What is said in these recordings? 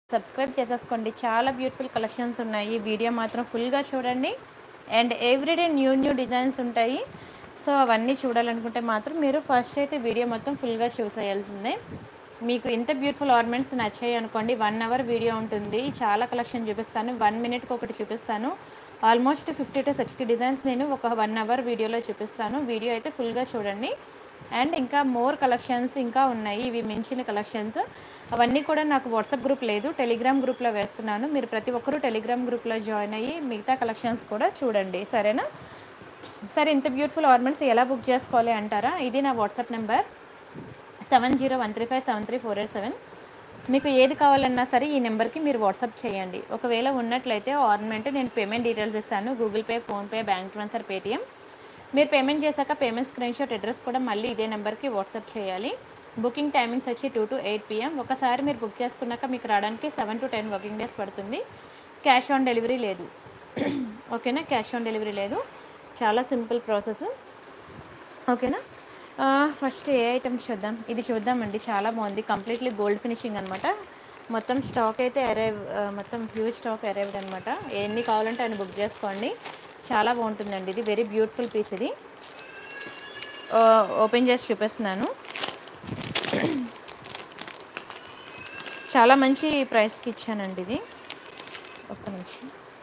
Subscribe చేసేసుకోండి చాలా beautiful collections ఉన్నాయి వీడియో మాత్రం ఫుల్గా చూడండి and everyday new new designs ఉంటాయి సో అవన్నీ చూడాలనుకుంటే మాత్రం మీరు ఫస్ట్ అయితే వీడియో మొత్తం ఫుల్గా చూసేయాల్సిందే మీకు ఇంత బ్యూటిఫుల్ ఆర్నమెంట్స్ నచ్చాయి అనుకోండి వన్ అవర్ వీడియో ఉంటుంది చాలా కలెక్షన్ చూపిస్తాను వన్ మినిట్కి ఒకటి చూపిస్తాను almost fifty to sixty designs నేను ఒక వన్ అవర్ వీడియోలో చూపిస్తాను వీడియో అయితే ఫుల్గా చూడండి అండ్ ఇంకా మోర్ కలెక్షన్స్ ఇంకా ఉన్నాయి ఇవి మించిన కలెక్షన్స్ అవన్నీ కూడా నాకు వాట్సాప్ గ్రూప్ లేదు టెలిగ్రామ్ గ్రూప్లో వేస్తున్నాను మీరు ప్రతి ఒక్కరూ టెలిగ్రామ్ గ్రూప్లో జాయిన్ అయ్యి మిగతా కలెక్షన్స్ కూడా చూడండి సరేనా సరే ఇంత బ్యూటిఫుల్ ఆర్నమెంట్స్ ఎలా బుక్ చేసుకోవాలి అంటారా ఇది నా WhatsApp number seven zero one three five seven three four eight seven మీకు ఏది కావాలన్నా సరే ఈ నెంబర్కి మీరు వాట్సాప్ చేయండి ఒకవేళ ఉన్నట్లయితే ఆర్నమెంట్ నేను పేమెంట్ డీటెయిల్స్ ఇస్తాను Google Pay PhonePe bank transfer Paytm మీరు పేమెంట్ చేశాక పేమెంట్ స్క్రీన్ షాట్ అడ్రస్ కూడా మళ్ళీ ఇదే నెంబర్కి వాట్సాప్ చేయాలి బుకింగ్ టైమింగ్స్ వచ్చి టూ టు ఎయిట్ పిఎం ఒకసారి మీరు బుక్ చేసుకున్నాక మీకు రావడానికి seven to ten working days పడుతుంది క్యాష్ ఆన్ డెలివరీ లేదు ఓకేనా క్యాష్ ఆన్ డెలివరీ లేదు చాలా సింపుల్ ప్రాసెస్ ఓకేనా ఫస్ట్ ఏ ఐటమ్ చూద్దాం ఇది చూద్దామండి చాలా బాగుంది కంప్లీట్లీ గోల్డ్ ఫినిషింగ్ అనమాట మొత్తం స్టాక్ అయితే అరైవ్ మొత్తం హ్యూజ్ స్టాక్ అరైవ్డ్ అనమాట ఎన్ని కావాలంటే ఆయన బుక్ చేసుకోండి చాలా బాగుంటుందండి ఇది వెరీ బ్యూటిఫుల్ పీస్ ఇది ఓపెన్ చేసి చూపిస్తున్నాను చాలా మంచి ప్రైస్కి ఇచ్చానండి ఇది ఒక్క నిమిషం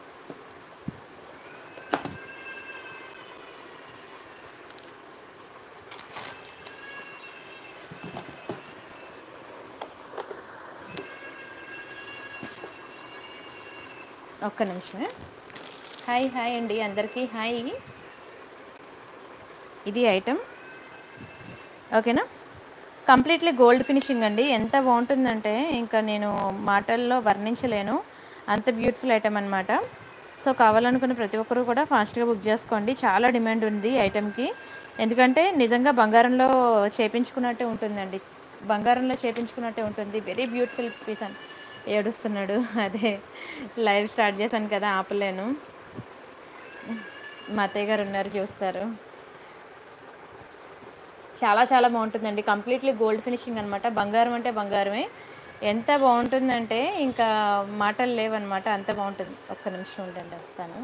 ఒక్క నిమిషమే హాయ్ హాయ్ అండి అందరికీ హాయ్ ఇది ఐటమ్ ఓకేనా కంప్లీట్లీ గోల్డ్ ఫినిషింగ్ అండి ఎంత బాగుంటుందంటే ఇంకా నేను మాటల్లో వర్ణించలేను అంత బ్యూటిఫుల్ ఐటమ్ అనమాట సో కావాలనుకున్న ప్రతి ఒక్కరూ కూడా ఫాస్ట్గా బుక్ చేసుకోండి చాలా డిమాండ్ ఉంది ఈ ఐటమ్కి ఎందుకంటే నిజంగా బంగారంలో చేపించుకున్నట్టే ఉంటుందండి బంగారంలో చేపించుకున్నట్టే ఉంటుంది వెరీ బ్యూటిఫుల్ పీస్ అని ఏడుస్తున్నాడు అదే లైవ్ స్టార్ట్ చేశాను కదా ఆపలేను మా అత్తయ్య గారు ఉన్నారు చూస్తారు చాలా చాలా బాగుంటుందండి కంప్లీట్లీ గోల్డ్ ఫినిషింగ్ అనమాట బంగారం అంటే బంగారమే ఎంత బాగుంటుందంటే ఇంకా మాటలు లేవన్నమాట అంత బాగుంటుంది ఒక్క నిమిషం ఉండండి వస్తాను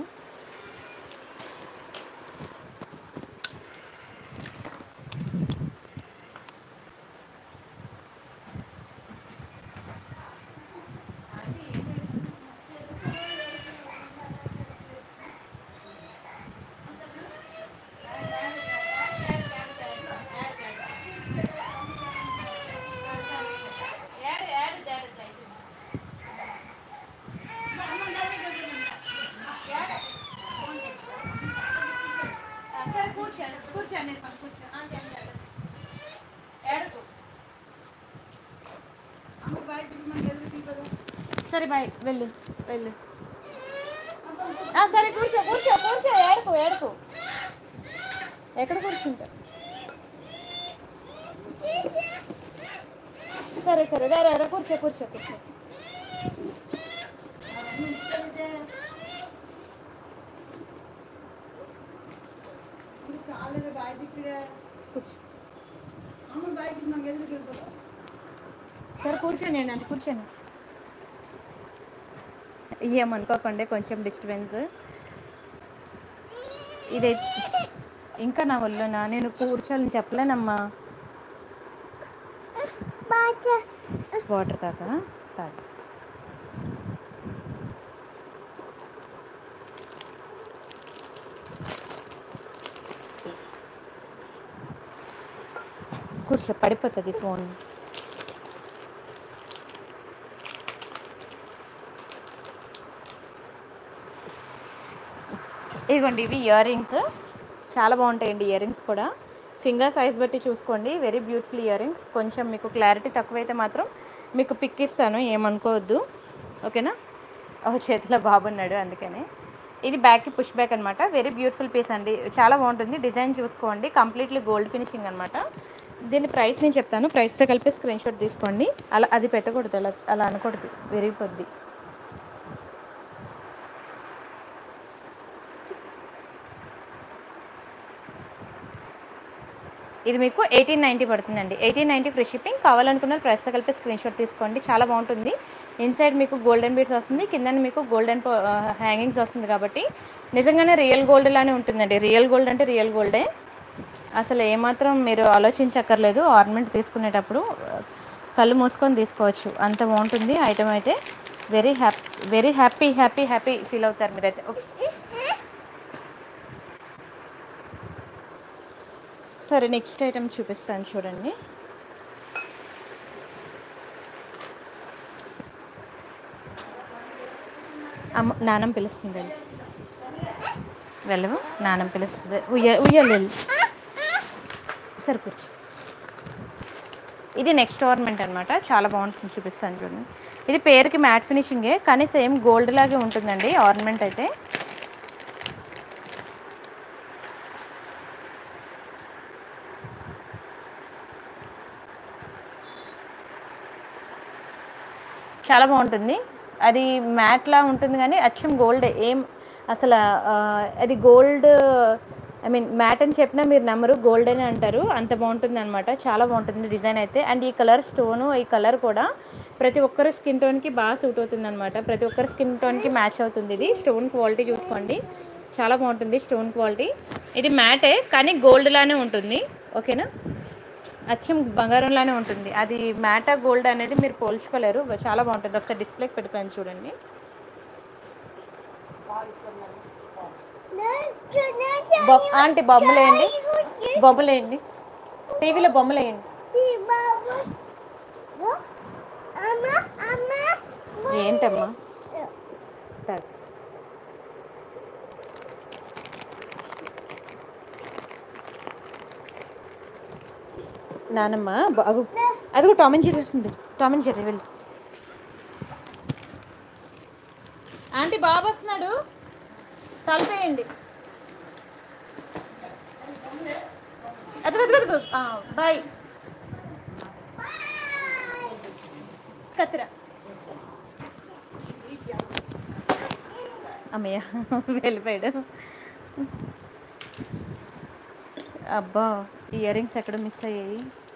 సరే బాయ్ వెళ్ళు వెళ్ళు ఆ, సరే కూర్చో కూర్చో కూర్చో ఏడుకో ఏడుకో ఎక్కడ కూర్చుంటా సరే సరే రా రా, రా కూర్చో కూర్చో కూర్చో కూర్చో సరే కూర్చోండి అండి అంత కూర్చోండి ఏమనుకోకండి కొంచెం డిస్టర్బెన్స్ ఇదే ఇంకా నా ఒళ్ళునా నేను కూర్చోని చెప్పలేనమ్మా వాటర్ తాత తాత కూర్చో పడిపోతుంది ఫోన్ ఇదిగోండి ఇవి ఇయర్ రింగ్స్ చాలా బాగుంటాయండి ఇయర్ రింగ్స్ కూడా ఫింగర్ సైజ్ బట్టి చూసుకోండి వెరీ బ్యూటిఫుల్ ఇయర్ రింగ్స్ కొంచెం మీకు క్లారిటీ తక్కువైతే మాత్రం మీకు పిక్ ఇస్తాను ఏమనుకోవద్దు ఓకేనా ఒక చేతిలో బాబున్నాడు అందుకనే ఇది బ్యాక్కి పుష్ బ్యాక్ అనమాట వెరీ బ్యూటిఫుల్ పీస్ అండి చాలా బాగుంటుంది డిజైన్ చూసుకోండి కంప్లీట్లీ గోల్డ్ ఫినిషింగ్ అనమాట దీని ప్రైస్ నేను చెప్తాను ప్రైస్తో కలిపి స్క్రీన్ షాట్ తీసుకోండి అలా అది పెట్టకూడదు అలా అలా అనకూడదు విరిగిపోద్ది ఇది మీకు ఎయిటీన్ నైంటీ పడుతుందండి ఎయిటీన్ నైంటీ ఫ్రీ షిప్పింగ్ కావాలనుకున్న ప్రైస్తో కలిపి స్క్రీన్ షాట్ తీసుకోండి చాలా బాగుంటుంది ఇన్సైడ్ మీకు గోల్డెన్ బీడ్స్ వస్తుంది కింద మీకు గోల్డెన్ హ్యాంగింగ్స్ వస్తుంది కాబట్టి నిజంగానే రియల్ గోల్డ్ లానే ఉంటుందండి రియల్ గోల్డ్ అంటే రియల్ గోల్డే అసలు ఏమాత్రం మీరు ఆలోచించక్కర్లేదు ఆర్నమెంట్ తీసుకునేటప్పుడు ఆ, కళ్ళు మూసుకొని తీసుకోవచ్చు అంత బాగుంటుంది ఐటమ్ అయితే very happy very happy happy happy feel అవుతారు మీరైతే ఓకే సరే నెక్స్ట్ ఐటమ్ చూపిస్తాను చూడండి అమ్మ నానం పిలుస్తుందండి వెళ్ళవు నానం పిలుస్తుంది ఉయ్య ఉయ్యాలి వెళ్ళు. సరే కూర్చో ఇది నెక్స్ట్ ఆర్నమెంట్ అనమాట చాలా బాగుంటుంది చూపిస్తాను చూడండి ఇది పేరుకి మ్యాట్ ఫినిషింగే కానీ సేమ్ గోల్డ్ లాగే ఉంటుందండి ఆర్నమెంట్ అయితే చాలా బాగుంటుంది అది మ్యాట్లా ఉంటుంది కానీ అచ్చం గోల్డ్ ఏం అసలు ఆ, అది గోల్డ్ ఐ మీన్ మ్యాట్ అని చెప్పినా మీరు నమ్మరు గోల్డ్ అని అంటారు అంత బాగుంటుంది అనమాట చాలా బాగుంటుంది డిజైన్ అయితే అండ్ ఈ కలర్ స్టోను ఈ కలర్ కూడా ప్రతి ఒక్కరి స్కిన్ టోన్కి బాగా సూట్ అవుతుంది అనమాట ప్రతి ఒక్కరి స్కిన్ టోన్కి మ్యాచ్ అవుతుంది ఇది స్టోన్ క్వాలిటీ చూసుకోండి చాలా బాగుంటుంది స్టోన్ క్వాలిటీ ఇది మ్యాటే కానీ గోల్డ్ లానే ఉంటుంది ఓకేనా అచ్చం బంగారంలానే ఉంటుంది అది మ్యాటా గోల్డ్ అనేది మీరు పోల్చుకోలేరు చాలా బాగుంటుంది ఒకసారి డిస్ప్లేకి పెడతాను చూడండి బొ- ఆంటీ బొమ్మలు వేయండి బొమ్మలు వేయండి టీవీలో బొమ్మలు వేయండి ఏంటమ్మా తాగు. నానమ్మ బాగు అదిగో టామ్ అండ్ జెర్రీ వస్తుంది టామ్ అండ్ జెర్రీ వెళ్ళి ఆంటీ బాబు వస్తున్నాడు కలిపేయండి అదిగో అదిగో అదిగో బాయ్ కత్తిరా అమ్మయ్య వెళ్ళిపోయాడు అబ్బా ఇయర్ రింగ్స్ ఎక్కడ మిస్ అయ్యాయి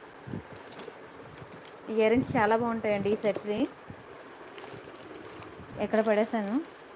ఇయర్ రింగ్స్ చాలా బాగుంటాయండి ఈ సెట్ది ఎక్కడ పడేసాను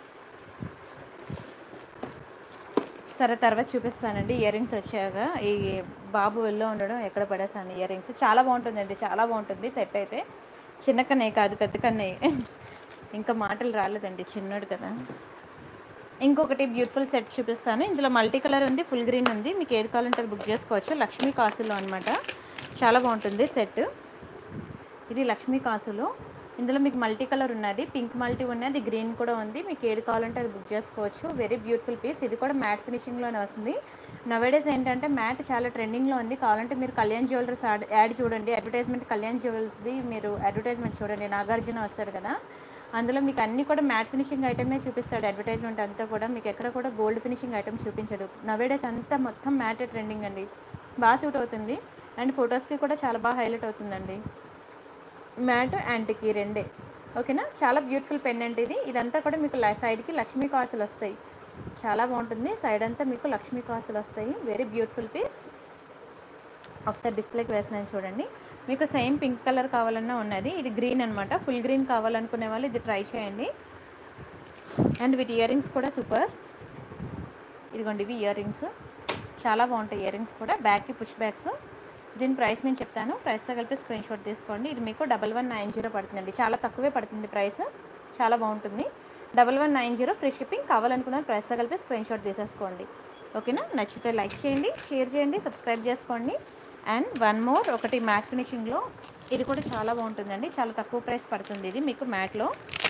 సరే తర్వాత చూపిస్తానండి ఇయర్ రింగ్స్ వచ్చాక ఈ బాబు వెళ్ళి ఉండడం ఎక్కడ పడేసాను ఇయర్ రింగ్స్ చాలా బాగుంటుందండి చాలా బాగుంటుంది సెట్ అయితే చిన్న కన్నయ్య కాదు పెద్ద కన్నయ్య ఇంకా మాటలు రాలేదండి చిన్నోడు కదా ఇంకొకటి బ్యూటిఫుల్ సెట్ చూపిస్తాను ఇందులో మల్టీ కలర్ ఉంది ఫుల్ గ్రీన్ ఉంది మీకు ఏది కావాలంటే అది బుక్ చేసుకోవచ్చు లక్ష్మీ కాసులో అనమాట చాలా బాగుంటుంది సెట్ ఇది లక్ష్మీ కాసులు ఇందులో మీకు మల్టీ కలర్ ఉన్నది పింక్ మల్టీ ఉన్నది గ్రీన్ కూడా ఉంది మీకు ఏది కావాలంటే అది బుక్ చేసుకోవచ్చు వెరీ బ్యూటిఫుల్ పీస్ ఇది కూడా మ్యాట్ ఫినిషింగ్లోనే వస్తుంది నవేడేస్ ఏంటంటే మ్యాట్ చాలా ట్రెండింగ్లో ఉంది కావాలంటే మీరు కళ్యాణ్ జ్యువెలర్స్ యాడ్ యాడ్ చూడండి అడ్వర్టైజ్మెంట్ కళ్యాణ్ జ్యువెలర్స్ది మీరు అడ్వర్టైజ్మెంట్ చూడండి నాగార్జున వస్తాడు కదా అందులో మీకు అన్ని కూడా మ్యాట్ ఫినిషింగ్ ఐటమే చూపిస్తాడు అడ్వర్టైజ్మెంట్ అంతా కూడా మీకు ఎక్కడ కూడా గోల్డ్ ఫినిషింగ్ ఐటమ్ చూపించడు నవేడేస్ అంతా మొత్తం మ్యాటే ట్రెండింగ్ అండి బాగా సూట్ అవుతుంది అండ్ ఫొటోస్కి కూడా చాలా బాగా హైలైట్ అవుతుందండి మ్యాట్ యాంటికి రెండే ఓకేనా చాలా బ్యూటిఫుల్ పెండెంట్ ఇది ఇదంతా కూడా మీకు ల- సైడ్కి లక్ష్మీ కాసులు వస్తాయి చాలా బాగుంటుంది సైడ్ అంతా మీకు లక్ష్మీ కాసులు వస్తాయి వెరీ బ్యూటిఫుల్ పీస్ ఒకసారి డిస్ప్లేకి వేసినాను చూడండి మీకు సేమ్ పింక్ కలర్ కావాలన్నా ఉన్నది ఇది గ్రీన్ అనమాట ఫుల్ గ్రీన్ కావాలనుకునే వాళ్ళు ఇది ట్రై చేయండి అండ్ వీటి ఇయర్ రింగ్స్ కూడా సూపర్ ఇదిగోండి ఇవి ఇయర్ రింగ్స్ చాలా బాగుంటాయి ఇయర్ రింగ్స్ కూడా బ్యాక్కి పుష్ బ్యాగ్స్ దీని ప్రైస్ నేను చెప్తాను ప్రైస్తో కలిపి స్క్రీన్ షాట్ తీసుకోండి ఇది మీకు డబల్ వన్ నైన్ జీరో పడుతుందండి చాలా తక్కువే పడుతుంది ప్రైస్ చాలా బాగుంటుంది double one nine zero free shipping కావాలనుకున్న ప్రైస్తో కలిపి స్క్రీన్ షాట్ తీసేసుకోండి ఓకేనా నచ్చితే లైక్ చేయండి షేర్ చేయండి సబ్స్క్రైబ్ చేసుకోండి అండ్ వన్ మోర్ ఒకటి మ్యాట్ ఫినిషింగ్లో ఇది కూడా చాలా బాగుంటుందండి చాలా తక్కువ ప్రైస్ పడుతుంది ఇది మీకు మ్యాట్లో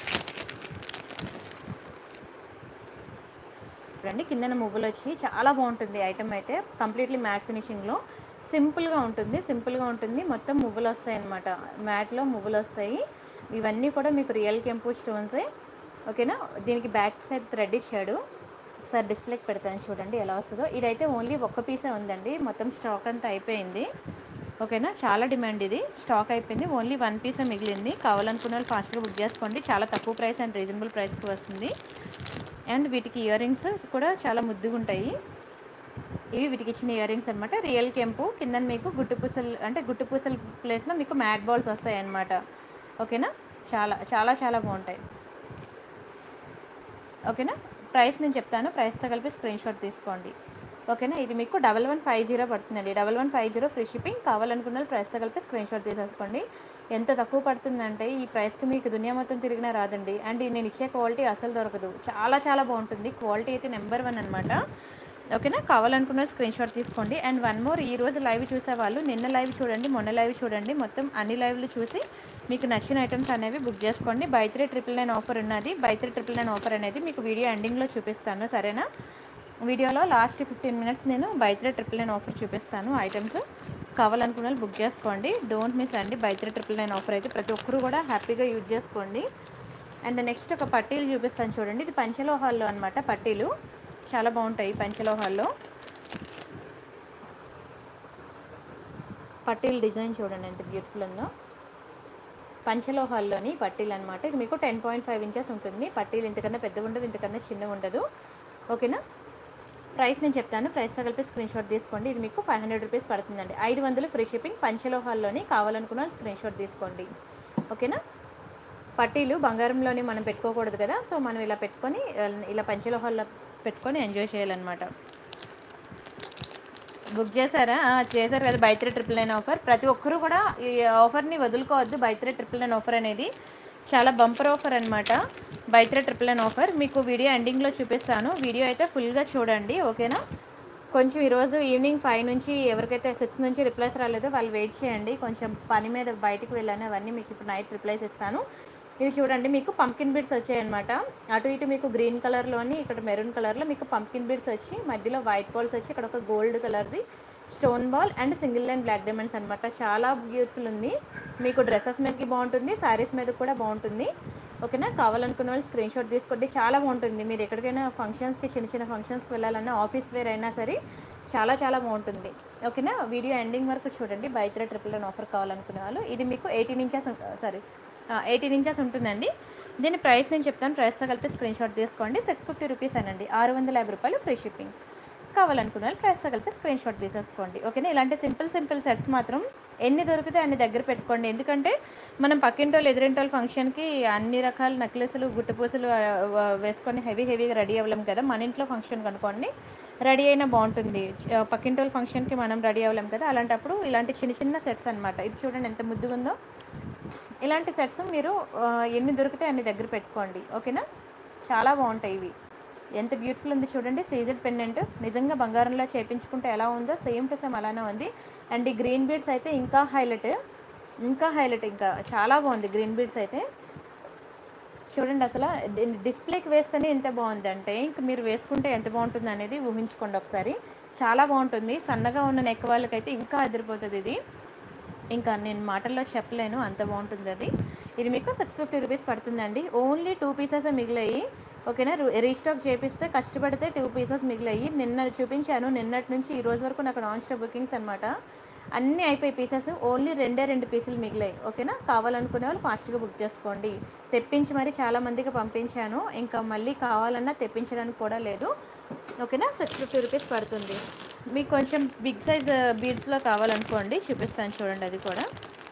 చూడండి కిందన మువ్వులు వచ్చి చాలా బాగుంటుంది ఐటమ్ అయితే కంప్లీట్లీ మ్యాట్ ఫినిషింగ్లో సింపుల్గా ఉంటుంది సింపుల్గా ఉంటుంది మొత్తం మువ్వులు వస్తాయి అనమాట మ్యాట్లో మువ్వులు వస్తాయి ఇవన్నీ కూడా మీకు రియల్ కెంపు స్టోన్సే ఓకేనా దీనికి బ్యాక్ సైడ్ థ్రెడ్ ఇచ్చాడు ఒకసారి డిస్ప్లేకి పెడతాను చూడండి ఎలా వస్తుందో ఇదైతే ఓన్లీ ఒక్క పీసే ఉందండి మొత్తం స్టాక్ అంతా అయిపోయింది ఓకేనా చాలా డిమాండ్ ఇది స్టాక్ అయిపోయింది ఓన్లీ వన్ పీసే మిగిలింది కావాలనుకున్న వాళ్ళు ఫాస్ట్గా బుక్ చేసుకోండి చాలా తక్కువ ప్రైస్ అండ్ రీజనబుల్ ప్రైస్కి వస్తుంది అండ్ వీటికి ఇయర్ రింగ్స్ కూడా చాలా ముద్దుగా ఉంటాయి ఇవి వీటికి ఇచ్చిన ఇయర్ రింగ్స్ అనమాట రియల్ కెంపు కింద మీకు గుట్టు పూసలు అంటే గుట్టు పూసల ప్లేస్లో మీకు మ్యాట్ బాల్స్ వస్తాయి అనమాట ఓకేనా చాలా చాలా చాలా బాగుంటాయి ఓకేనా ప్రైస్ నేను చెప్తాను ప్రైస్తో కలిపి స్క్రీన్ షాట్ తీసుకోండి ఓకేనా ఇది మీకు డబల్ వన్ ఫైవ్ జీరో పడుతుందండి double one five zero free shipping కావాలనుకున్న వాళ్ళు ప్రైస్తో కలిపి స్క్రీన్ షాట్ తీసేసుకోండి ఎంత తక్కువ పడుతుందంటే ఈ ప్రైస్కి మీకు దునియా మొత్తం తిరిగినా రాదండి అండ్ నేను ఇచ్చే క్వాలిటీ అసలు దొరకదు చాలా చాలా బాగుంటుంది క్వాలిటీ అయితే నెంబర్ వన్ అనమాట ఓకేనా కావాలనుకున్న స్క్రీన్ షాట్ తీసుకోండి అండ్ వన్ మోర్ ఈ రోజు లైవ్ చూసే వాళ్ళు నిన్న లైవ్ చూడండి మొన్న లైవ్ చూడండి మొత్తం అన్ని లైవ్లు చూసి మీకు నచ్చిన ఐటమ్స్ అనేవి బుక్ చేసుకోండి buy three triple nine offer ఉన్నది buy three triple nine offer అనేది మీకు వీడియో ఎండింగ్లో చూపిస్తాను సరేనా వీడియోలో లాస్ట్ ఫిఫ్టీన్ మినిట్స్ నేను buy three triple nine offer చూపిస్తాను ఐటమ్స్ కావాలనుకున్న వాళ్ళు బుక్ చేసుకోండి డోంట్ మిస్ అండి buy three triple nine offer అయితే ప్రతి ఒక్కరు కూడా హ్యాపీగా యూజ్ చేసుకోండి అండ్ నెక్స్ట్ ఒక పట్టీలు చూపిస్తాను చూడండి ఇది పంచలోహాల్లో అనమాట పట్టీలు చాలా బాగుంటాయి పంచలోహాల్లో పట్టీల డిజైన్ చూడండి ఎంత బ్యూటిఫుల్ ఉందో పంచలోహాల్లోని పట్టీలు అనమాట ఇది మీకు టెన్ పాయింట్ ఫైవ్ ఇంచెస్ ఉంటుంది పట్టీలు ఇంతకన్నా పెద్దగా ఉండదు ఇంతకన్నా చిన్నగా ఉండదు ఓకేనా ప్రైస్ నేను చెప్తాను ప్రైస్తో కలిపి స్క్రీన్ షాట్ తీసుకోండి ఇది మీకు ఫైవ్ హండ్రెడ్ రూపీస్ పడుతుందండి ఐదు వందలు ఫ్రీ షిప్పింగ్ పంచలోహాల్లోని కావాలనుకున్న వాళ్ళు స్క్రీన్ షాట్ తీసుకోండి ఓకేనా పట్టీలు బంగారంలోని మనం పెట్టుకోకూడదు కదా సో మనం ఇలా పెట్టుకొని ఇలా పంచలోహాల్లో పెట్టుకొని ఎంజాయ్ చేయాలన్నమాట బుక్ చేశారా ఆ, చేశారు కదా buy three triple nine offer ప్రతి ఒక్కరూ కూడా ఈ ఆఫర్ని వదులుకోవద్దు buy three triple nine offer అనేది చాలా బంపర్ ఆఫర్ అనమాట buy three triple nine offer మీకు వీడియో ఎండింగ్లో చూపిస్తాను వీడియో అయితే ఫుల్గా చూడండి ఓకేనా కొంచెం ఈరోజు ఈవినింగ్ ఫైవ్ నుంచి ఎవరికైతే సిక్స్ నుంచి రిప్లైస్ రాలేదో వాళ్ళు వెయిట్ చేయండి కొంచెం పని మీద బయటికి వెళ్ళాను అవన్నీ మీకు ఇప్పుడు నైట్ రిప్లైస్ ఇస్తాను ఇది చూడండి మీకు పంకిన్ బీడ్స్ వచ్చాయన్నమాట అటు ఇటు మీకు గ్రీన్ కలర్లోని ఇక్కడ మెరూన్ కలర్లో మీకు పంకిన్ బీడ్స్ వచ్చి మధ్యలో వైట్ బాల్స్ వచ్చి ఇక్కడ ఒక గోల్డ్ కలర్ది stone ball and single line black diamonds అనమాట చాలా బ్యూటిఫుల్ ఉంది మీకు డ్రెస్సెస్ మీదకి బాగుంటుంది శారీస్ మీద కూడా బాగుంటుంది ఓకేనా కావాలనుకున్న వాళ్ళు స్క్రీన్ షాట్ తీసుకోండి చాలా బాగుంటుంది మీరు ఎక్కడికైనా ఫంక్షన్స్కి చిన్న చిన్న ఫంక్షన్స్కి వెళ్ళాలన్నా ఆఫీస్ వేర్ అయినా సరే చాలా చాలా బాగుంటుంది ఓకేనా వీడియో ఎండింగ్ వరకు చూడండి buy three triple one offer కావాలనుకునే వాళ్ళు ఇది మీకు eighteen inches sorry eighteen inches ఉంటుందండి దీని ప్రైస్ నేను చెప్తాను ప్రైస్తో కలిపి స్క్రీన్ షాట్ తీసుకోండి సిక్స్ ఫిఫ్టీ రూపీస్ అనండి ఆరు వందల యాభై రూపాయలు ఫ్రీ షిప్పింగ్ కావాలనుకున్న వాళ్ళు ప్రైస్తో కలిపి స్క్రీన్ షాట్ తీసేసుకోండి ఓకేనా ఇలాంటి సింపుల్ సింపుల్ సెట్స్ మాత్రం ఎన్ని దొరికితే అన్ని దగ్గర పెట్టుకోండి ఎందుకంటే మనం పక్కింటోళ్ళు ఎదురింటోళ్ళు ఫంక్షన్కి అన్ని రకాల నెక్లెస్లు గుట్టపూసలు ఆ, ఆ, వేసుకొని హెవీ హెవీగా రెడీ అవ్వలేం కదా మన ఇంట్లో ఫంక్షన్ కనుకోండి రెడీ అయినా బాగుంటుంది ఆ, పక్కింటోళ్ళ ఫంక్షన్కి మనం రెడీ అవ్వలేం కదా అలాంటప్పుడు ఇలాంటి చిన్న చిన్న సెట్స్ అనమాట ఇది చూడండి ఎంత ముద్దుగా ఉందో ఇలాంటి సెట్స్ మీరు ఆ, ఎన్ని దొరికితే అన్ని దగ్గర పెట్టుకోండి ఓకేనా చాలా బాగుంటాయి ఇవి ఎంత బ్యూటిఫుల్ ఉంది చూడండి సీజెడ్ పెండెంట్ నిజంగా బంగారంలో చేపించుకుంటే ఎలా ఉందో సేమ్ టు సేమ్ అలానే ఉంది అండ్ ఈ గ్రీన్ బీడ్స్ అయితే ఇంకా హైలైట్ ఇంకా హైలైట్ ఇంకా చాలా బాగుంది గ్రీన్ బీడ్స్ అయితే చూడండి అసలు డి- డిస్ప్లేకి వేస్తేనే ఎంత బాగుందంటే ఇంక మీరు వేసుకుంటే ఎంత బాగుంటుంది అనేది ఊహించుకోండి ఒకసారి చాలా బాగుంటుంది సన్నగా ఉన్న నెక్ వాళ్ళకైతే ఇంకా అదిరిపోతుంది ఇది ఇంకా నేను మాటల్లో చెప్పలేను అంత బాగుంటుంది అది ఇది మీకు సిక్స్ ఫిఫ్టీ రూపీస్ పడుతుందండి ఓన్లీ టూ పీసెస్ మిగిలాయి ఓకేనా రు- రీస్టాక్ చేపిస్తే కష్టపడితే టూ పీసెస్ మిగిలాయి నిన్న చూపించాను నిన్నటి నుంచి ఈ రోజు వరకు నాకు నాన్ స్టాప్ బుకింగ్స్ అనమాట అన్నీ అయిపోయి పీసెస్ ఓన్లీ రెండే రెండు పీసులు మిగిలాయి ఓకేనా కావాలనుకునే వాళ్ళు ఫాస్ట్గా బుక్ చేసుకోండి తెప్పించి మరి చాలా మందికి పంపించాను ఇంకా మళ్ళీ కావాలన్నా తెప్పించడానికి కూడా లేదు ఓకేనా సిక్స్ ఫిఫ్టీ రూపీస్ పడుతుంది మీకు కొంచెం బిగ్ సైజ్ బీడ్స్లో కావాలనుకోండి చూపిస్తాను చూడండి అది కూడా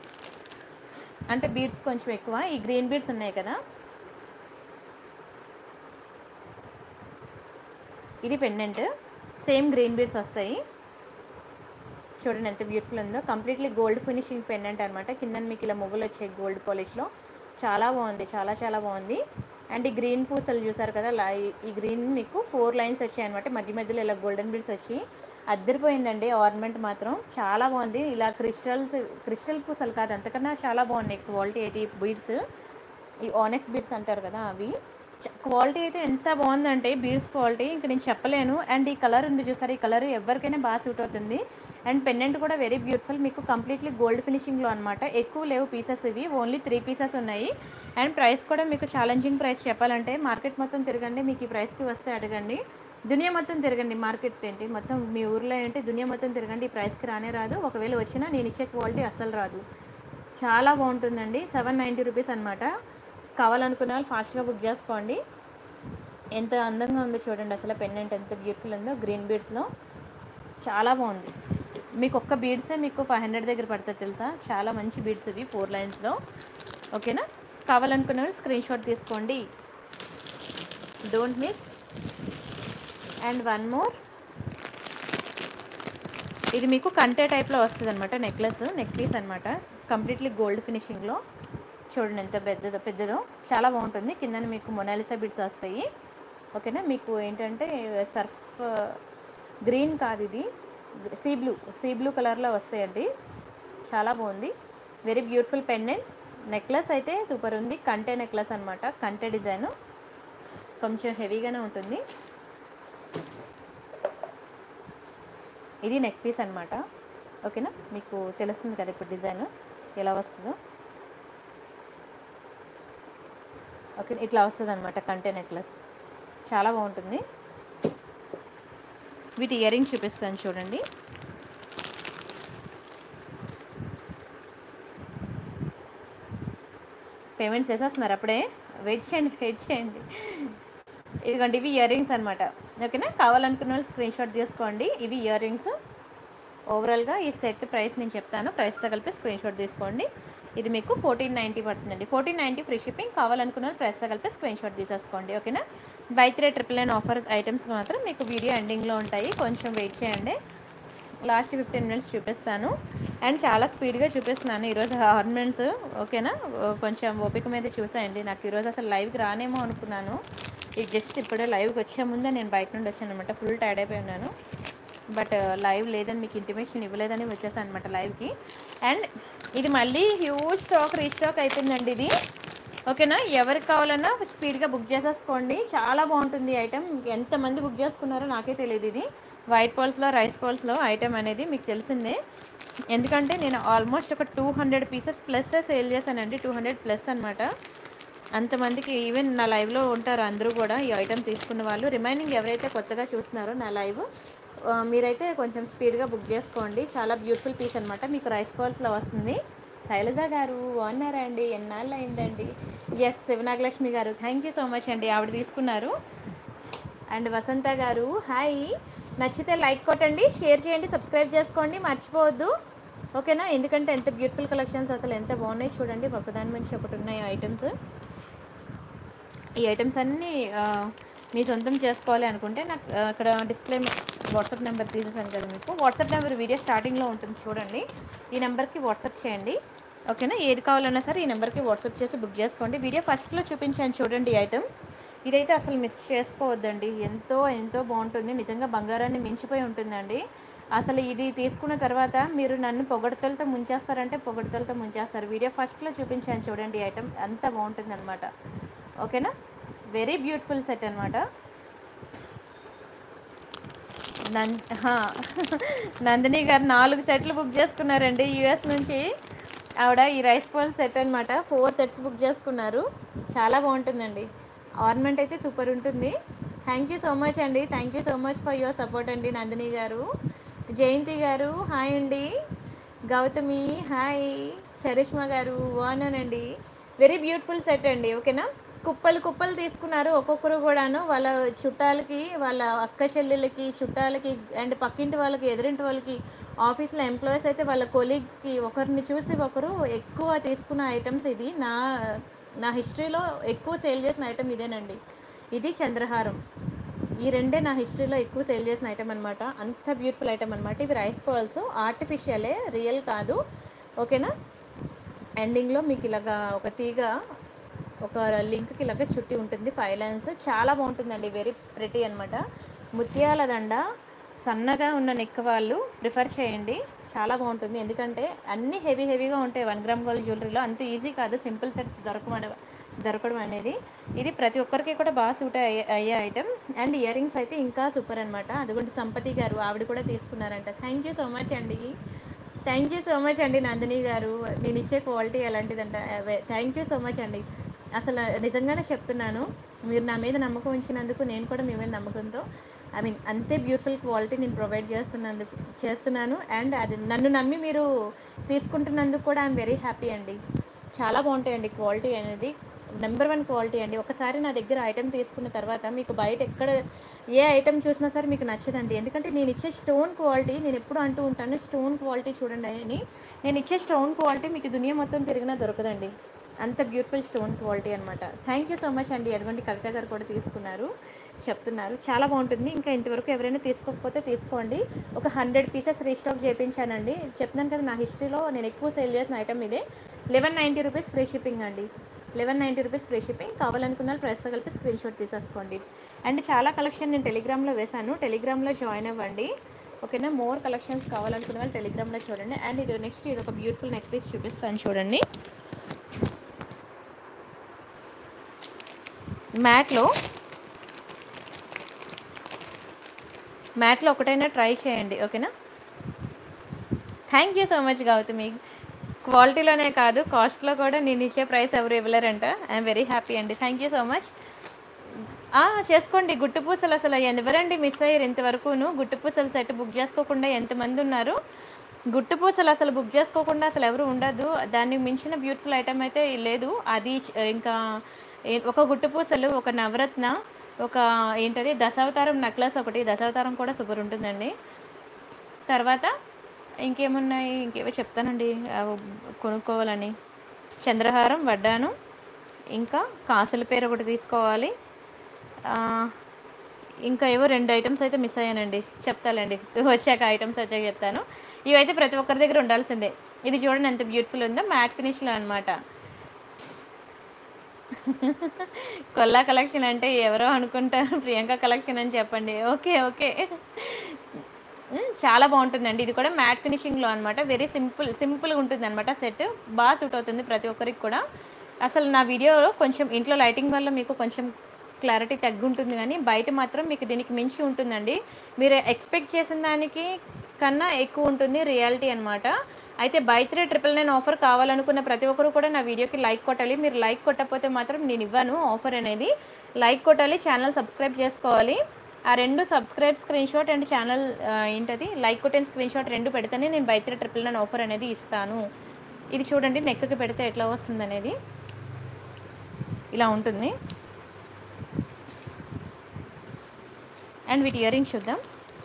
అంటే బీడ్స్ కొంచెం ఎక్కువ ఈ గ్రీన్ బీడ్స్ ఉన్నాయి కదా ఇది పెండెంట్ సేమ్ గ్రీన్ బీడ్స్ వస్తాయి చూడండి ఎంత బ్యూటిఫుల్ ఉందో కంప్లీట్లీ గోల్డ్ ఫినిషింగ్ పెండెంట్ అనమాట కింద మీకు ఇలా ముగ్గులు వచ్చాయి గోల్డ్ పాలిష్లో చాలా బాగుంది చాలా చాలా బాగుంది అండ్ ఈ గ్రీన్ పూసలు చూసారు కదా లా- ఈ- ఈ గ్రీన్ మీకు ఫోర్ లైన్స్ వచ్చాయి అనమాట మధ్య మధ్యలో ఇలా గోల్డెన్ బీడ్స్ వచ్చి అద్దరిపోయిందండి ఆర్నమెంట్ మాత్రం చాలా బాగుంది ఇలా క్రిస్టల్స్ క్రిస్టల్ పూసలు కాదు అంతకన్నా చాలా బాగున్నాయి క్వాలిటీ అయితే ఈ బీడ్స్ ఈ ఆనెక్స్ బీడ్స్ అంటారు కదా అవి క్వాలిటీ అయితే ఎంత బాగుందంటే బీడ్స్ క్వాలిటీ ఇంకా నేను చెప్పలేను అండ్ ఈ కలర్ ఉంది చూసారు ఈ కలర్ ఎవరికైనా బాగా సూట్ అవుతుంది అండ్ పెండెంట్ కూడా వెరీ బ్యూటిఫుల్ మీకు కంప్లీట్లీ గోల్డ్ ఫినిషింగ్లో అనమాట ఎక్కువ లేవు పీసెస్ ఇవి ఓన్లీ త్రీ పీసెస్ ఉన్నాయి అండ్ ప్రైస్ కూడా మీకు ఛాలెంజింగ్ ప్రైస్ చెప్పాలంటే మార్కెట్ మొత్తం తిరగండి మీకు ఈ ప్రైస్కి వస్తే అడగండి దునియా మొత్తం తిరగండి మార్కెట్ ఏంటి మొత్తం మీ ఊర్లో ఏంటి దునియా మొత్తం తిరగండి ఈ ప్రైస్కి రానే రాదు ఒకవేళ వచ్చినా నేను ఇచ్చే క్వాలిటీ అస్సలు రాదు చాలా బాగుంటుందండి సెవెన్ నైంటీ రూపీస్ అనమాట కావాలనుకున్న వాళ్ళు ఫాస్ట్గా బుక్ చేసుకోండి ఎంత అందంగా ఉందో చూడండి అసలు పెండెంట్ ఎంత బ్యూటిఫుల్ ఉందో గ్రీన్ బీడ్స్లో చాలా బాగుంది మీకు ఒక్క బీడ్సే మీకు ఫైవ్ హండ్రెడ్ దగ్గర పడుతుంది తెలుసా చాలా మంచి బీడ్స్ ఇవి ఫోర్ లైన్స్లో ఓకేనా కావాలనుకున్న స్క్రీన్ షాట్ తీసుకోండి don't miss and one more ఇది మీకు కంటే టైప్లో వస్తుంది అనమాట నెక్లెస్ నెక్ పీస్ అనమాట కంప్లీట్లీ గోల్డ్ ఫినిషింగ్లో చూడండి ఎంత పెద్దదో పెద్దదో చాలా బాగుంటుంది కింద మీకు మొనాలిసా బిడ్స్ వస్తాయి ఓకేనా మీకు ఏంటంటే సర్ఫ్ గ్రీన్ కాదు ఇది సీ బ్లూ సీ బ్లూ కలర్లో వస్తాయండి చాలా బాగుంది వెరీ బ్యూటిఫుల్ పెండెంట్ నెక్లెస్ అయితే సూపర్ ఉంది కంటే నెక్లెస్ అనమాట కంటే డిజైన్ కొంచెం హెవీగానే ఉంటుంది ఇది నెక్ పీస్ అనమాట ఓకేనా మీకు తెలుస్తుంది కదా ఇప్పుడు డిజైన్ ఎలా వస్తుందో ఓకే ఇట్లా వస్తుంది అనమాట కంటే నెక్లెస్ చాలా బాగుంటుంది వీటి ఇయర్ రింగ్స్ చూపిస్తాను చూడండి పేమెంట్స్ చేసేస్తున్నారు అప్పుడే వెయిట్ చేయండి వెయిట్ చేయండి ఇదిగోండి ఇవి ఇయర్ రింగ్స్ అనమాట ఓకేనా కావాలనుకున్న వాళ్ళు స్క్రీన్ షాట్ తీసుకోండి ఇవి ఇయర్ రింగ్స్ ఓవరాల్గా ఈ సెట్ ప్రైస్ నేను చెప్తాను ప్రైస్తో కలిపి స్క్రీన్ షాట్ తీసుకోండి ఇది మీకు ఫోర్టీన్ నైంటీ పడుతుందండి ఫోర్టీన్ నైంటీ ఫ్రీ షిప్పింగ్ కావాలనుకున్న వాళ్ళు ప్రైస్తో కలిపి స్క్రీన్ షాట్ తీసేసుకోండి ఓకేనా buy three triple nine offer items మాత్రం మీకు వీడియో ఎండింగ్లో ఉంటాయి కొంచెం వెయిట్ చేయండి లాస్ట్ ఫిఫ్టీన్ మినిట్స్ చూపిస్తాను అండ్ చాలా స్పీడ్గా చూపిస్తున్నాను ఈరోజు ఆర్నమెంట్స్ ఓకేనా ఓ కొంచెం ఓపిక మీద చూసాయండి నాకు ఈరోజు అసలు లైవ్కి రానేమో అనుకున్నాను ఇది జస్ట్ ఇప్పుడే లైవ్కి వచ్చే ముందే నేను బయట నుండి వచ్చాను అనమాట ఫుల్ టైర్డ్ అయిపోయి ఉన్నాను బట్ లైవ్ లేదని మీకు ఇంటిమేషన్ ఇవ్వలేదని వచ్చేసాను అనమాట లైవ్కి అండ్ ఇది మళ్ళీ హ్యూజ్ స్టాక్ రీస్టాక్ అయిపోయిందండి ఇది ఓకేనా ఎవరికి కావాలన్నా స్పీడ్గా బుక్ చేసేసుకోండి చాలా బాగుంటుంది ఐటెం ఎంతమంది బుక్ చేసుకున్నారో నాకే తెలియదు ఇది వైట్ పర్ల్స్లో రైస్ పర్ల్స్లో ఐటెం అనేది మీకు తెలిసిందే ఎందుకంటే నేను ఆల్మోస్ట్ ఒక two hundred pieces plus sale చేశానండి టూ హండ్రెడ్ ప్లస్ అనమాట అంతమందికి ఈవెన్ నా లైవ్లో ఉంటారు అందరూ కూడా ఈ ఐటెం తీసుకున్న వాళ్ళు రిమైనింగ్ ఎవరైతే కొత్తగా చూస్తున్నారో నా లైవ్ ఆ, మీరైతే కొంచెం స్పీడ్గా బుక్ చేసుకోండి చాలా బ్యూటిఫుల్ పీస్ అనమాట మీకు రైస్ పర్ల్స్లో వస్తుంది శైలజ గారు బాగున్నారా అండి ఎన్నాళ్ళు అయిందండి ఎస్ శివనాగలక్ష్మి గారు థ్యాంక్ యూ సో మచ్ అండి ఆవిడ తీసుకున్నారు అండ్ వసంత గారు హాయ్ నచ్చితే లైక్ కొట్టండి షేర్ చేయండి సబ్స్క్రైబ్ చేసుకోండి మర్చిపోవద్దు ఓకేనా ఎందుకంటే ఎంత బ్యూటిఫుల్ కలెక్షన్స్ అసలు ఎంత బాగున్నాయి చూడండి ఒకదాని నుంచి ఒకటి ఉన్నాయి ఐటమ్స్ ఈ ఐటమ్స్ అన్నీ ఆ, మీ సొంతం చేసుకోవాలి అనుకుంటే నాకు ఆ, అక్కడ డిస్ప్లే వాట్సాప్ నెంబర్ తీసేసాను కదా మీకు వాట్సాప్ నెంబర్ వీడియో స్టార్టింగ్లో ఉంటుంది చూడండి ఈ నెంబర్కి వాట్సాప్ చేయండి ఓకేనా ఏది కావాలన్నా సరే ఈ నెంబర్కి వాట్సాప్ చేసి బుక్ చేసుకోండి వీడియో ఫస్ట్లో చూపించాను చూడండి ఈ ఐటమ్ ఇదైతే అసలు మిస్ చేసుకోవద్దండి ఎంతో ఎంతో బాగుంటుంది నిజంగా బంగారాన్ని మించిపోయి ఉంటుందండి అసలు ఇది తీసుకున్న తర్వాత మీరు నన్ను పొగడతలతో ముంచేస్తారంటే పొగడతలతో ముంచేస్తారు వీడియో ఫస్ట్లో చూపించాను చూడండి ఈ ఐటమ్ అంత బాగుంటుంది అనమాట ఓకేనా వెరీ బ్యూటిఫుల్ సెట్ అనమాట నం హా. నందిని గారు నాలుగు సెట్లు బుక్ చేసుకున్నారండి యూఎస్ నుంచి ఆవిడ ఈ రైస్ పౌల్ సెట్ అనమాట ఫోర్ సెట్స్ బుక్ చేసుకున్నారు చాలా బాగుంటుందండి ఆర్నమెంట్ అయితే సూపర్ ఉంటుంది థ్యాంక్ యూ సో మచ్ అండి thank you so much for your support అండి నందిని గారు జయంతి గారు హాయ్ అండి గౌతమి హాయ్ చరిష్మా గారు బాగున్నానండి వెరీ బ్యూటిఫుల్ సెట్ అండి ఓకేనా కుప్పలు కుప్పలు తీసుకున్నారు ఒక్కొక్కరు కూడాను వాళ్ళ చుట్టాలకి వాళ్ళ అక్క చెల్లెలకి చుట్టాలకి అండ్ పక్కింటి వాళ్ళకి ఎదురింటి వాళ్ళకి ఆఫీస్లో ఎంప్లాయీస్ అయితే వాళ్ళ కొలీగ్స్కి ఒకరిని చూసి ఒకరు ఎక్కువ తీసుకున్న ఐటమ్స్ ఇది నా నా హిస్టరీలో ఎక్కువ సేల్ చేసిన ఐటమ్ ఇదేనండి ఇది చంద్రహారం ఈ రెండే నా హిస్టరీలో ఎక్కువ సేల్ చేసిన ఐటమ్ అనమాట అంత బ్యూటిఫుల్ ఐటమ్ అనమాట ఇవి రైస్ పర్ల్స్ ఆర్టిఫిషియలే రియల్ కాదు ఓకేనా ఎండింగ్లో మీకు ఇలాగా ఒక తీగ ఒక లింక్కి ఇలాగ చుట్టి ఉంటుంది ఫైవ్ లైన్స్ చాలా బాగుంటుందండి వెరీ ప్రెటీ అనమాట ముత్యాల దండ సన్నగా ఉన్న నెక్ వాళ్ళు ప్రిఫర్ చేయండి చాలా బాగుంటుంది ఎందుకంటే అన్నీ హెవీ హెవీగా ఉంటాయి వన్ గ్రామ్ గోల్డ్ జ్యువెలరీలో అంత ఈజీ కాదు సింపుల్ సెట్స్ దొరకడం దొరకడం అనేది ఇది ప్రతి ఒక్కరికి కూడా బాగా సూట్ అయ్యే అయ్యే ఐటమ్ అండ్ ఇయర్ రింగ్స్ అయితే ఇంకా సూపర్ అనమాట అదిగోండి సంపతి గారు ఆవిడ కూడా తీసుకున్నారంట థ్యాంక్ యూ సో మచ్ అండి థ్యాంక్ యూ సో మచ్ అండి నందిని గారు నేను ఇచ్చే క్వాలిటీ ఎలాంటిదంట థ్యాంక్ యూ సో మచ్ అండి అసలు నిజంగానే చెప్తున్నాను మీరు నా మీద నమ్మకం ఉంచినందుకు నేను కూడా మీ మీద నమ్మకంతో ఐ మీన్ అంతే బ్యూటిఫుల్ క్వాలిటీ నేను ప్రొవైడ్ చేస్తున్నందుకు చేస్తున్నాను అండ్ అది నన్ను నమ్మి మీరు తీసుకుంటున్నందుకు కూడా ఐఎమ్ వెరీ హ్యాపీ అండి చాలా బాగుంటాయండి క్వాలిటీ అనేది నెంబర్ వన్ క్వాలిటీ అండి ఒకసారి నా దగ్గర ఐటెం తీసుకున్న తర్వాత మీకు బయట ఎక్కడ ఏ ఐటెం చూసినా సరే మీకు నచ్చదండి ఎందుకంటే నేను ఇచ్చే స్టోన్ క్వాలిటీ నేను ఎప్పుడు అంటూ ఉంటాను స్టోన్ క్వాలిటీ చూడండి అని నేను ఇచ్చే స్టోన్ క్వాలిటీ మీకు దునియా మొత్తం తిరిగినా దొరకదండి అంత బ్యూటిఫుల్ స్టోన్ క్వాలిటీ అనమాట థ్యాంక్ యూ సో మచ్ అండి అదిగోండి కవిత గారు కూడా తీసుకున్నారు చెప్తున్నారు చాలా బాగుంటుంది ఇంకా ఇంతవరకు ఎవరైనా తీసుకోకపోతే తీసుకోండి ఒక హండ్రెడ్ పీసెస్ రీస్టాక్ చేయించానండి చెప్తున్నాను కదా నా హిస్టరీలో నేను ఎక్కువ సేల్ చేసిన ఐటమ్ ఇదే eleven ninety rupees free shipping అండి eleven ninety rupees free shipping కావాలనుకున్న వాళ్ళు ప్రైస్తో కలిపి స్క్రీన్ షాట్ తీసేసుకోండి అండ్ చాలా కలెక్షన్ నేను టెలిగ్రామ్లో వేశాను టెలిగ్రామ్లో జాయిన్ అవ్వండి ఓకేనా మోర్ కలెక్షన్స్ కావాలనుకున్న వాళ్ళు టెలిగ్రామ్లో చూడండి అండ్ ఇది నెక్స్ట్ ఇది ఒక బ్యూటిఫుల్ నెక్ పీస్ చూపిస్తాను చూడండి మ్యాట్లో మ్యాట్లో ఒకటైనా ట్రై చేయండి ఓకేనా thank you so much Gautami క్వాలిటీలోనే కాదు కాస్ట్లో కూడా నేను ఇచ్చే ప్రైస్ ఎవరు ఇవ్వలేరంట ఐఎమ్ వెరీ హ్యాపీ అండి థ్యాంక్ యూ సో మచ్ ఆ, చేసుకోండి గుట్టు పూసలు అసలు ఎవరండి మిస్ అయ్యారు ఇంతవరకును గుట్టు పూసల సెట్ బుక్ చేసుకోకుండా ఎంతమంది ఉన్నారు గుట్టు పూసలు అసలు బుక్ చేసుకోకుండా అసలు ఎవరు ఉండదు దాన్ని మించిన బ్యూటిఫుల్ ఐటమ్ అయితే లేదు అది చ- ఇంకా ఏ- ఒక గుట్టు పూసలు ఒక నవరత్న ఒక ఏంటది దశావతారం నెక్లెస్ ఒకటి దశావతారం కూడా సూపర్ ఉంటుందండి తర్వాత ఇంకేమున్నాయి ఇంకేవో చెప్తానండి అవి కొనుక్కోవాలని చంద్రహారం వడ్డాను ఇంకా కాసుల పేరు ఒకటి తీసుకోవాలి ఆ, ఇంకా ఏవో రెండు ఐటమ్స్ అయితే మిస్ అయ్యానండి చెప్తాలండి వచ్చాక ఐటమ్స్ వచ్చాక చెప్తాను ఇవైతే ప్రతి ఒక్కరి దగ్గర ఉండాల్సిందే ఇది చూడండి ఎంత బ్యూటిఫుల్ ఉందో మ్యాట్ ఫినిష్లో అనమాట కొల్లా కలెక్షన్ అంటే ఎవరో అనుకుంటారు ప్రియాంక కలెక్షన్ అని చెప్పండి ఓకే ఓకే మ్, చాలా బాగుంటుందండి ఇది కూడా మ్యాట్ ఫినిషింగ్లో అనమాట వెరీ సింపుల్ సింపుల్గా ఉంటుంది అనమాట సెట్ బాగా సూట్ అవుతుంది ప్రతి ఒక్కరికి కూడా అసలు నా వీడియోలో కొంచెం ఇంట్లో లైటింగ్ వల్ల మీకు కొంచెం క్లారిటీ తగ్గుంటుంది కానీ బయట మాత్రం మీకు దీనికి మించి ఉంటుందండి మీరు ఎక్స్పెక్ట్ చేసిన దానికి కన్నా ఎక్కువ ఉంటుంది రియాలిటీ అనమాట అయితే buy three triple nine offer కావాలనుకున్న ప్రతి ఒక్కరు కూడా నా వీడియోకి లైక్ కొట్టాలి మీరు లైక్ కొట్టకపోతే మాత్రం నేను ఇవ్వను ఆఫర్ అనేది లైక్ కొట్టాలి ఛానల్ సబ్స్క్రైబ్ చేసుకోవాలి ఆ రెండు subscribe screen shot and channel ఏంటది లైక్ కొట్టిన స్క్రీన్ షాట్ రెండు పెడితేనే నేను buy three triple nine offer అనేది ఇస్తాను ఇది చూడండి నెక్కి పెడితే ఎట్లా వస్తుంది అనేది ఇలా ఉంటుంది అండ్ వీటి ఇయర్ రింగ్స్ చూద్దాం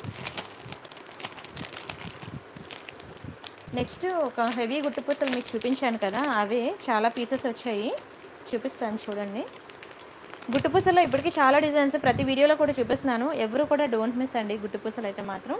నెక్స్ట్ ఒక హెవీ గుట్టుపూసలు మీకు చూపించాను కదా అవే చాలా పీసెస్ వచ్చాయి చూపిస్తాను చూడండి గుట్టుపూసలో ఇప్పటికీ చాలా డిజైన్స్ ప్రతి వీడియోలో కూడా చూపిస్తున్నాను ఎవరు కూడా డోంట్ మిస్ అండి గుట్టుపూసలు అయితే మాత్రం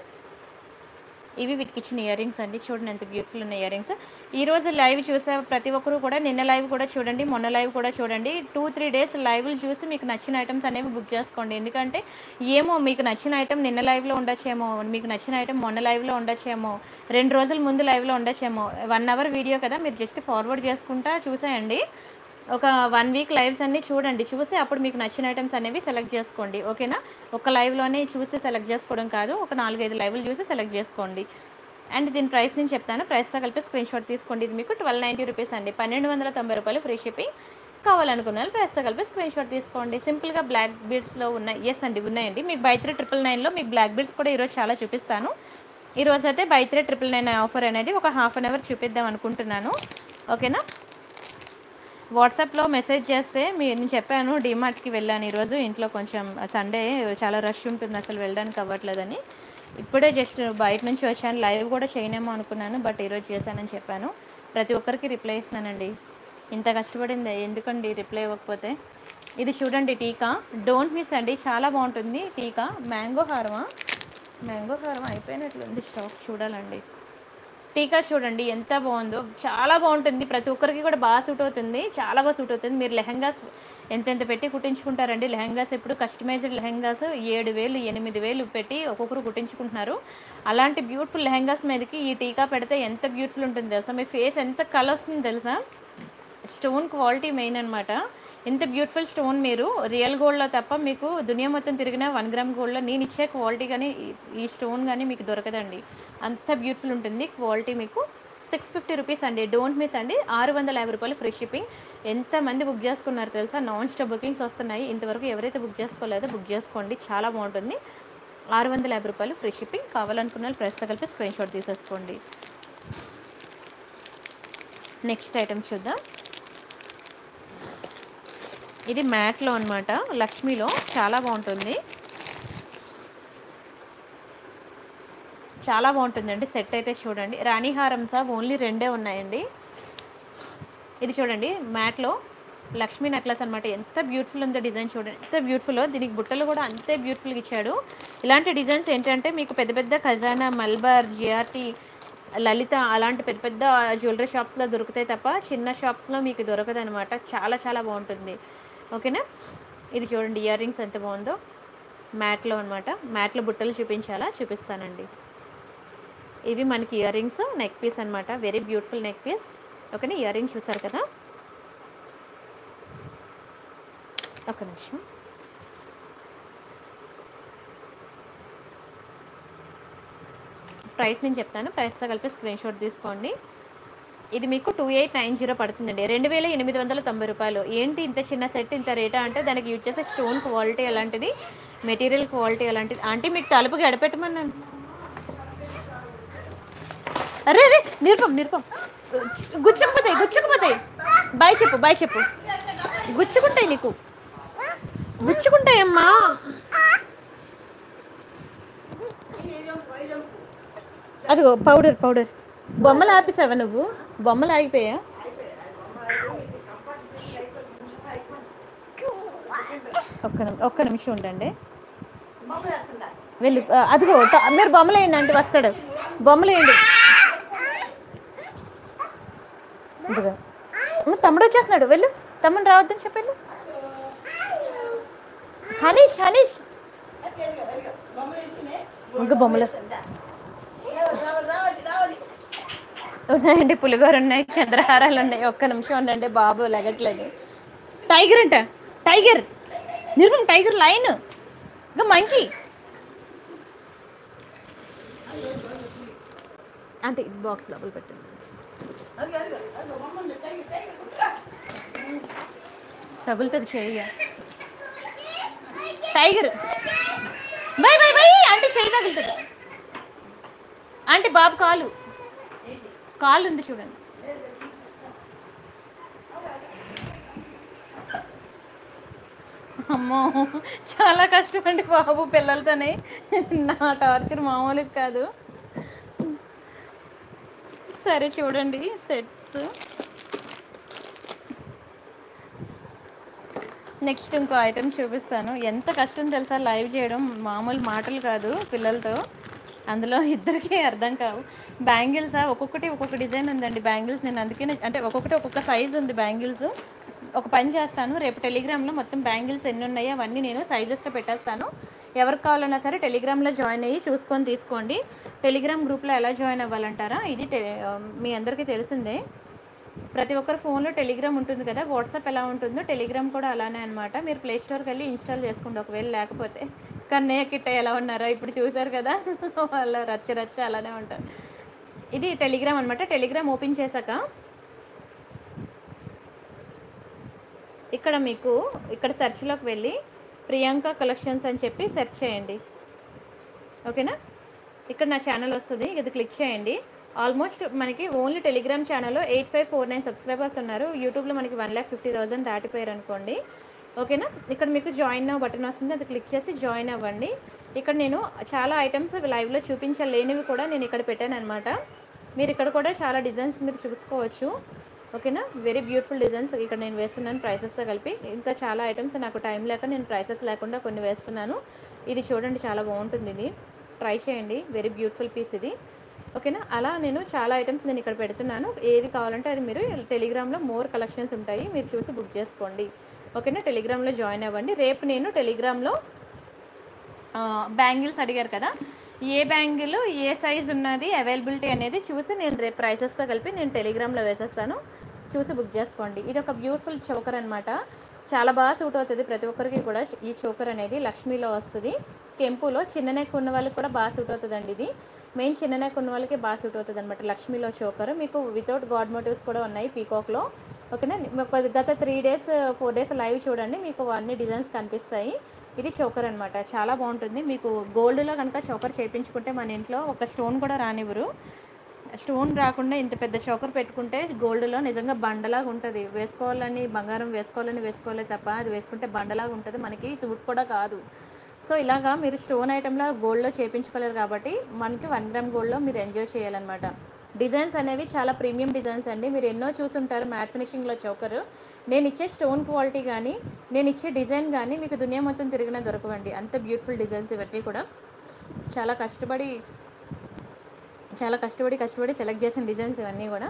ఇవి వీటికి ఇచ్చిన ఇయర్ రింగ్స్ అండి చూడండి ఎంత బ్యూటిఫుల్ ఉన్న ఇయర్ రింగ్స్ ఈ రోజు లైవ్ చూసే ప్రతి ఒక్కరు కూడా నిన్న లైవ్ కూడా చూడండి మొన్న లైవ్ కూడా చూడండి టూ త్రీ డేస్ లైవ్లు చూసి మీకు నచ్చిన ఐటమ్స్ అనేవి బుక్ చేసుకోండి ఎందుకంటే ఏమో మీకు నచ్చిన ఐటమ్ నిన్న లైవ్లో ఉండొచ్చేమో మీకు నచ్చిన ఐటమ్ మొన్న లైవ్లో ఉండొచ్చేమో రెండు రోజుల ముందు లైవ్లో ఉండొచ్చేమో వన్ అవర్ వీడియో కదా మీరు జస్ట్ ఫార్వర్డ్ చేసుకుంటా చూసేయండి ఒక వన్ వీక్ లైవ్స్ అన్ని చూడండి చూసి అప్పుడు మీకు నచ్చిన ఐటమ్స్ అనేవి సెలెక్ట్ చేసుకోండి ఓకేనా ఒక లైవ్లోనే చూసి సెలెక్ట్ చేసుకోవడం కాదు ఒక నాలుగైదు లైవ్లు చూసి సెలెక్ట్ చేసుకోండి అండ్ దీని ప్రైస్ నేను చెప్తాను ప్రైస్తో కలిపి స్క్రీన్ షాట్ తీసుకోండి ఇది మీకు ట్వెల్వ్ నైంటీ రూపీస్ అండి పన్నెండు వందల తొంభై రూపాయలు ఫ్రీ షిప్పింగ్ కావాలనుకున్న వాళ్ళు ప్రైస్తో కలిపి స్క్రీన్ షాట్ తీసుకోండి సింపుల్గా బ్లాక్ బీడ్స్లో ఉన్నాయి ఎస్ అండి ఉన్నాయండి మీకు బై త్రీ ట్రిపుల్ నైన్లో మీకు బ్లాక్ బీడ్స్ కూడా ఈరోజు చాలా చూపిస్తాను ఈరోజు అయితే buy three triple nine offer అనేది ఒక హాఫ్ అన్ అవర్ చూపిద్దాం అనుకుంటున్నాను ఓకేనా వాట్సాప్లో మెసేజ్ చేస్తే మీ నేను చెప్పాను డిమార్ట్కి వెళ్ళాను ఈరోజు ఇంట్లో కొంచెం సండే చాలా రష్ ఉంటుంది అసలు వెళ్ళడానికి అవ్వట్లేదని ఇప్పుడే జస్ట్ బయట నుంచి వచ్చాను లైవ్ కూడా చేయనేమో అనుకున్నాను బట్ ఈరోజు చేశానని చెప్పాను ప్రతి ఒక్కరికి రిప్లై ఇస్తానండి ఇంత కష్టపడింది ఎందుకండి రిప్లై ఇవ్వకపోతే ఇది చూడండి టీకా డోంట్ మిస్ అండి చాలా బాగుంటుంది టీకా మ్యాంగో హారమా మ్యాంగో హారం అయిపోయినట్లుంది స్టాక్ చూడాలండి టీకా చూడండి ఎంత బాగుందో చాలా బాగుంటుంది ప్రతి ఒక్కరికి కూడా బాగా సూట్ అవుతుంది చాలా బాగా సూట్ అవుతుంది మీరు లెహంగాస్ ఎంతెంత పెట్టి కుట్టించుకుంటారండి లెహంగాస్ ఇప్పుడు కస్టమైజ్డ్ లెహంగాస్ ఏడు వేలు ఎనిమిది వేలు పెట్టి ఒక్కొక్కరు కుట్టించుకుంటున్నారు అలాంటి బ్యూటిఫుల్ లెహంగాస్ మీదకి ఈ టీకా పెడితే ఎంత బ్యూటిఫుల్ ఉంటుంది తెలుసా మీ ఫేస్ ఎంత కలర్ వస్తుంది తెలుసా స్టోన్ క్వాలిటీ మెయిన్ అనమాట ఇంత బ్యూటిఫుల్ స్టోన్ మీరు రియల్ గోల్డ్లో తప్ప మీకు దునియా మొత్తం తిరిగిన వన్ గ్రామ్ గోల్డ్లో నేను ఇచ్చే క్వాలిటీ కానీ ఈ- ఈ స్టోన్ కానీ మీకు దొరకదండి అంత బ్యూటిఫుల్ ఉంటుంది క్వాలిటీ మీకు సిక్స్ ఫిఫ్టీ రూపీస్ అండి డోంట్ మిస్ అండి ఆరు వందల యాభై రూపాయలు ఫ్రీ షిప్పింగ్ ఎంతమంది బుక్ చేసుకున్నారు తెలుసా నాన్ స్టాప్ బుకింగ్స్ వస్తున్నాయి ఇంతవరకు ఎవరైతే బుక్ చేసుకోలేదో బుక్ చేసుకోండి చాలా బాగుంటుంది ఆరు వందల యాభై రూపాయలు ఫ్రీ షిప్పింగ్ కావాలనుకున్న వాళ్ళు ప్రైస్తో కలిపి స్క్రీన్ షాట్ తీసేసుకోండి నెక్స్ట్ ఐటమ్ చూద్దాం ఇది మ్యాట్లో అనమాట లక్ష్మిలో చాలా బాగుంటుంది చాలా బాగుంటుందండి సెట్ అయితే చూడండి రాణి హారం సాబ్ ఓన్లీ రెండే ఉన్నాయండి ఇది చూడండి మ్యాట్లో లక్ష్మీ నెక్లెస్ అనమాట ఎంత బ్యూటిఫుల్ ఉందో డిజైన్ చూడండి ఎంత బ్యూటిఫుల్ దీనికి బుట్టలు కూడా అంతే బ్యూటిఫుల్గా ఇచ్చాడు ఇలాంటి డిజైన్స్ ఏంటంటే మీకు పెద్ద పెద్ద ఖజానా మల్బార్ జిఆర్టీ లలిత అలాంటి పెద్ద పెద్ద జ్యువెలరీ షాప్స్లో దొరుకుతాయి తప్ప చిన్న షాప్స్లో మీకు దొరకదు అనమాట చాలా చాలా బాగుంటుంది ఓకేనా ఇది చూడండి ఇయర్ రింగ్స్ ఎంత బాగుందో మ్యాట్లో అనమాట మ్యాట్లో బుట్టలు చూపించాలా చూపిస్తానండి ఇవి మనకి ఇయర్ రింగ్స్ నెక్ పీస్ అనమాట వెరీ బ్యూటిఫుల్ నెక్ పీస్ ఓకేనా ఇయర్ రింగ్స్ చూసారు కదా ఒక నిమిషం ప్రైస్ నేను చెప్తాను ప్రైస్తో కలిపి స్క్రీన్ షాట్ తీసుకోండి ఇది మీకు టూ ఎయిట్ నైన్ జీరో పడుతుందండి రెండు వేల ఎనిమిది వందల తొంభై రూపాయలు ఏంటి ఇంత చిన్న సెట్ ఇంత రేటా అంటే దానికి యూజ్ చేసే స్టోన్ క్వాలిటీ అలాంటిది మెటీరియల్ క్వాలిటీ అలాంటిది అంటే మీకు తలుపు గడపెట్టమన్నాను అరే అరే నిరుపం నిరుపం గుచ్చుకుపోతాయి గుచ్చుకుపోతాయి బాయ్ చెప్పు బాయ్ చెప్పు గుచ్చుకుంటాయి నీకు గుచ్చుకుంటాయమ్మా అదిగో పౌడర్ పౌడర్ బొమ్మలు ఆపేసావా నువ్వు బొమ్మలు ఆగిపోయా ఒక్క నిమి- ఒక్క నిమిషం ఉండండి వెళ్ళి ఆ, అదిగో త- మీరు బొమ్మలు వేయండి అంటే వస్తాడు బొమ్మలు వేయండి ఇదిగో ఉమ్, తమ్ముడు వచ్చేస్తున్నాడు వెళ్ళు తమ్ముడు రావద్దని చెప్పండి హనీష్ హనీష్ ఇంకా బొమ్మలు వస్తాయి. ఉన్నాయండి పులిగోర ఉన్నాయి చంద్రహారాలు ఉన్నాయి ఒక్క నిమిషం ఉండండి బాబు లెగట్లేదు టైగర్ అంట టైగర్ నిర్మం టైగర్ లైన్ ఇంకా మంకీ అంటే బాక్స్ లోపల పెట్టండి తగులుతుంది చెయ్య టైగర్ బై బై బై అంటే చెయ్యి తగులుతుంది అంటే బాబు కాలు కాలు ఉంది చూడండి అమ్మో చాలా కష్టమండి బాబు పిల్లలతోనే నా టార్చర్ మామూలుగా కాదు సరే చూడండి సెట్స్ నెక్స్ట్ ఇంకో ఐటెం చూపిస్తాను ఎంత కష్టం తెలుసా లైవ్ చేయడం మామూలు మాటలు కాదు పిల్లలతో అందులో ఇద్దరికీ అర్థం కావు బ్యాంగిల్స్ ఒక్కొక్కటి ఒక్కొక్క డిజైన్ ఉందండి బ్యాంగిల్స్ నేను అందుకే నే- అంటే ఒక్కొక్కటి ఒక్కొక్క సైజ్ ఉంది బ్యాంగిల్స్ ఒక పని చేస్తాను రేపు టెలిగ్రామ్లో మొత్తం బ్యాంగిల్స్ ఎన్ని ఉన్నాయో అవన్నీ నేను సైజెస్లో పెట్టేస్తాను ఎవరికి కావాలన్నా సరే టెలిగ్రామ్లో జాయిన్ అయ్యి చూసుకొని తీసుకోండి టెలిగ్రామ్ గ్రూప్లో ఎలా జాయిన్ అవ్వాలంటారా ఇది టె- మీ అందరికీ తెలిసిందే ప్రతి ఒక్కరి ఫోన్లో టెలిగ్రామ్ ఉంటుంది కదా వాట్సాప్ ఎలా ఉంటుందో టెలిగ్రామ్ కూడా అలానే అనమాట మీరు ప్లే స్టోర్కి వెళ్ళి ఇన్స్టాల్ చేసుకోండి ఒకవేళ లేకపోతే కన్నయ్య కిట్ట ఎలా ఉన్నారో ఇప్పుడు చూసారు కదా వాళ్ళ రచ్చ రచ్చ అలానే ఉంటారు ఇది టెలిగ్రామ్ అనమాట టెలిగ్రామ్ ఓపెన్ చేశాక ఇక్కడ మీకు ఇక్కడ సెర్చ్లోకి వెళ్ళి ప్రియాంక కలెక్షన్స్ అని చెప్పి సెర్చ్ చేయండి ఓకేనా ఇక్కడ నా ఛానల్ వస్తుంది ఇది క్లిక్ చేయండి ఆల్మోస్ట్ మనకి ఓన్లీ టెలిగ్రామ్ ఛానల్లో eight five four nine subscribers ఉన్నారు యూట్యూబ్లో మనకి వన్ ల్యాక్ ఫిఫ్టీ థౌసండ్ దాటిపోయారు అనుకోండి ఓకేనా ఇక్కడ మీకు జాయిన్ అవ్వ బటన్ వస్తుంది అది క్లిక్ చేసి జాయిన్ అవ్వండి ఇక్కడ నేను చాలా ఐటమ్స్ లైవ్లో చూపించలేనివి కూడా నేను ఇక్కడ పెట్టాను అనమాట మీరు ఇక్కడ కూడా చాలా డిజైన్స్ మీరు చూసుకోవచ్చు ఓకేనా వెరీ బ్యూటిఫుల్ డిజైన్స్ ఇక్కడ నేను వేస్తున్నాను ప్రైసెస్తో కలిపి ఇంకా చాలా ఐటమ్స్ నాకు టైం లేక నేను ప్రైసెస్ లేకుండా కొన్ని వేస్తున్నాను ఇది చూడండి చాలా బాగుంటుంది ఇది ట్రై చేయండి వెరీ బ్యూటిఫుల్ పీస్ ఇది ఓకేనా అలా నేను చాలా ఐటమ్స్ నేను ఇక్కడ పెడుతున్నాను ఏది కావాలంటే అది మీరు టెలిగ్రామ్లో మోర్ కలెక్షన్స్ ఉంటాయి మీరు చూసి బుక్ చేసుకోండి ఓకేనా టెలిగ్రామ్లో జాయిన్ అవ్వండి రేపు నేను టెలిగ్రామ్లో బ్యాంగిల్స్ అడిగారు కదా ఏ బ్యాంగిల్ ఏ సైజ్ ఉన్నది అవైలబిలిటీ అనేది చూసి నేను రేపు ప్రైసెస్తో కలిపి నేను టెలిగ్రామ్లో వేసేస్తాను చూసి బుక్ చేసుకోండి ఇది ఒక బ్యూటిఫుల్ చోకర్ అనమాట చాలా బాగా సూట్ అవుతుంది ప్రతి ఒక్కరికి కూడా ఈ చోకర్ అనేది లక్ష్మీలో వస్తుంది కెంపులో చిన్న నెక్ ఉన్న వాళ్ళకి కూడా బాగా సూట్ అవుతుందండి ఇది మెయిన్ చిన్న నెక్ ఉన్న వాళ్ళకి బాగా సూట్ అవుతుంది అనమాట లక్ష్మీలో చోకర్ మీకు వితౌట్ గాడ్ మోటివ్స్ కూడా ఉన్నాయి పీకాక్లో ఓకేనా మీకు గత three days four days live చూడండి మీకు అన్ని డిజైన్స్ కనిపిస్తాయి ఇది చోకర్ అనమాట చాలా బాగుంటుంది మీకు గోల్డ్లో కనుక చోకర్ చేయించుకుంటే మన ఇంట్లో ఒక స్టోన్ కూడా రానివ్వరు స్టోన్ రాకుండా ఇంత పెద్ద చోకర్ పెట్టుకుంటే గోల్డ్లో నిజంగా బండలాగా ఉంటుంది వేసుకోవాలని బంగారం వేసుకోవాలని వేసుకోవాలి తప్ప అది వేసుకుంటే బండలాగా ఉంటుంది మనకి సూట్ కూడా కాదు సో ఇలాగా మీరు స్టోన్ ఐటెంలో గోల్డ్లో చేయించుకోలేరు కాబట్టి మనకి వన్ గ్రామ్ గోల్డ్లో మీరు ఎంజాయ్ చేయాలన్నమాట డిజైన్స్ అనేవి చాలా ప్రీమియం డిజైన్స్ అండి మీరు ఎన్నో చూసుంటారు మ్యాట్ ఫినిషింగ్లో చోకరు నేను ఇచ్చే స్టోన్ క్వాలిటీ కానీ నేను ఇచ్చే డిజైన్ కానీ మీకు దునియా మొత్తం తిరిగినా దొరకవండి అంత బ్యూటిఫుల్ డిజైన్స్ ఇవన్నీ కూడా చాలా కష్టపడి చాలా కష్టపడి కష్టపడి సెలెక్ట్ చేసిన డిజైన్స్ ఇవన్నీ కూడా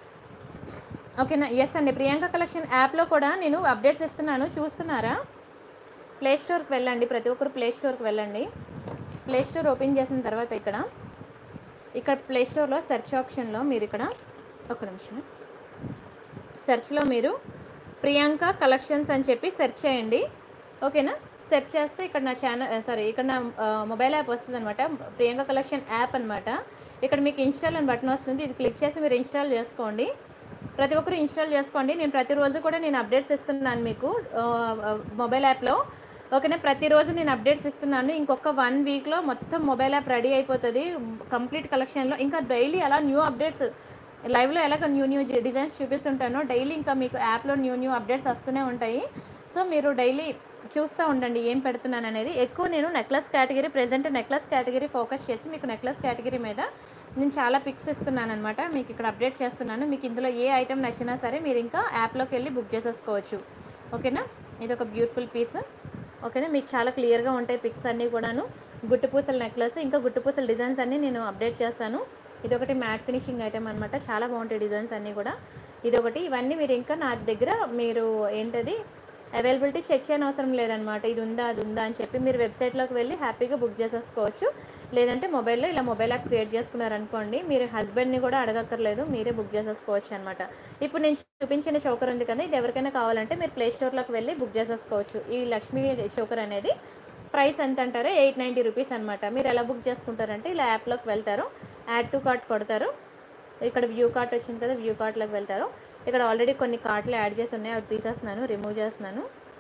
ఓకేనా ఎస్ అండి ప్రియాంక కలెక్షన్ యాప్లో కూడా నేను అప్డేట్స్ ఇస్తున్నాను చూస్తున్నారా ప్లే స్టోర్కి వెళ్ళండి ప్రతి ఒక్కరు ప్లే స్టోర్కి వెళ్ళండి ప్లే స్టోర్ ఓపెన్ చేసిన తర్వాత ఇక్కడ ఇక్కడ ప్లే స్టోర్లో సెర్చ్ ఆప్షన్లో మీరు ఇక్కడ ఒక నిమిషం సెర్చ్లో మీరు ప్రియాంక కలెక్షన్స్ అని చెప్పి సెర్చ్ చేయండి ఓకేనా సెర్చ్ చేస్తే ఇక్కడ నా ఛానల్ సారీ ఇక్కడ నా మొబైల్ యాప్ వస్తుంది అనమాట ప్రియాంక కలెక్షన్ యాప్ అనమాట ఇక్కడ మీకు ఇన్స్టాల్ అని బటన్ వస్తుంది ఇది క్లిక్ చేసి మీరు ఇన్స్టాల్ చేసుకోండి ప్రతి ఒక్కరు ఇన్స్టాల్ చేసుకోండి నేను ప్రతిరోజు కూడా నేను అప్డేట్స్ ఇస్తున్నాను మీకు ఆ, ఆ, మొబైల్ యాప్లో ఓకేనా ప్రతిరోజు నేను అప్డేట్స్ ఇస్తున్నాను ఇంకొక వన్ వీక్లో మొత్తం మొబైల్ యాప్ రెడీ అయిపోతుంది కంప్లీట్ కలెక్షన్లో ఇంకా డైలీ అలా న్యూ అప్డేట్స్ లైవ్లో ఎలాగ న్యూ న్యూ డిజైన్స్ చూపిస్తుంటానో డైలీ ఇంకా మీకు యాప్లో న్యూ న్యూ అప్డేట్స్ వస్తూనే ఉంటాయి సో మీరు డైలీ చూస్తూ ఉండండి ఏం పెడుతున్నాను అనేది ఎక్కువ నేను necklace category present necklace category focus చేసి మీకు నెక్లెస్ కేటగిరీ మీద నేను చాలా పిక్స్ ఇస్తున్నాను అనమాట మీకు ఇక్కడ అప్డేట్ చేస్తున్నాను మీకు ఇందులో ఏ ఐటెం నచ్చినా సరే మీరు ఇంకా యాప్లోకి వెళ్ళి బుక్ చేసేసుకోవచ్చు ఓకేనా ఇది ఒక బ్యూటిఫుల్ పీస్ ఓకేనా మీకు చాలా క్లియర్గా ఉంటాయి పిక్స్ అన్నీ కూడాను గుట్టుపూసల నెక్లెస్ ఇంకా గుట్టుపూసల డిజైన్స్ అన్నీ నేను అప్డేట్ చేస్తాను ఇది ఒకటి మ్యాట్ ఫినిషింగ్ ఐటెం అనమాట చాలా బాగుంటాయి డిజైన్స్ అన్నీ కూడా ఇది ఒకటి ఇవన్నీ మీరు ఇంకా నా దగ్గర మీరు ఏంటది అవైలబిలిటీ చెక్ చేయని అవసరం లేదనమాట ఇది ఉందా అది ఉందా అని చెప్పి మీరు వెబ్సైట్లోకి వెళ్ళి హ్యాపీగా బుక్ చేసేసుకోవచ్చు లేదంటే మొబైల్లో ఇలా మొబైల్ యాప్ క్రియేట్ చేసుకున్నారనుకోండి మీరు హస్బెండ్ని కూడా అడగక్కర్లేదు మీరే బుక్ చేసేసుకోవచ్చు అనమాట ఇప్పుడు నేను చూపించిన చౌకర్ ఉంది కదా ఇది ఎవరికైనా కావాలంటే మీరు ప్లే స్టోర్లోకి వెళ్ళి బుక్ చేసేసుకోవచ్చు ఈ లక్ష్మీ చౌకర్ అనేది ప్రైస్ ఎంత అంటారో ఎయిట్ నైంటీ రూపీస్ అనమాట మీరు ఎలా బుక్ చేసుకుంటారంటే ఇలా యాప్లోకి వెళ్తారు యాడ్ టు కార్ట్ కొడతారు ఇక్కడ వ్యూ కార్ట్ వచ్చింది కదా వ్యూ కార్ట్లోకి వెళ్తారు ఇక్కడ ఆల్రెడీ కొన్ని కార్ట్లు యాడ్ చేసి ఉన్నాయి అవి తీసేస్తున్నాను రిమూవ్ చేస్తున్నాను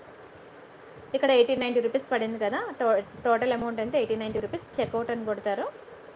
ఇక్కడ ఎయిటీ నైంటీ రూపీస్ పడింది కదా టో టోటల్ అమౌంట్ అంతా ఎయిటీ నైంటీ రూపీస్ చెక్అవుట్ అని కొడతారు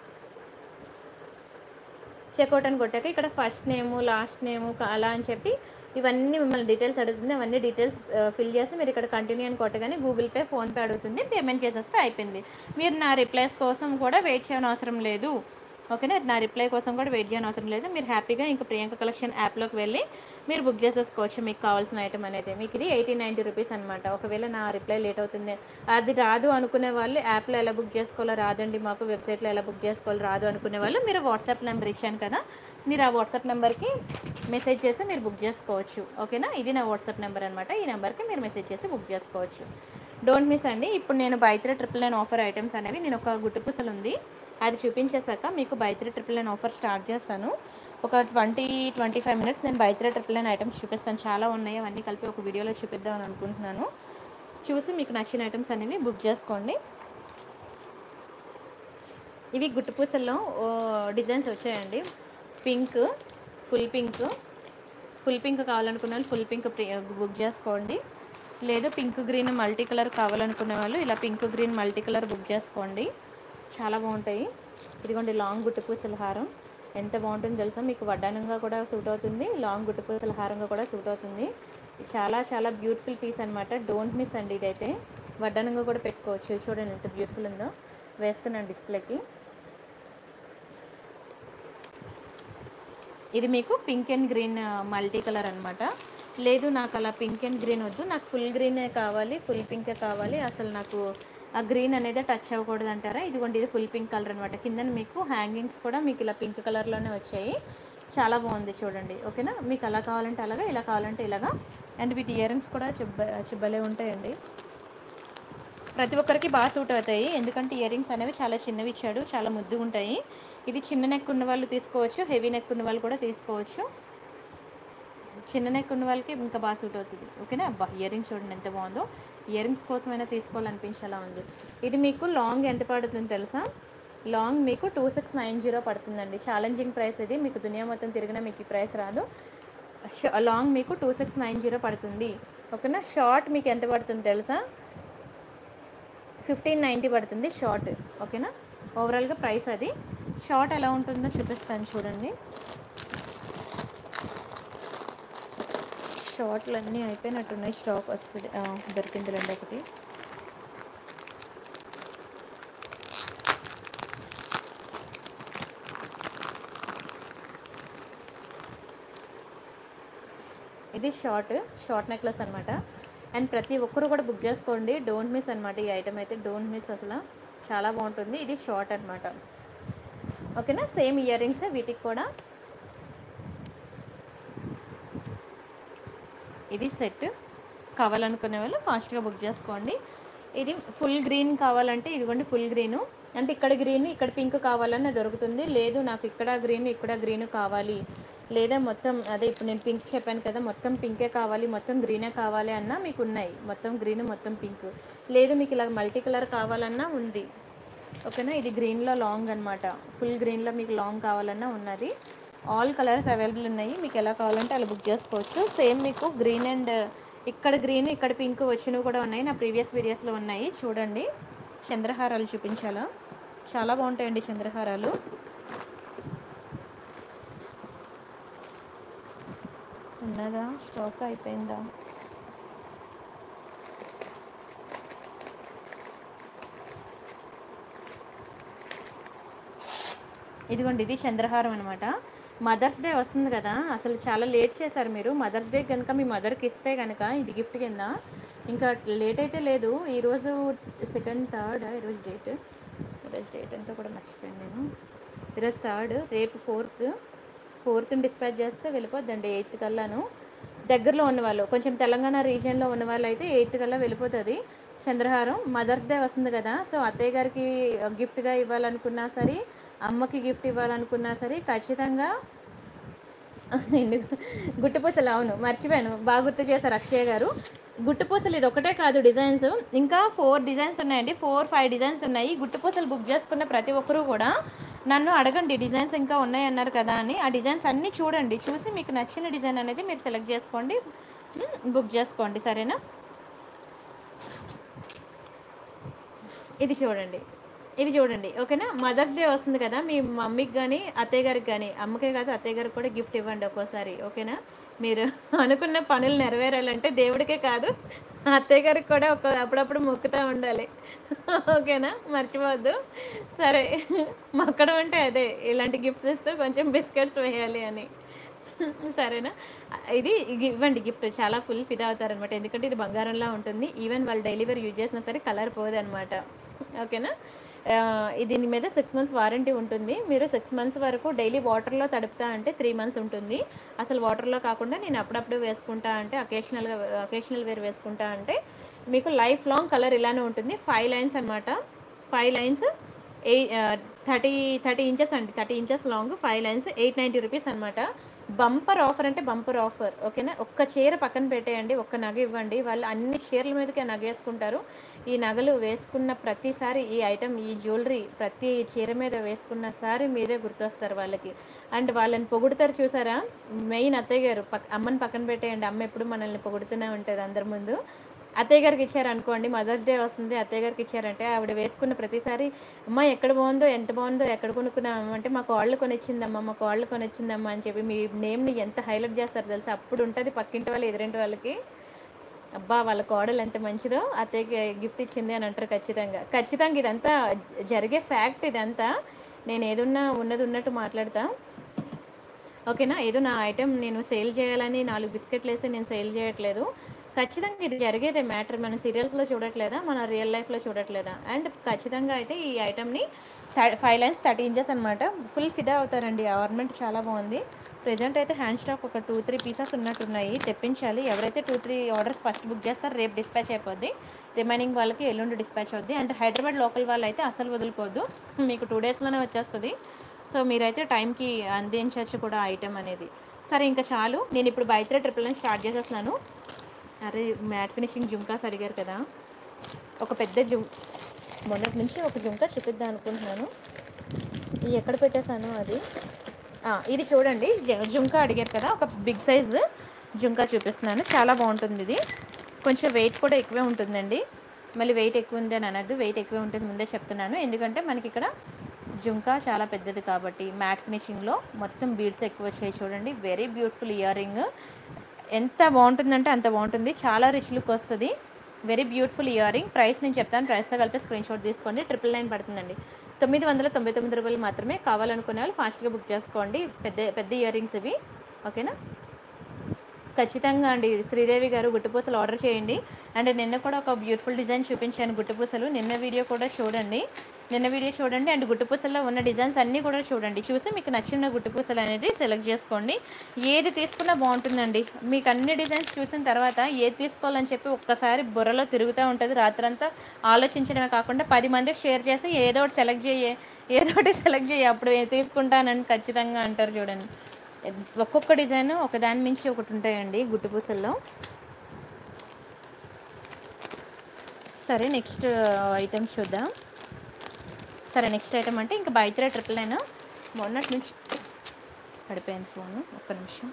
చెక్అవుట్ అని కొట్టాక ఇక్కడ ఫస్ట్ నేము లాస్ట్ నేము అలా అని చెప్పి ఇవన్నీ మిమ్మల్ని డీటెయిల్స్ అడుగుతుంది అవన్నీ డీటెయిల్స్ ఫిల్ చేసి మీరు ఇక్కడ కంటిన్యూ అని కొట్టగానే గూగుల్ పే ఫోన్పే అడుగుతుంది పేమెంట్ చేసేస్తే అయిపోయింది మీరు నా రిప్లైస్ కోసం కూడా వెయిట్ చేయని అవసరం లేదు ఓకేనా నా రిప్లై కోసం కూడా వెయిట్ చేయని అవసరం లేదు మీరు హ్యాపీగా ఇంకా ప్రియాంక కలెక్షన్ యాప్లోకి వెళ్ళి మీరు బుక్ చేసేసుకోవచ్చు మీకు కావాల్సిన ఐటమ్ అనేది మీకు ఇది ఎయిటీ నైంటీ రూపీస్ అనమాట ఒకవేళ నా రిప్లై లేట్ అవుతుంది అది రాదు అనుకునే వాళ్ళు యాప్లో ఎలా బుక్ చేసుకోవాలో రాదండి మాకు వెబ్సైట్లో ఎలా బుక్ చేసుకోవాలో రాదు అనుకునే వాళ్ళు మీరు వాట్సాప్ నెంబర్ ఇచ్చాను కదా మీరు ఆ వాట్సాప్ నెంబర్కి మెసేజ్ చేసి మీరు బుక్ చేసుకోవచ్చు ఓకేనా ఇది నా వాట్సాప్ నెంబర్ అనమాట ఈ నెంబర్కి మీరు మెసేజ్ చేసి బుక్ చేసుకోవచ్చు డోంట్ మిస్ అండి ఇప్పుడు నేను buy three triple nine offer items అనేవి నేను ఒక గుట్టు పూసలు ఉంది అది చూపించేశాక మీకు buy three triple nine offer start చేస్తాను ఒక ట్వంటీ ట్వంటీ ఫైవ్ మినిట్స్ నేను బైత్రే ట్రిపుల్ నైన్ ఐటమ్స్ చూపిస్తాను చాలా ఉన్నాయి అవన్నీ కలిపి ఒక వీడియోలో చూపిద్దామని అనుకుంటున్నాను చూసి మీకు నచ్చిన ఐటమ్స్ అనేవి బుక్ చేసుకోండి ఇవి గుట్టు పూసల్లో డిజైన్స్ వచ్చాయండి pink full pink full pink కావాలనుకున్న వాళ్ళు ఫుల్ పింక్ బుక్ చేసుకోండి లేదు పింక్ గ్రీన్ మల్టీ కలర్ కావాలనుకునే వాళ్ళు ఇలా pink green multi colour book చేసుకోండి చాలా బాగుంటాయి ఇదిగోండి లాంగ్ గుట్టుపూసల హారం ఎంత బాగుంటుందో తెలుసా మీకు వడ్డానంగా కూడా సూట్ అవుతుంది లాంగ్ గుట్టుపూసల హారంగా కూడా సూట్ అవుతుంది చాలా చాలా బ్యూటిఫుల్ పీస్ అనమాట డోంట్ మిస్ అండి ఇదైతే వడ్డానంగా కూడా పెట్టుకోవచ్చు చూడండి ఎంత బ్యూటిఫుల్ ఉందో వేస్తున్నాను డిస్ప్లేకి ఇది మీకు pink and green multi colour అనమాట లేదు నాకు అలా పింక్ అండ్ గ్రీన్ వద్దు నాకు ఫుల్ గ్రీనే కావాలి ఫుల్ పింకే కావాలి అసలు నాకు ఆ గ్రీన్ అనేది టచ్ అవ్వకూడదు అంటారా ఇదిగోండి ఇది ఫుల్ పింక్ కలర్ అనమాట కింద మీకు హ్యాంగింగ్స్ కూడా మీకు ఇలా పింక్ కలర్లోనే వచ్చాయి చాలా బాగుంది చూడండి ఓకేనా మీకు అలా కావాలంటే అలాగా ఇలా కావాలంటే ఇలాగా అండ్ వీటి ఇయర్ రింగ్స్ కూడా చుబ్బ చుబ్బలే ఉంటాయండి ప్రతి ఒక్కరికి బాగా సూట్ అవుతాయి ఎందుకంటే ఇయర్ రింగ్స్ అనేవి చాలా చిన్నవి ఇచ్చాడు చాలా ముద్దుగా ఉంటాయి ఇది చిన్న నెక్ ఉన్న వాళ్ళు తీసుకోవచ్చు హెవీ నెక్ ఉన్న వాళ్ళు కూడా తీసుకోవచ్చు చిన్న నెక్ ఉన్న వాళ్ళకి ఇంకా బాగా సూట్ అవుతుంది ఓకేనా అబ్బా ఇయర్ రింగ్స్ చూడండి ఎంత బాగుందో ఇయర్ రింగ్స్ కోసమైనా తీసుకోవాలనిపించేలా ఉంది ఇది మీకు లాంగ్ ఎంత పడుతుందో తెలుసా లాంగ్ మీకు టూ సిక్స్ నైన్ జీరో పడుతుందండి ఛాలెంజింగ్ ప్రైస్ ఇది మీకు దునియా మొత్తం తిరిగినా మీకు ఈ ప్రైస్ రాదు ష- లాంగ్ మీకు టూ సిక్స్ నైన్ జీరో పడుతుంది ఓకేనా షార్ట్ మీకు ఎంత పడుతుంది తెలుసా ఫిఫ్టీన్ నైంటీ పడుతుంది షార్ట్ ఓకేనా ఓవరాల్గా ప్రైస్ అది షార్ట్ ఎలా ఉంటుందో చూపిస్తాను చూడండి షార్ట్లు అన్నీ అయిపోయినట్టున్నాయి స్టాక్ వస్తుంది ఆ, దొరికింది రెండు ఒకటి ఇది షార్ట్ షార్ట్ నెక్లెస్ అనమాట అండ్ ప్రతి ఒక్కరు కూడా బుక్ చేసుకోండి డోంట్ మిస్ అనమాట ఈ ఐటమ్ అయితే డోంట్ మిస్ అసలు చాలా బాగుంటుంది ఇది షార్ట్ అనమాట ఓకేనా సేమ్ ఇయర్ రింగ్స్ వీటికి కూడా ఇది సెట్ కావాలనుకునే వాళ్ళు ఫాస్ట్గా బుక్ చేసుకోండి ఇది ఫుల్ గ్రీన్ కావాలంటే ఇదిగోండి ఫుల్ గ్రీను అంటే ఇక్కడ గ్రీన్ ఇక్కడ పింక్ కావాలని దొరుకుతుంది లేదు నాకు ఇక్కడ గ్రీన్ ఇక్కడ గ్రీన్ కావాలి లేదా మొత్తం అదే ఇప్పుడు నేను పింక్ చెప్పాను కదా మొత్తం పింకే కావాలి మొత్తం గ్రీనే కావాలి అన్నా మీకు ఉన్నాయి మొత్తం గ్రీన్ మొత్తం పింక్ లేదు మీకు ఇలా మల్టీ కలర్ కావాలన్నా ఉంది ఓకేనా ఇది గ్రీన్లో లాంగ్ అనమాట ఫుల్ గ్రీన్లో మీకు లాంగ్ కావాలన్నా ఉన్నది ఆల్ కలర్స్ అవైలబుల్ ఉన్నాయి మీకు ఎలా కావాలంటే అలా బుక్ చేసుకోవచ్చు సేమ్ మీకు గ్రీన్ అండ్ ఇక్కడ గ్రీన్ ఇక్కడ పింక్ వచ్చినవి కూడా ఉన్నాయి నా ప్రీవియస్ వీడియోస్లో ఉన్నాయి చూడండి చంద్రహారాలు చూపించాలా చాలా బాగుంటాయండి చంద్రహారాలు ఉన్నదా స్టాక్ అయిపోయిందా ఇదిగోండి ఇది చంద్రహారం అనమాట మదర్స్ డే వస్తుంది కదా అసలు చాలా లేట్ చేశారు మీరు మదర్స్ డే కనుక మీ మదర్కి ఇస్తే కనుక ఇది గిఫ్ట్ కింద ఇంకా లేట్ అయితే లేదు ఈరోజు సెకండ్ థర్డ్ ఈరోజు డేట్ ఈరోజు డేట్ అంతా కూడా మర్చిపోయాను నేను ఈరోజు థర్డ్ రేపు ఫోర్త్ ఫోర్త్ డిస్పాచ్ చేస్తే వెళ్ళిపోద్దండి ఎయిత్ కల్లాను దగ్గరలో ఉన్నవాళ్ళు కొంచెం తెలంగాణ రీజియన్లో ఉన్న వాళ్ళు అయితే ఎయిత్ కల్లా వెళ్ళిపోతుంది చంద్రహారం మదర్స్ డే వస్తుంది కదా సో అత్తయ్య గారికి గిఫ్ట్గా ఇవ్వాలనుకున్నా సరే అమ్మకి గిఫ్ట్ ఇవ్వాలనుకున్నా సరే ఖచ్చితంగా ఎందుకు గుట్టుపూసలు అవును మర్చిపోయాను బాగా గుర్తు చేశారు అక్షయ్ గారు గుట్టుపూసలు ఇది ఒకటే కాదు డిజైన్స్ ఇంకా ఫోర్ డిజైన్స్ ఉన్నాయండి ఫోర్ ఫైవ్ డిజైన్స్ ఉన్నాయి గుట్టుపూసలు బుక్ చేసుకున్న ప్రతి ఒక్కరూ కూడా నన్ను అడగండి డిజైన్స్ ఇంకా ఉన్నాయి అన్నారు కదా అని ఆ డిజైన్స్ అన్నీ చూడండి చూసి మీకు నచ్చిన డిజైన్ అనేది మీరు సెలెక్ట్ చేసుకోండి ఉమ్, బుక్ చేసుకోండి సరేనా ఇది చూడండి ఇది చూడండి ఓకేనా మదర్స్ డే వస్తుంది కదా మీ మమ్మీకి కానీ అత్తయ్య గారికి కానీ అమ్మకే కాదు అత్తయ్య గారికి కూడా గిఫ్ట్ ఇవ్వండి ఒక్కోసారి ఓకేనా మీరు అనుకున్న పనులు నెరవేరాలంటే దేవుడికే కాదు అత్తయ్య గారికి కూడా ఒక అప్పుడప్పుడు మొక్కుతూ ఉండాలి ఓకేనా మర్చిపోవద్దు సరే మొక్కడం అంటే అదే ఇలాంటి గిఫ్ట్స్ ఇస్తూ కొంచెం బిస్కెట్స్ వేయాలి అని సరేనా ఇది ఇగి- ఇవ్వండి గిఫ్ట్ చాలా ఫుల్ ఫిదా అవుతారనమాట ఎందుకంటే ఇది బంగారంలా ఉంటుంది ఈవెన్ వాళ్ళు డైలీ వేర్ యూజ్ చేసినా సరే కలర్ పోదనమాట ఓకేనా ఆ, ఇది దీని మీద సిక్స్ మంత్స్ వారంటీ ఉంటుంది మీరు సిక్స్ మంత్స్ వరకు డైలీ వాటర్లో తడుపుతా అంటే త్రీ మంత్స్ ఉంటుంది అసలు వాటర్లో కాకుండా నేను అప్పుడప్పుడు వేసుకుంటా అంటే అకేషనల్గా అకేషనల్ వేర్ వేసుకుంటా అంటే మీకు లైఫ్ లాంగ్ కలర్ ఇలానే ఉంటుంది ఫైవ్ లైన్స్ అనమాట ఫైవ్ లైన్స్ ఎయి థర్టీ థర్టీ ఇంచెస్ అండి thirty inches long five lines eight ninety rupees అనమాట బంపర్ ఆఫర్ అంటే బంపర్ ఆఫర్ ఓకేనా ఒక్క చీర పక్కన పెట్టేయండి ఒక్క నగ ఇవ్వండి వాళ్ళు అన్ని చీరల మీదకే నగ వేసుకుంటారు ఈ నగలు వేసుకున్న ప్రతిసారి ఈ ఐటమ్ ఈ జ్యువెలరీ ప్రతి చీర మీద వేసుకున్న సారి మీరే గుర్తొస్తారు వాళ్ళకి అండ్ వాళ్ళని పొగుడుతారు చూసారా మెయిన్ అత్తయ్య గారు పక్ అమ్మని పక్కన పెట్టేయండి అమ్మ ఎప్పుడు మనల్ని పొగుడుతూనే ఉంటుంది అందరి ముందు అత్తయ్య గారికి ఇచ్చారు అనుకోండి మదర్స్ డే వస్తుంది అత్తయ్య గారికి ఇచ్చారంటే ఆవిడ వేసుకున్న ప్రతిసారి అమ్మ ఎక్కడ బాగుందో ఎంత బాగుందో ఎక్కడ కొనుక్కున్నాము అంటే మా కోళ్ళు కొనిచ్చిందమ్మా మా కోళ్ళు కొనిచ్చిందమ్మా అని చెప్పి మీ నేమ్ని ఎంత హైలైట్ చేస్తారు తెలుసా అప్పుడు ఉంటుంది పక్కింటి వాళ్ళు ఎదురింటి వాళ్ళకి అబ్బా వాళ్ళ కోడలు ఎంత మంచిదో అత్తయ్యకి గిఫ్ట్ ఇచ్చింది అని అంటారు ఖచ్చితంగా ఖచ్చితంగా ఇదంతా జరిగే ఫ్యాక్ట్ ఇదంతా నేను ఏదున్నా ఉన్నది ఉన్నట్టు మాట్లాడతా ఓకేనా ఏదో నా ఐటెం నేను సేల్ చేయాలని నాలుగు బిస్కెట్లు వేసి నేను సేల్ చేయట్లేదు ఖచ్చితంగా ఇది జరిగేదే మ్యాటర్ మన సీరియల్స్లో చూడట్లేదా మన రియల్ లైఫ్లో చూడట్లేదా అండ్ ఖచ్చితంగా అయితే ఈ ఐటెంని ఫైవ్ లైన్స్ థర్టీ ఇంచెస్ అనమాట ఫుల్ ఫిదా అవుతారండి ఆర్నమెంట్ చాలా బాగుంది ప్రజెంట్ అయితే హ్యాండ్ స్టాక్ ఒక టూ త్రీ పీసెస్ ఉన్నట్టున్నాయి తెప్పించాలి ఎవరైతే two three orders first book చేస్తారో రేపు డిస్పాచ్ అయిపోద్ది రిమైనింగ్ వాళ్ళకి ఎల్లుండి డిస్పాచ్ అవుద్ది అండ్ హైదరాబాద్ లోకల్ వాళ్ళు అయితే అసలు వదులుకోవద్దు మీకు టూ డేస్లోనే వచ్చేస్తుంది సో మీరైతే టైంకి అందించవచ్చు కూడా ఐటెం అనేది సరే ఇంకా చాలు నేను ఇప్పుడు బయట ట్రిపుల్ నైన్ స్టార్ట్ చేసేస్తున్నాను అరే మ్యాట్ ఫినిషింగ్ జుంకాస్ అడిగారు కదా ఒక పెద్ద జుం మొన్నటి నుంచి ఒక జుంకా చూపిద్దాం అనుకుంటున్నాను ఇది ఎక్కడ పెట్టేశాను అది ఆ, ఇది చూడండి జ- జుంకా అడిగారు కదా ఒక బిగ్ సైజ్ జుంకా చూపిస్తున్నాను చాలా బాగుంటుంది ఇది కొంచెం వెయిట్ కూడా ఎక్కువే ఉంటుందండి మళ్ళీ వెయిట్ ఎక్కువ ఉంది అని అనద్దు వెయిట్ ఎక్కువే ఉంటుంది ముందే చెప్తున్నాను ఎందుకంటే మనకి ఇక్కడ జుంకా చాలా పెద్దది కాబట్టి మ్యాట్ ఫినిషింగ్లో మొత్తం బీడ్స్ ఎక్కువ వచ్చాయి చూడండి వెరీ బ్యూటిఫుల్ ఇయర్ రింగ్ ఎంత బాగుంటుందంటే అంత బాగుంటుంది చాలా రిచ్ లుక్ వస్తుంది very beautiful year ring price నేను చెప్తాను ప్రైస్తో కలిపి స్క్రీన్ షాట్ తీసుకోండి ట్రిపుల్ నైన్ పడుతుందండి తొమ్మిది వందల తొంభై తొమ్మిది రూపాయలు మాత్రమే కావాలనుకునే వాళ్ళు ఫాస్ట్గా బుక్ చేసుకోండి పెద్ద పెద్ద ఇయర్ రింగ్స్ ఇవి ఓకేనా ఖచ్చితంగా అండి శ్రీదేవి గారు గుట్టుపూసలు ఆర్డర్ చేయండి అండ్ నిన్న కూడా ఒక బ్యూటిఫుల్ డిజైన్ చూపించాను గుట్టుపూసలు నిన్న వీడియో కూడా చూడండి నిన్న వీడియో చూడండి అండ్ గుట్టుపూసల్లో ఉన్న డిజైన్స్ అన్నీ కూడా చూడండి చూసి మీకు నచ్చిన గుట్టుపూసలు అనేది సెలెక్ట్ చేసుకోండి ఏది తీసుకున్నా బాగుంటుందండి మీకు అన్ని డిజైన్స్ చూసిన తర్వాత ఏది తీసుకోవాలని చెప్పి ఒక్కసారి బుర్రలో తిరుగుతూ ఉంటుంది రాత్రంతా ఆలోచించడమే కాకుండా పది మందికి షేర్ చేసి ఏదో ఒకటి సెలెక్ట్ చేయ ఏదో ఒకటి సెలెక్ట్ చేయి అప్పుడు ఏది తీసుకుంటానని ఖచ్చితంగా అంటారు చూడండి ఒక్కొక్క డిజైన్ ఒక దాని మించి ఒకటి ఉంటాయండి గుట్టుపూసల్లో సరే నెక్స్ట్ ఐటమ్ చూద్దాం సరే నెక్స్ట్ ఐటమ్ అంటే ఇంకా బయట ట్రిపుల్ అయినా మొన్నటి నుంచి పడిపోయింది ఫోను ఒక్క నిమిషం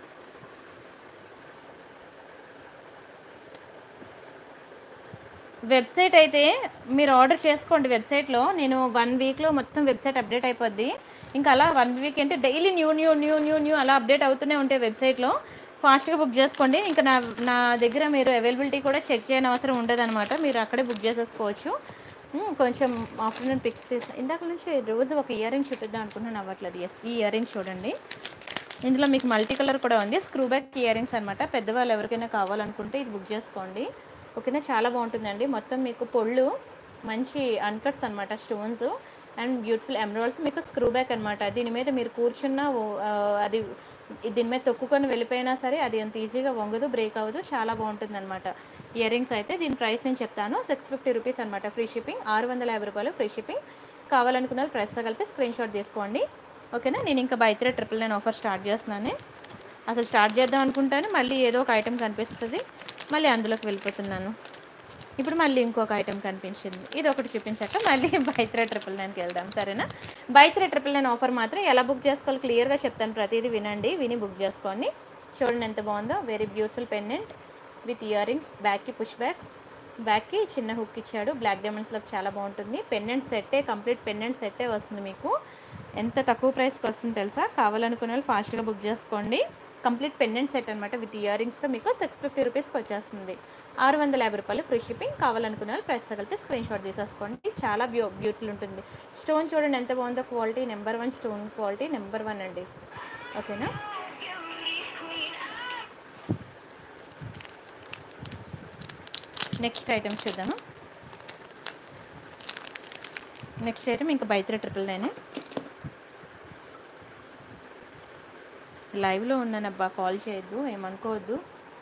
వెబ్సైట్ అయితే మీరు ఆర్డర్ చేసుకోండి వెబ్సైట్లో నేను వన్ వీక్లో మొత్తం వెబ్సైట్ అప్డేట్ అయిపోద్ది ఇంకా అలా వన్ వీక్ అంటే daily new new new new new అలా అప్డేట్ అవుతూనే ఉంటాయి వెబ్సైట్లో ఫాస్ట్గా బుక్ చేసుకోండి ఇంకా నా నా దగ్గర మీరు అవైలబిలిటీ కూడా చెక్ చేయని అవసరం ఉండదన్నమాట మీరు అక్కడే బుక్ చేసేసుకోవచ్చు ఉమ్, కొంచెం ఆఫ్టర్నూన్ పిక్స్ తీసి ఇందాక నుంచి రోజు ఒక ఇయర్ రింగ్ చూపిద్దాం అనుకుంటున్నాను అవ్వట్లేదు ఎస్ ఈ ఇయర్ రింగ్ చూడండి ఇందులో మీకు మల్టీ కలర్ కూడా ఉంది స్క్రూ బ్యాక్ ఇయర్ రింగ్స్ అనమాట పెద్దవాళ్ళు ఎవరికైనా కావాలనుకుంటే ఇది బుక్ చేసుకోండి ఓకేనా చాలా బాగుంటుందండి మొత్తం మీకు పొళ్ళు మంచి అన్కట్స్ అనమాట స్టోన్స్ అండ్ బ్యూటిఫుల్ ఎమరాల్డ్స్ మీకు స్క్రూ బ్యాక్ అనమాట దీని మీద మీరు కూర్చున్న ఓ- ఆ, అది దీని మీద తొక్కుకొని వెళ్ళిపోయినా సరే అది అంత ఈజీగా వంగదు బ్రేక్ అవ్వదు చాలా బాగుంటుంది అనమాట ఇయర్ రింగ్స్ అయితే దీని ప్రైస్ నేను చెప్తాను సిక్స్ ఫిఫ్టీ రూపీస్ అనమాట ఫ్రీ షిప్పింగ్ ఆరు వందల యాభై రూపాయలు ఫ్రీ షిప్పింగ్ కావాలనుకున్న వాళ్ళు ప్రైస్తో కలిపి స్క్రీన్ షాట్ తీసుకోండి ఓకేనా నేను ఇంకా buy three triple nine offer start చేస్తున్నాను అసలు స్టార్ట్ చేద్దాం అనుకుంటాను మళ్ళీ ఏదో ఒక ఐటెం కనిపిస్తుంది మళ్ళీ అందులోకి వెళ్ళిపోతున్నాను ఇప్పుడు మళ్ళీ ఇంకొక ఐటెం కనిపించింది ఇది ఒకటి చూపించాక మళ్ళీ బైత్రే ట్రిపుల్ నైన్కి వెళ్దాం సరేనా బైత్రే ట్రిపుల్ నైన్ ఆఫర్ మాత్రం ఎలా బుక్ చేసుకోవాలి క్లియర్గా చెప్తాను ప్రతిదీ వినండి విని బుక్ చేసుకోండి చూడండి ఎంత బాగుందో very beautiful pendant with ear rings బ్యాక్కి పుష్ బ్యాక్స్ బ్యాక్కి చిన్న హుక్ ఇచ్చాడు బ్లాక్ డైమండ్స్లోకి చాలా బాగుంటుంది పెండెంట్ సెట్టే కంప్లీట్ పెండెంట్ సెట్టే వస్తుంది మీకు ఎంత తక్కువ ప్రైస్కి వస్తుంది తెలుసా కావాలనుకునే వాళ్ళు ఫాస్ట్గా బుక్ చేసుకోండి కంప్లీట్ పెండెంట్ సెట్ అనమాట విత్ ఇయర్ రింగ్స్తో మీకు సిక్స్ ఫిఫ్టీ రూపీస్కి వచ్చేస్తుంది ఆరు వందల యాభై రూపాయలు ఫ్రీ షిప్పింగ్ కావాలనుకునే వాళ్ళు ప్రైస్ కలిపి స్క్రీన్ షాట్ తీసేసుకోండి చాలా బ్యూ బ్యూటిఫుల్ ఉంటుంది స్టోన్ చూడండి ఎంత బాగుందో quality number one stone quality number one అండి ఓకేనా నెక్స్ట్ ఐటమ్ చూద్దాము నెక్స్ట్ ఐటమ్ ఇంకా బైత్రే ట్రిపుల్ నైన్ లైవ్లో ఉన్నానబ్బా కాల్ చేయొద్దు ఏమనుకోవద్దు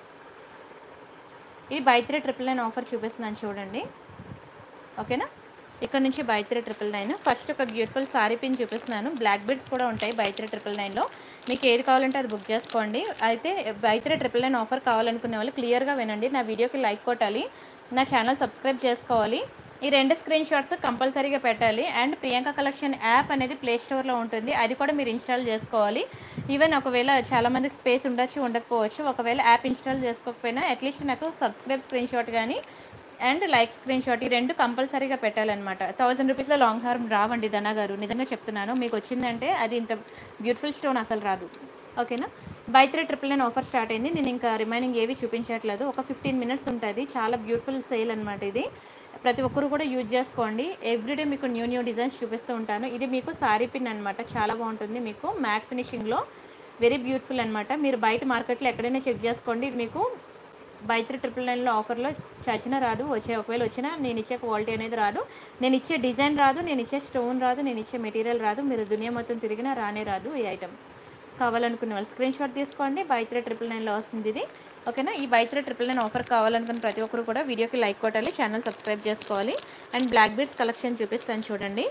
ఇది బైత్రే ట్రిపుల్ నైన్ ఆఫర్ చూపిస్తున్నాను చూడండి ఓకేనా ఇక్కడ నుంచి బైత్రే ట్రిపుల్ నైన్ ఫస్ట్ ఒక బ్యూటిఫుల్ సారీ పిన్ చూపిస్తున్నాను బ్లాక్ బీడ్స్ కూడా ఉంటాయి బైత్రే ట్రిపుల్ నైన్లో మీకు ఏది కావాలంటే అది బుక్ చేసుకోండి అయితే బైత్రే ట్రిపుల్ నైన్ ఆఫర్ కావాలనుకునే వాళ్ళు క్లియర్గా వినండి నా వీడియోకి లైక్ కొట్టాలి నా ఛానల్ సబ్స్క్రైబ్ చేసుకోవాలి ఈ రెండు స్క్రీన్ షాట్స్ కంపల్సరీగా పెట్టాలి అండ్ ప్రియాంక కలెక్షన్ యాప్ అనేది ప్లే స్టోర్లో ఉంటుంది అది కూడా మీరు ఇన్స్టాల్ చేసుకోవాలి ఈవెన్ ఒకవేళ చాలామందికి స్పేస్ ఉండొచ్చు ఉండకపోవచ్చు ఒకవేళ యాప్ ఇన్స్టాల్ చేసుకోకపోయినా అట్లీస్ట్ నాకు సబ్స్క్రైబ్ స్క్రీన్ షాట్ కానీ అండ్ లైక్ స్క్రీన్ షాట్ ఈ రెండు కంపల్సరీగా పెట్టాలన్నమాట థౌజండ్ రూపీస్లో లాంగ్ హార్మ్ రావండి ధనా గారు నిజంగా చెప్తున్నాను మీకు వచ్చిందంటే అది ఇంత బ్యూటిఫుల్ స్టోన్ అసలు రాదు ఓకేనా buy three triple nine offer start అయింది నేను ఇంకా రిమైనింగ్ ఏవి చూపించట్లేదు ఒక ఫిఫ్టీన్ మినిట్స్ ఉంటుంది చాలా బ్యూటిఫుల్ సేల్ అనమాట ఇది ప్రతి ఒక్కరు కూడా యూజ్ చేసుకోండి ఎవ్రీడే మీకు న్యూ న్యూ డిజైన్స్ చూపిస్తూ ఉంటాను ఇది మీకు సారీ పిన్ అనమాట చాలా బాగుంటుంది మీకు మ్యాట్ ఫినిషింగ్లో వెరీ బ్యూటిఫుల్ అనమాట మీరు బయట మార్కెట్లో ఎక్కడైనా చెక్ చేసుకోండి ఇది మీకు బై త్రీ ట్రిపుల్ నైన్లో ఆఫర్లో చచ్చినా రాదు వచ్చే ఒకవేళ వచ్చినా నేను ఇచ్చే క్వాలిటీ అనేది రాదు నేను ఇచ్చే డిజైన్ రాదు నేను ఇచ్చే స్టోన్ రాదు నేను ఇచ్చే మెటీరియల్ రాదు మీరు దునియా మొత్తం తిరిగినా రానే రాదు ఈ ఐటమ్ కావాలనుకునే వాళ్ళు స్క్రీన్ షాట్ తీసుకోండి బై త్రీ ట్రిపుల్ నైన్లో వస్తుంది ఇది ఓకేనా ఈ buy three triple nine offer కావాలనుకున్న ప్రతి ఒక్కరు కూడా వీడియోకి లైక్ కొట్టాలి ఛానల్ సబ్స్క్రైబ్ చేసుకోవాలి అండ్ బ్లాక్ బీడ్స్ కలెక్షన్ చూపిస్తాను చూడండి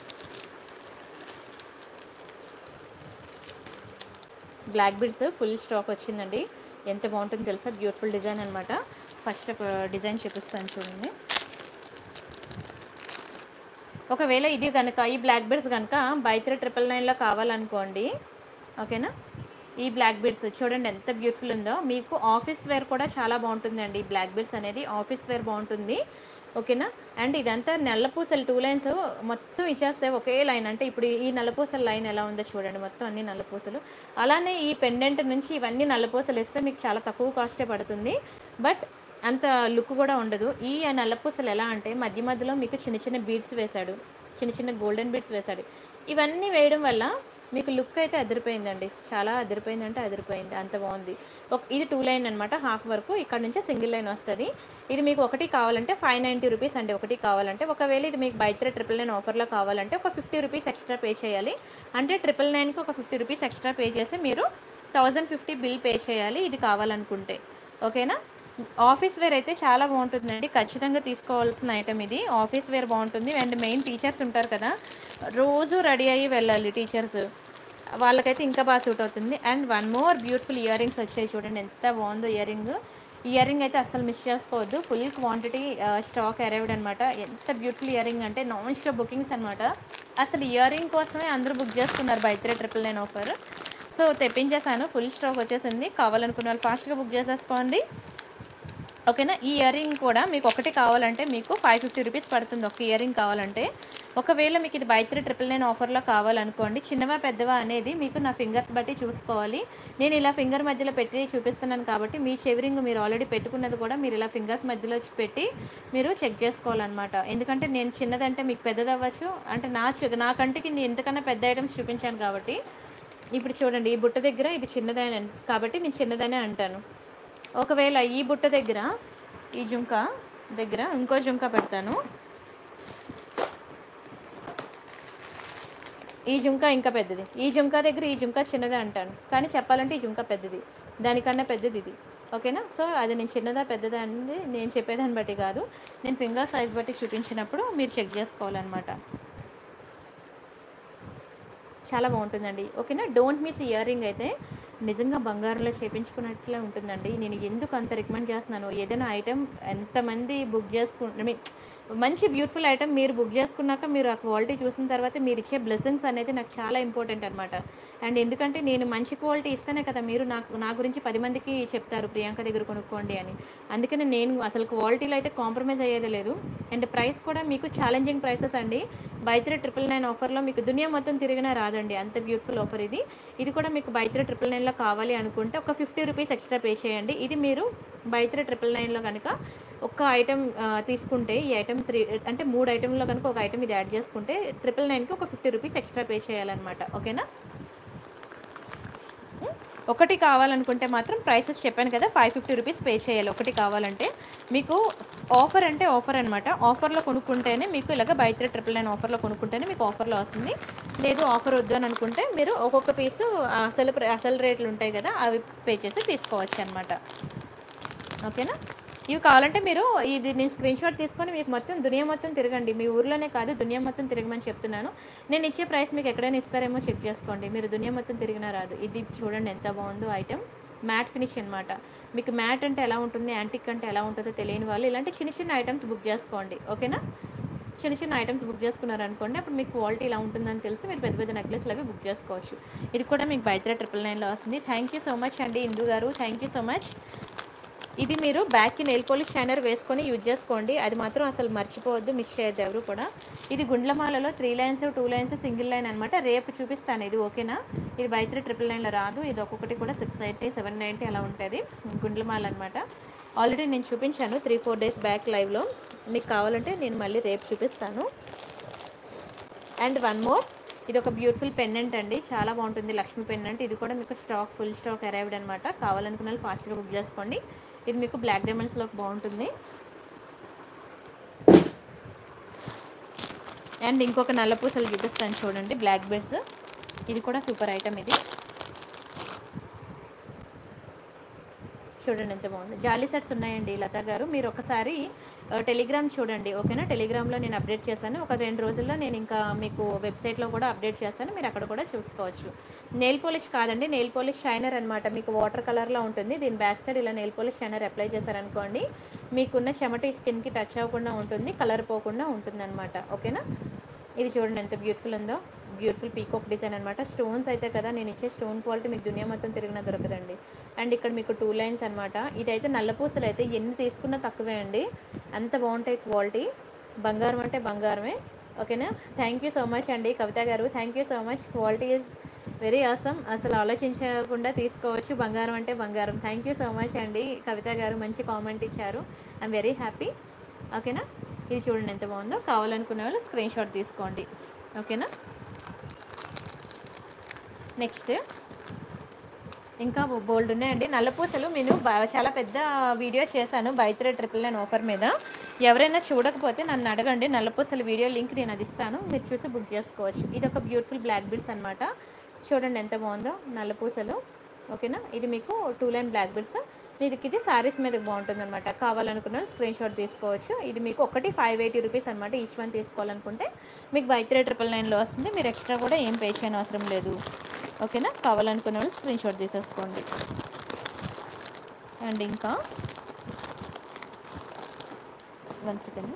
బ్లాక్ బీడ్స్ ఫుల్ స్టాక్ వచ్చిందండి ఎంత బాగుంటుందో తెలుసా బ్యూటిఫుల్ డిజైన్ అనమాట ఫస్ట్ ఒక డిజైన్ చూపిస్తాను చూడండి ఒకవేళ ఇది కనుక ఈ బ్లాక్ బీడ్స్ కనుక బై త్రీ ట్రిపుల్ నైన్లో కావాలనుకోండి ఓకేనా ఈ బ్లాక్ బీడ్స్ చూడండి ఎంత బ్యూటిఫుల్ ఉందో మీకు ఆఫీస్ వేర్ కూడా చాలా బాగుంటుందండి ఈ బ్లాక్ బీడ్స్ అనేది ఆఫీస్ వేర్ బాగుంటుంది ఓకేనా అండ్ ఇదంతా నల్లపూసలు టూ లైన్స్ మొత్తం ఇచ్చేస్తే ఒకే లైన్ అంటే ఇప్పుడు ఈ నల్లపూసల లైన్ ఎలా ఉందో చూడండి మొత్తం అన్ని నల్లపూసలు అలానే ఈ పెండెంట్ నుంచి ఇవన్నీ నల్లపూసలు ఇస్తే మీకు చాలా తక్కువ కాస్టే పడుతుంది బట్ అంత లుక్ కూడా ఉండదు ఈ నల్లపూసలు ఎలా అంటే మధ్య మధ్యలో మీకు చిన్న చిన్న బీడ్స్ వేశాడు చిన్న చిన్న గోల్డెన్ బీడ్స్ వేశాడు ఇవన్నీ వేయడం వల్ల మీకు లుక్ అయితే అదిరిపోయిందండి చాలా అదిరిపోయింది అంటే అదిరిపోయింది అంత బాగుంది ఒక ఇది టూ లైన్ అనమాట హాఫ్ వరకు ఇక్కడ నుంచి సింగిల్ లైన్ వస్తుంది ఇది మీకు ఒకటి కావాలంటే ఫైవ్ నైంటీ రూపీస్ అండి ఒకటి కావాలంటే ఒకవేళ ఇది మీకు బై త్రీ ట్రిపుల్ నైన్ ఆఫర్లో కావాలంటే ఒక ఫిఫ్టీ రూపీస్ ఎక్స్ట్రా పే చేయాలి అంటే ట్రిపుల్ నైన్కి ఒక ఫిఫ్టీ రూపీస్ ఎక్స్ట్రా పే చేసి మీరు థౌజండ్ ఫిఫ్టీ బిల్ పే చేయాలి ఇది కావాలనుకుంటే ఓకేనా ఆఫీస్ వేర్ అయితే చాలా బాగుంటుందండి ఖచ్చితంగా తీసుకోవాల్సిన ఐటమ్ ఇది ఆఫీస్ వేర్ బాగుంటుంది అండ్ మెయిన్ టీచర్స్ ఉంటారు కదా రోజు రెడీ అయ్యి వెళ్ళాలి టీచర్స్ వాళ్ళకైతే ఇంకా బాగా సూట్ అవుతుంది and one more beautiful year rings వచ్చాయి చూడండి ఎంత బాగుందో ఇయర్ రింగ్ ఇయర్ రింగ్ అయితే అస్సలు మిస్ చేసుకోవద్దు ఫుల్ క్వాంటిటీ స్టాక్ అరైవ్డ్ అనమాట ఎంత బ్యూటిఫుల్ ఇయర్ రింగ్ అంటే నాన్ స్టాప్ బుకింగ్స్ అనమాట అసలు ఇయర్ రింగ్ కోసమే అందరూ బుక్ చేసుకున్నారు buy three triple nine offer so తెప్పించేసాను ఫుల్ స్టాక్ వచ్చేసింది కావాలనుకున్న వాళ్ళు ఫాస్ట్గా బుక్ చేసేసుకోండి ఓకేనా ఈ ఇయర్ రింగ్ కూడా మీకు ఒకటి కావాలంటే మీకు ఫైవ్ ఫిఫ్టీ రూపీస్ పడుతుంది ఒక ఇయర్ రింగ్ కావాలంటే ఒకవేళ మీకు ఇది బై త్రీ ట్రిపుల్ నైన్ ఆఫర్లో కావాలనుకోండి చిన్నవా పెద్దవా అనేది మీకు నా ఫింగర్స్ బట్టి చూసుకోవాలి నేను ఇలా ఫింగర్ మధ్యలో పెట్టి చూపిస్తున్నాను కాబట్టి మీ చెవి రింగ్ మీరు ఆల్రెడీ పెట్టుకున్నది కూడా మీరు ఇలా ఫింగర్స్ మధ్యలో పెట్టి మీరు చెక్ చేసుకోవాలన్నమాట ఎందుకంటే నేను చిన్నదంటే మీకు పెద్దది అవ్వచ్చు అంటే నా చు- నా కంటికి నేను ఎంతకన్నా పెద్ద ఐటమ్స్ చూపించాను కాబట్టి ఇప్పుడు చూడండి ఈ బుట్ట దగ్గర ఇది చిన్నదైన కాబట్టి నేను చిన్నదనే అంటాను ఒకవేళ ఈ బుట్ట దగ్గర ఈ జుంక దగ్గర ఇంకో జుంక పెడతాను ఈ జుంక ఇంకా పెద్దది ఈ జుంక దగ్గర ఈ జుంక చిన్నదే అంటాను కానీ చెప్పాలంటే ఈ జుంక పెద్దది దానికన్నా పెద్దది ఇది ఓకేనా సో అది నేను చిన్నదా పెద్దదా అనేది నేను చెప్పేదాన్ని బట్టి కాదు నేను ఫింగర్ సైజ్ బట్టి చూపించినప్పుడు మీరు చెక్ చేసుకోవాలన్నమాట చాలా బాగుంటుందండి ఓకేనా డోంట్ మిస్ ఇయర్ రింగ్ అయితే నిజంగా బంగారంలో చేపించుకున్నట్లే ఉంటుందండి నేను ఎందుకు అంత రికమెండ్ చేస్తున్నాను ఏదైనా ఐటెం ఎంతమంది బుక్ చేసుకు ఐ మీన్ మంచి బ్యూటిఫుల్ ఐటమ్ మీరు బుక్ చేసుకున్నాక మీరు ఆ క్వాలిటీ చూసిన తర్వాత మీరు ఇచ్చే బ్లెస్సింగ్స్ అనేది నాకు చాలా ఇంపార్టెంట్ అనమాట అండ్ ఎందుకంటే నేను మంచి క్వాలిటీ ఇస్తేనే కదా మీరు నాకు నా గురించి పది మందికి చెప్తారు ప్రియాంక దగ్గర కొనుక్కోండి అని అందుకని నేను అసలు క్వాలిటీలో అయితే కాంప్రమైజ్ అయ్యేది లేదు అండ్ ప్రైస్ కూడా మీకు ఛాలెంజింగ్ ప్రైసెస్ అండి బై త్రీ ట్రిపుల్ నైన్ ఆఫర్లో మీకు దునియా మొత్తం తిరిగినా రాదండి అంత బ్యూటిఫుల్ ఆఫర్ ఇది ఇది కూడా మీకు బై త్రీ ట్రిపుల్ నైన్లో కావాలి అనుకుంటే ఒక ఫిఫ్టీ రూపీస్ ఎక్స్ట్రా పే చేయండి ఇది మీరు బై త్రీ ట్రిపుల్ నైన్లో కనుక ఒక్క ఐటెం తీసుకుంటే ఈ ఐటెం త్రీ అంటే మూడు ఐటెంలో కనుక ఒక ఐటెం ఇది యాడ్ చేసుకుంటే ట్రిపుల్ నైన్కి ఒక ఫిఫ్టీ రూపీస్ ఎక్స్ట్రా పే చేయాలన్నమాట ఓకేనా ఉం? ఒకటి కావాలనుకుంటే మాత్రం ప్రైసెస్ చెప్పాను కదా ఫైవ్ ఫిఫ్టీ రూపీస్ పే చేయాలి ఒకటి కావాలంటే మీకు ఆఫర్ అంటే ఆఫర్ అనమాట ఆఫర్లో కొనుక్కుంటేనే మీకు ఇలాగ బై త్రీ ట్రిపుల్ నైన్ ఆఫర్లో కొనుక్కుంటేనే మీకు ఆఫర్లో వస్తుంది లేదు ఆఫర్ వద్దు అని అనుకుంటే మీరు ఒక్కొక్క పీసు అసలు ప్ర- అసలు రేట్లు ఉంటాయి కదా అవి పే చేసి తీసుకోవచ్చు అనమాట ఓకేనా ఇవి కావాలంటే మీరు ఇది నేను స్క్రీన్ షాట్ తీసుకొని మీకు మొత్తం దునియా మొత్తం తిరగండి మీ ఊర్లోనే కాదు దునియా మొత్తం తిరగమని చెప్తున్నాను నేను ఇచ్చే ప్రైస్ మీకు ఎక్కడైనా ఇస్తారేమో చెక్ చేసుకోండి మీరు దునియా మొత్తం తిరిగినా రాదు ఇది చూడండి ఎంత బాగుందో ఐటెం మ్యాట్ ఫినిష్ అనమాట మీకు మ్యాట్ అంటే ఎలా ఉంటుంది యాంటిక్ అంటే ఎలా ఉంటుందో తెలియని వాళ్ళు ఇలాంటి చిన్న చిన్న ఐటమ్స్ బుక్ చేసుకోండి ఓకేనా చిన్న చిన్న ఐటమ్స్ బుక్ చేసుకున్నారనుకోండి అప్పుడు మీకు క్వాలిటీ ఇలా ఉంటుందని తెలిసి మీరు పెద్ద పెద్ద నెక్లెస్లు అవి బుక్ చేసుకోవచ్చు ఇది కూడా మీకు బయట ట్రిపుల్ నైన్లో వస్తుంది థ్యాంక్ యూ సో మచ్ అండి ఇందు గారు థ్యాంక్ యూ సో మచ్ ఇది మీరు బ్యాక్కి నెయిల్ పాలిష్ షైనర్ వేసుకొని యూజ్ చేసుకోండి అది మాత్రం అసలు మర్చిపోవద్దు మిస్ చేయొద్దు ఎవరు కూడా ఇది గుండ్లమాలలో three lines two lines single line అనమాట రేపు చూపిస్తాను ఇది ఓకేనా ఇది బై త్రీ ట్రిపుల్ నైన్లో రాదు ఇది ఒక్కొక్కటి కూడా సిక్స్ ఎయిటీ సెవెన్ నైంటీ అలా ఉంటుంది గుండ్లమాల అనమాట ఆల్రెడీ నేను చూపించాను త్రీ ఫోర్ డేస్ బ్యాక్ లైవ్లో మీకు కావాలంటే నేను మళ్ళీ రేపు చూపిస్తాను అండ్ వన్ మోర్ ఇది ఒక బ్యూటిఫుల్ పెండెంట్ అండి చాలా బాగుంటుంది లక్ష్మి పెండెంట్ ఇది కూడా మీకు స్టాక్ ఫుల్ స్టాక్ అరైవ్డ్ అనమాట కావాలనుకున్న వాళ్ళు ఫాస్ట్గా బుక్ చేసుకోండి ఇది మీకు బ్లాక్ డైమండ్స్లోకి బాగుంటుంది అండ్ ఇంకొక నల్ల పూసలు చూపిస్తాను చూడండి బ్లాక్ బెడ్స్ ఇది కూడా సూపర్ ఐటమ్ ఇది చూడండి ఎంత బాగుంది జాలీ సెట్స్ ఉన్నాయండి లతా గారు మీరు ఒకసారి ఆ, టెలిగ్రామ్ చూడండి ఓకేనా టెలిగ్రామ్లో నేను అప్డేట్ చేశాను ఒక రెండు రోజుల్లో నేను ఇంకా మీకు వెబ్సైట్లో కూడా అప్డేట్ చేస్తాను మీరు అక్కడ కూడా చూసుకోవచ్చు నెయిల్ పాలిష్ కాదండి నెయిల్ పాలిష్ షైనర్ అనమాట మీకు వాటర్ కలర్లో ఉంటుంది దీని బ్యాక్ సైడ్ ఇలా నెయిల్ పాలిష్ షైనర్ అప్లై చేశారనుకోండి మీకున్న చెమట స్కిన్కి టచ్ అవ్వకుండా ఉంటుంది కలర్ పోకుండా ఉంటుంది అనమాట ఓకేనా ఇది చూడండి ఎంత బ్యూటిఫుల్ ఉందో బ్యూటిఫుల్ పీకాక్ డిజైన్ అనమాట స్టోన్స్ అయితే కదా నేను ఇచ్చే స్టోన్ క్వాలిటీ మీకు దునియా మొత్తం తిరిగినా దొరకదండి అండ్ ఇక్కడ మీకు టూ లైన్స్ అనమాట ఇదైతే నల్ల పూసలు అయితే ఎన్ని తీసుకున్నా తక్కువే అండి అంత బాగుంటాయి క్వాలిటీ బంగారం అంటే బంగారమే ఓకేనా థ్యాంక్ యూ సో మచ్ అండి కవిత గారు thank you so much quality is very awesome అసలు ఆలోచించకుండా తీసుకోవచ్చు బంగారం అంటే బంగారం థ్యాంక్ యూ సో మచ్ అండి కవిత గారు మంచి కామెంట్ ఇచ్చారు ఐఎమ్ వెరీ హ్యాపీ ఓకేనా ఇది చూడండి ఎంత బాగుందో కావాలనుకునే వాళ్ళు స్క్రీన్ షాట్ తీసుకోండి ఓకేనా నెక్స్ట్ ఇంకా బోల్డ్ ఉన్నాయండి నల్లపూసలు నేను బ- చాలా పెద్ద వీడియో చేశాను బైత్రే ట్రిపుల్ నైన్ ఆఫర్ మీద ఎవరైనా చూడకపోతే నన్ను అడగండి నల్లపూసల వీడియో లింక్ నేను అది ఇస్తాను మీరు చూసి బుక్ చేసుకోవచ్చు ఇది ఒక బ్యూటిఫుల్ బ్లాక్ బిల్స్ అనమాట చూడండి ఎంత బాగుందో నల్లపూసలు ఓకేనా ఇది మీకు టూ లైన్ బ్లాక్ బిల్స్ మీకు ఇది శారీస్ మీద బాగుంటుంది అనమాట కావాలనుకున్న స్క్రీన్ షాట్ తీసుకోవచ్చు ఇది మీకు ఒకటి ఫైవ్ ఎయిటీ రూపీస్ అనమాట ఈచ్ వన్ తీసుకోవాలనుకుంటే మీకు బైత్రే ట్రిపుల్ నైన్లో వస్తుంది మీరు ఎక్స్ట్రా కూడా ఏం పే చేయని అవసరం లేదు ఓకేనా కావాలనుకున్న వాళ్ళు స్క్రీన్ షాట్ తీసేసుకోండి అండ్ ఇంకా వన్ సెకండ్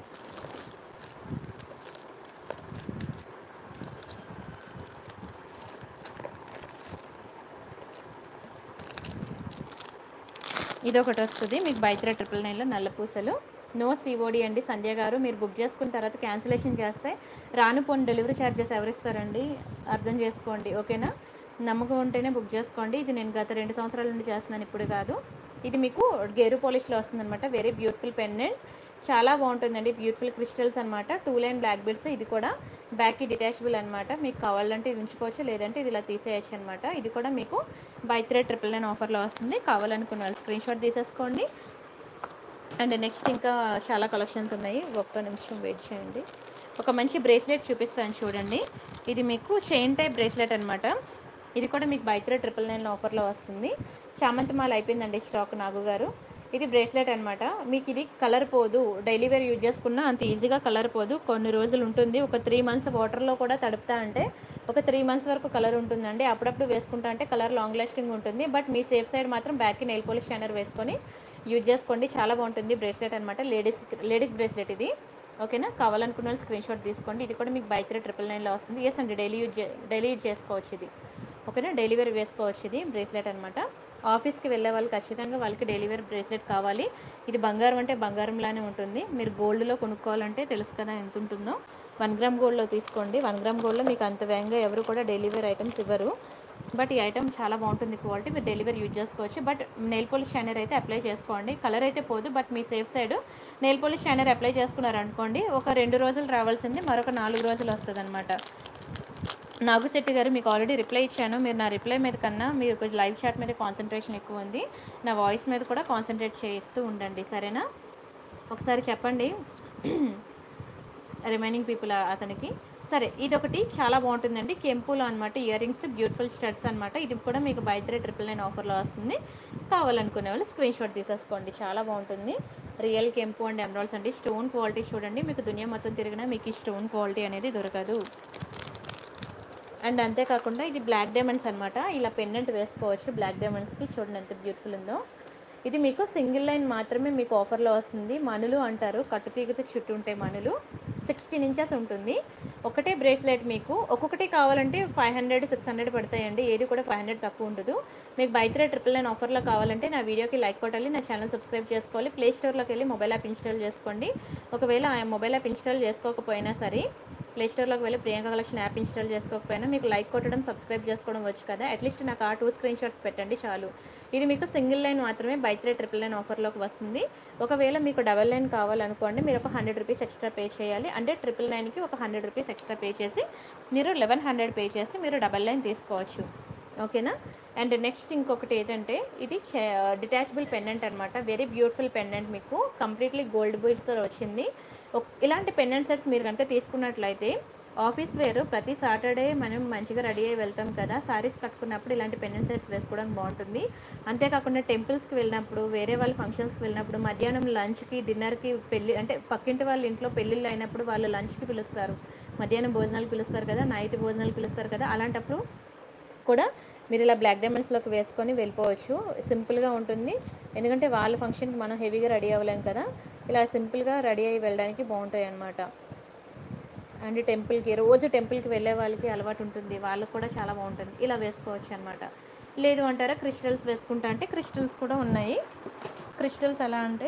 ఇది ఒకటి వస్తుంది మీకు బైత్రే ట్రిపుల్ నైన్లో నల్ల పూసలు నో సిఓడి అండి సంధ్య గారు మీరు బుక్ చేసుకున్న తర్వాత క్యాన్సిలేషన్ చేస్తే రాను పోని డెలివరీ ఛార్జెస్ ఎవరిస్తారండి అర్థం చేసుకోండి ఓకేనా నమ్మకం ఉంటేనే బుక్ చేసుకోండి ఇది నేను గత రెండు సంవత్సరాల నుండి చేస్తున్నాను ఇప్పుడు కాదు ఇది మీకు గేరు పాలిష్లో వస్తుంది అనమాట వెరీ బ్యూటిఫుల్ పెండెంట్ చాలా బాగుంటుందండి బ్యూటిఫుల్ క్రిస్టల్స్ అనమాట టూ లైన్ బ్లాక్ బిల్స్ ఇది కూడా బ్యాక్కి డిటాచబుల్ అనమాట మీకు కావాలంటే ఇది ఉంచుకోవచ్చు లేదంటే ఇది ఇలా తీసేయచ్చు అనమాట ఇది కూడా మీకు బై త్రీ ట్రిపుల్ నైన్ ఆఫర్లో వస్తుంది కావాలనుకున్న వాళ్ళు స్క్రీన్ షాట్ తీసేసుకోండి అండ్ నెక్స్ట్ ఇంకా చాలా కలెక్షన్స్ ఉన్నాయి ఒక్క నిమిషం వెయిట్ చేయండి ఒక మంచి బ్రేస్లెట్ చూపిస్తాను చూడండి ఇది మీకు చైన్ టైప్ బ్రేస్లెట్ అనమాట ఇది కూడా మీకు బైత్రే ట్రిపుల్ నైన్లో ఆఫర్లో వస్తుంది చామంతి మాల అయిపోయిందండి స్టాక్ నాగు గారు ఇది బ్రేస్లెట్ అనమాట మీకు ఇది కలర్ పోదు డైలీ వేర్ యూజ్ చేసుకున్నా అంత ఈజీగా కలర్ పోదు కొన్ని రోజులు ఉంటుంది ఒక త్రీ మంత్స్ వాటర్లో కూడా తడుపుతా అంటే ఒక త్రీ మంత్స్ వరకు కలర్ ఉంటుందండి అప్పుడప్పుడు వేసుకుంటా అంటే కలర్ లాంగ్ లాస్టింగ్ ఉంటుంది బట్ మీ సేఫ్ సైడ్ మాత్రం బ్యాక్కి నెయిల్ పోలిష్ షైనర్ వేసుకొని యూజ్ చేసుకోండి చాలా బాగుంటుంది బ్రేస్లెట్ అనమాట లేడీస్ లేడీస్ బ్రేస్లెట్ ఇది ఓకేనా కావాలనుకున్న వాళ్ళు స్క్రీన్ షాట్ తీసుకోండి ఇది కూడా మీకు బై త్రీ ట్రిపుల్ నైన్లో వస్తుంది ఎస్ అండి డైలీ యూజ్ డైలీ యూజ్ చేసుకోవచ్చు ఇది ఓకేనా డైలీ వేర్ వేసుకోవచ్చు ఇది బ్రేస్లెట్ అనమాట ఆఫీస్కి వెళ్ళే వాళ్ళు ఖచ్చితంగా వాళ్ళకి డైలీ వేర్ బ్రేస్లెట్ కావాలి ఇది బంగారం అంటే బంగారంలానే ఉంటుంది మీరు గోల్డ్లో కొనుక్కోవాలంటే తెలుసు కదా ఎంత ఉంటుందో వన్ గ్రామ్ గోల్డ్లో తీసుకోండి వన్ గ్రామ్ గోల్డ్లో మీకు అంత వేగంగా ఎవరు కూడా డైలీ వేర్ ఐటమ్స్ ఇవ్వరు బట్ ఈ ఐటమ్ చాలా బాగుంటుంది క్వాలిటీ మీరు డెలివరీ యూజ్ చేసుకోవచ్చు బట్ నెయిల్ పాలిష్ షైనర్ అయితే అప్లై చేసుకోండి కలర్ అయితే పోదు బట్ మీ safe side nail polish shiner apply చేసుకున్నారు అనుకోండి ఒక రెండు రోజులు రావాల్సింది మరొక నాలుగు రోజులు వస్తుంది నాగుశెట్టి గారు మీకు ఆల్రెడీ రిప్లై ఇచ్చాను మీరు నా రిప్లై మీద కన్నా మీరు కొంచెం లైవ్ చాట్ మీద కాన్సన్ట్రేషన్ ఎక్కువ ఉంది నా వాయిస్ మీద కూడా కాన్సన్ట్రేట్ చేస్తూ ఉండండి సరేనా ఒకసారి చెప్పండి రిమైనింగ్ పీపుల్ అతనికి సరే ఇది ఒకటి చాలా బాగుంటుందండి కెంపులో అనమాట ఇయర్ రింగ్స్ బ్యూటిఫుల్ స్టడ్స్ అనమాట ఇది కూడా మీకు బై త్రీ ట్రిపుల్ నైన్ ఆఫర్లో వస్తుంది కావాలనుకునే వాళ్ళు స్క్రీన్ షాట్ తీసేసుకోండి చాలా బాగుంటుంది రియల్ కెంపు అండ్ ఎమరాల్స్ అండి స్టోన్ క్వాలిటీ చూడండి మీకు దునియా మొత్తం తిరిగినా మీకు ఈ స్టోన్ క్వాలిటీ అనేది దొరకదు అండ్ అంతేకాకుండా ఇది బ్లాక్ డైమండ్స్ అనమాట ఇలా పెండెంట్ వేసుకోవచ్చు బ్లాక్ డైమండ్స్కి చూడండి ఎంత బ్యూటిఫుల్ ఉందో ఇది మీకు సింగిల్ లైన్ మాత్రమే మీకు ఆఫర్లో వస్తుంది మనులు అంటారు కట్టుతీగతో చుట్టూ ఉంటాయి మనులు సిక్స్టీన్ ఇంచెస్ ఉంటుంది ఒకటే బ్రేస్లెట్ మీకు ఒక్కొక్కటి కావాలంటే ఫైవ్ హండ్రెడ్ సిక్స్ హండ్రెడ్ పడతాయండి ఏది కూడా ఫైవ్ హండ్రెడ్ తక్కువ ఉండదు మీకు బైత్రే ట్రిపుల్ నైన్ ఆఫర్లో కావాలంటే నా వీడియోకి లైక్ కొట్టాలి నా ఛానల్ సబ్స్క్రైబ్ చేసుకోవాలి ప్లే స్టోర్లోకి వెళ్ళి మొబైల్ యాప్ ఇన్స్టాల్ చేసుకోండి ఒకవేళ ఆ మొబైల్ యాప్ ఇన్స్టాల్ చేసుకోకపోయినా సరే ప్లే స్టోర్లోకి వెళ్ళి ప్రియాంక కలెక్షన్ యాప్ ఇన్స్టాల్ చేసుకోకపోయినా మీకు లైక్ కొట్టడం సబ్స్క్రైబ్ చేసుకోవడం వచ్చు కదా అట్లీస్ట్ నాకు ఆ టూ స్క్రీన్ షాట్స్ పెట్టండి చాలు ఇది మీకు సింగిల్ లైన్ మాత్రమే బై త్రీ ట్రిపుల్ లైన్ ఆఫర్లోకి వస్తుంది ఒకవేళ మీకు డబల్ లైన్ కావాలనుకోండి మీరు ఒక హండ్రెడ్ రూపీస్ ఎక్స్ట్రా పే చేయాలి అంటే ట్రిపుల్ నైన్కి ఒక హండ్రెడ్ రూపీస్ ఎక్స్ట్రా పే చేసి మీరు లెవెన్ హండ్రెడ్ పే చేసి మీరు డబల్ లైన్ తీసుకోవచ్చు ఓకేనా అండ్ నెక్స్ట్ ఇంకొకటి ఏంటంటే ఇది డిటాచబుల్ పెండెంట్ అనమాట వెరీ బ్యూటిఫుల్ పెండెంట్ మీకు కంప్లీట్లీ గోల్డ్ బీడ్స్ వచ్చింది ఒక్- ఇలాంటి పెండెంట్ సెట్స్ మీరు కనుక తీసుకున్నట్లయితే ఆఫీస్ వేర్ ప్రతి సాటర్డే మనం మంచిగా రెడీ అయ్యి వెళ్తాం కదా సారీస్ కట్టుకున్నప్పుడు ఇలాంటి పెండెంట్ సెట్స్ వేసుకోవడానికి బాగుంటుంది అంతేకాకుండా టెంపుల్స్కి వెళ్ళినప్పుడు వేరే వాళ్ళ ఫంక్షన్స్కి వెళ్ళినప్పుడు మధ్యాహ్నం లంచ్కి డిన్నర్కి పెళ్ళి అంటే పక్కింటి వాళ్ళ ఇంట్లో పెళ్ళిళ్ళు అయినప్పుడు వాళ్ళు లంచ్కి పిలుస్తారు మధ్యాహ్నం భోజనాలు పిలుస్తారు కదా నైట్ భోజనాలు పిలుస్తారు కదా అలాంటప్పుడు కూడా మీరు ఇలా బ్లాక్ డైమండ్స్లోకి వేసుకొని వెళ్ళిపోవచ్చు సింపుల్గా ఉంటుంది ఎందుకంటే వాళ్ళ ఫంక్షన్కి మనం హెవీగా రెడీ అవ్వలేం కదా ఇలా సింపుల్గా రెడీ అయ్యి వెళ్ళడానికి బాగుంటాయి అన్నమాట అండ్ టెంపుల్కి రోజు టెంపుల్కి వెళ్ళే వాళ్ళకి అలవాటు ఉంటుంది వాళ్ళకి కూడా చాలా బాగుంటుంది ఇలా వేసుకోవచ్చు అనమాట లేదు అంటారా క్రిస్టల్స్ వేసుకుంటా అంటే క్రిస్టల్స్ కూడా ఉన్నాయి క్రిస్టల్స్ ఎలా అంటే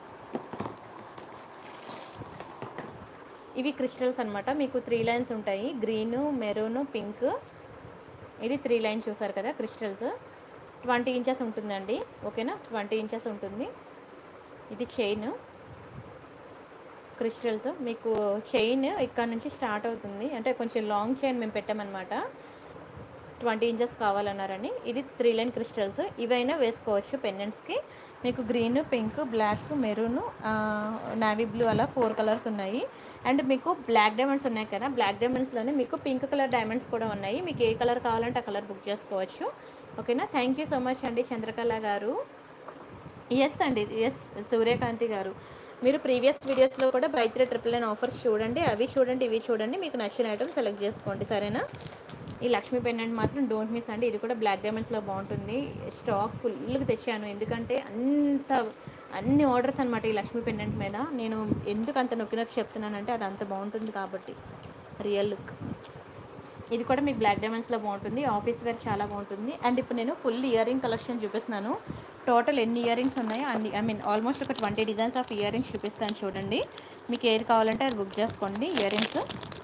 ఇవి క్రిస్టల్స్ అన్నమాట మీకు త్రీ లైన్స్ ఉంటాయి గ్రీను మెరూన్ పింక్ ఇది త్రీ లైన్స్ చూసారు కదా క్రిస్టల్స్ ట్వంటీ ఇంచెస్ ఉంటుందండి ఓకేనా ట్వంటీ ఇంచెస్ ఉంటుంది ఇది చైన్ క్రిస్టల్స్ మీకు చైన్ ఇక్కడ నుంచి స్టార్ట్ అవుతుంది అంటే కొంచెం లాంగ్ చైన్ మేము పెట్టామన్నమాట ట్వంటీ ఇంచెస్ కావాలన్నారని ఇది త్రీ లైన్ క్రిస్టల్స్ ఇవైనా వేసుకోవచ్చు పెండెంట్స్కి మీకు green pink black maroon navy blue అలా ఫోర్ కలర్స్ ఉన్నాయి అండ్ మీకు బ్లాక్ డైమండ్స్ ఉన్నాయి కదా బ్లాక్ డైమండ్స్లోనే మీకు పింక్ కలర్ డైమండ్స్ కూడా ఉన్నాయి మీకు ఏ కలర్ కావాలంటే ఆ కలర్ బుక్ చేసుకోవచ్చు ఓకేనా థ్యాంక్ యూ సో మచ్ అండి చంద్రకళ గారు ఎస్ అండి ఎస్ సూర్యకాంతి గారు మీరు ప్రీవియస్ వీడియోస్లో కూడా బైత్రీ ట్రిపుల్ నైన్ ఆఫర్స్ చూడండి అవి చూడండి ఇవి చూడండి మీకు నచ్చిన ఐటమ్ సెలెక్ట్ చేసుకోండి సరేనా ఈ లక్ష్మీ పెండెంట్ మాత్రం డోంట్ మిస్ అండి ఇది కూడా బ్లాక్ డైమండ్స్లో బాగుంటుంది స్టాక్ ఫుల్గా తెచ్చాను ఎందుకంటే అంత అన్ని ఆర్డర్స్ అనమాట ఈ లక్ష్మీ పెండెంట్ మీద నేను ఎందుకు అంత నొక్కినట్టు చెప్తున్నానంటే అది అంత బాగుంటుంది కాబట్టి రియల్ లుక్ ఇది కూడా మీకు బ్లాక్ డైమండ్స్లో బాగుంటుంది ఆఫీస్ వేర్ చాలా బాగుంటుంది అండ్ ఇప్పుడు నేను ఫుల్ ఇయర్ రింగ్ కలెక్షన్ చూపిస్తున్నాను టోటల్ ఎన్ని ఇయర్ రింగ్స్ ఉన్నాయో అన్ని ఐ మీన్ ఆల్మోస్ట్ ఒక twenty designs of earrings చూపిస్తాను చూడండి మీకు ఏది కావాలంటే అది బుక్ చేసుకోండి ఇయర్ రింగ్స్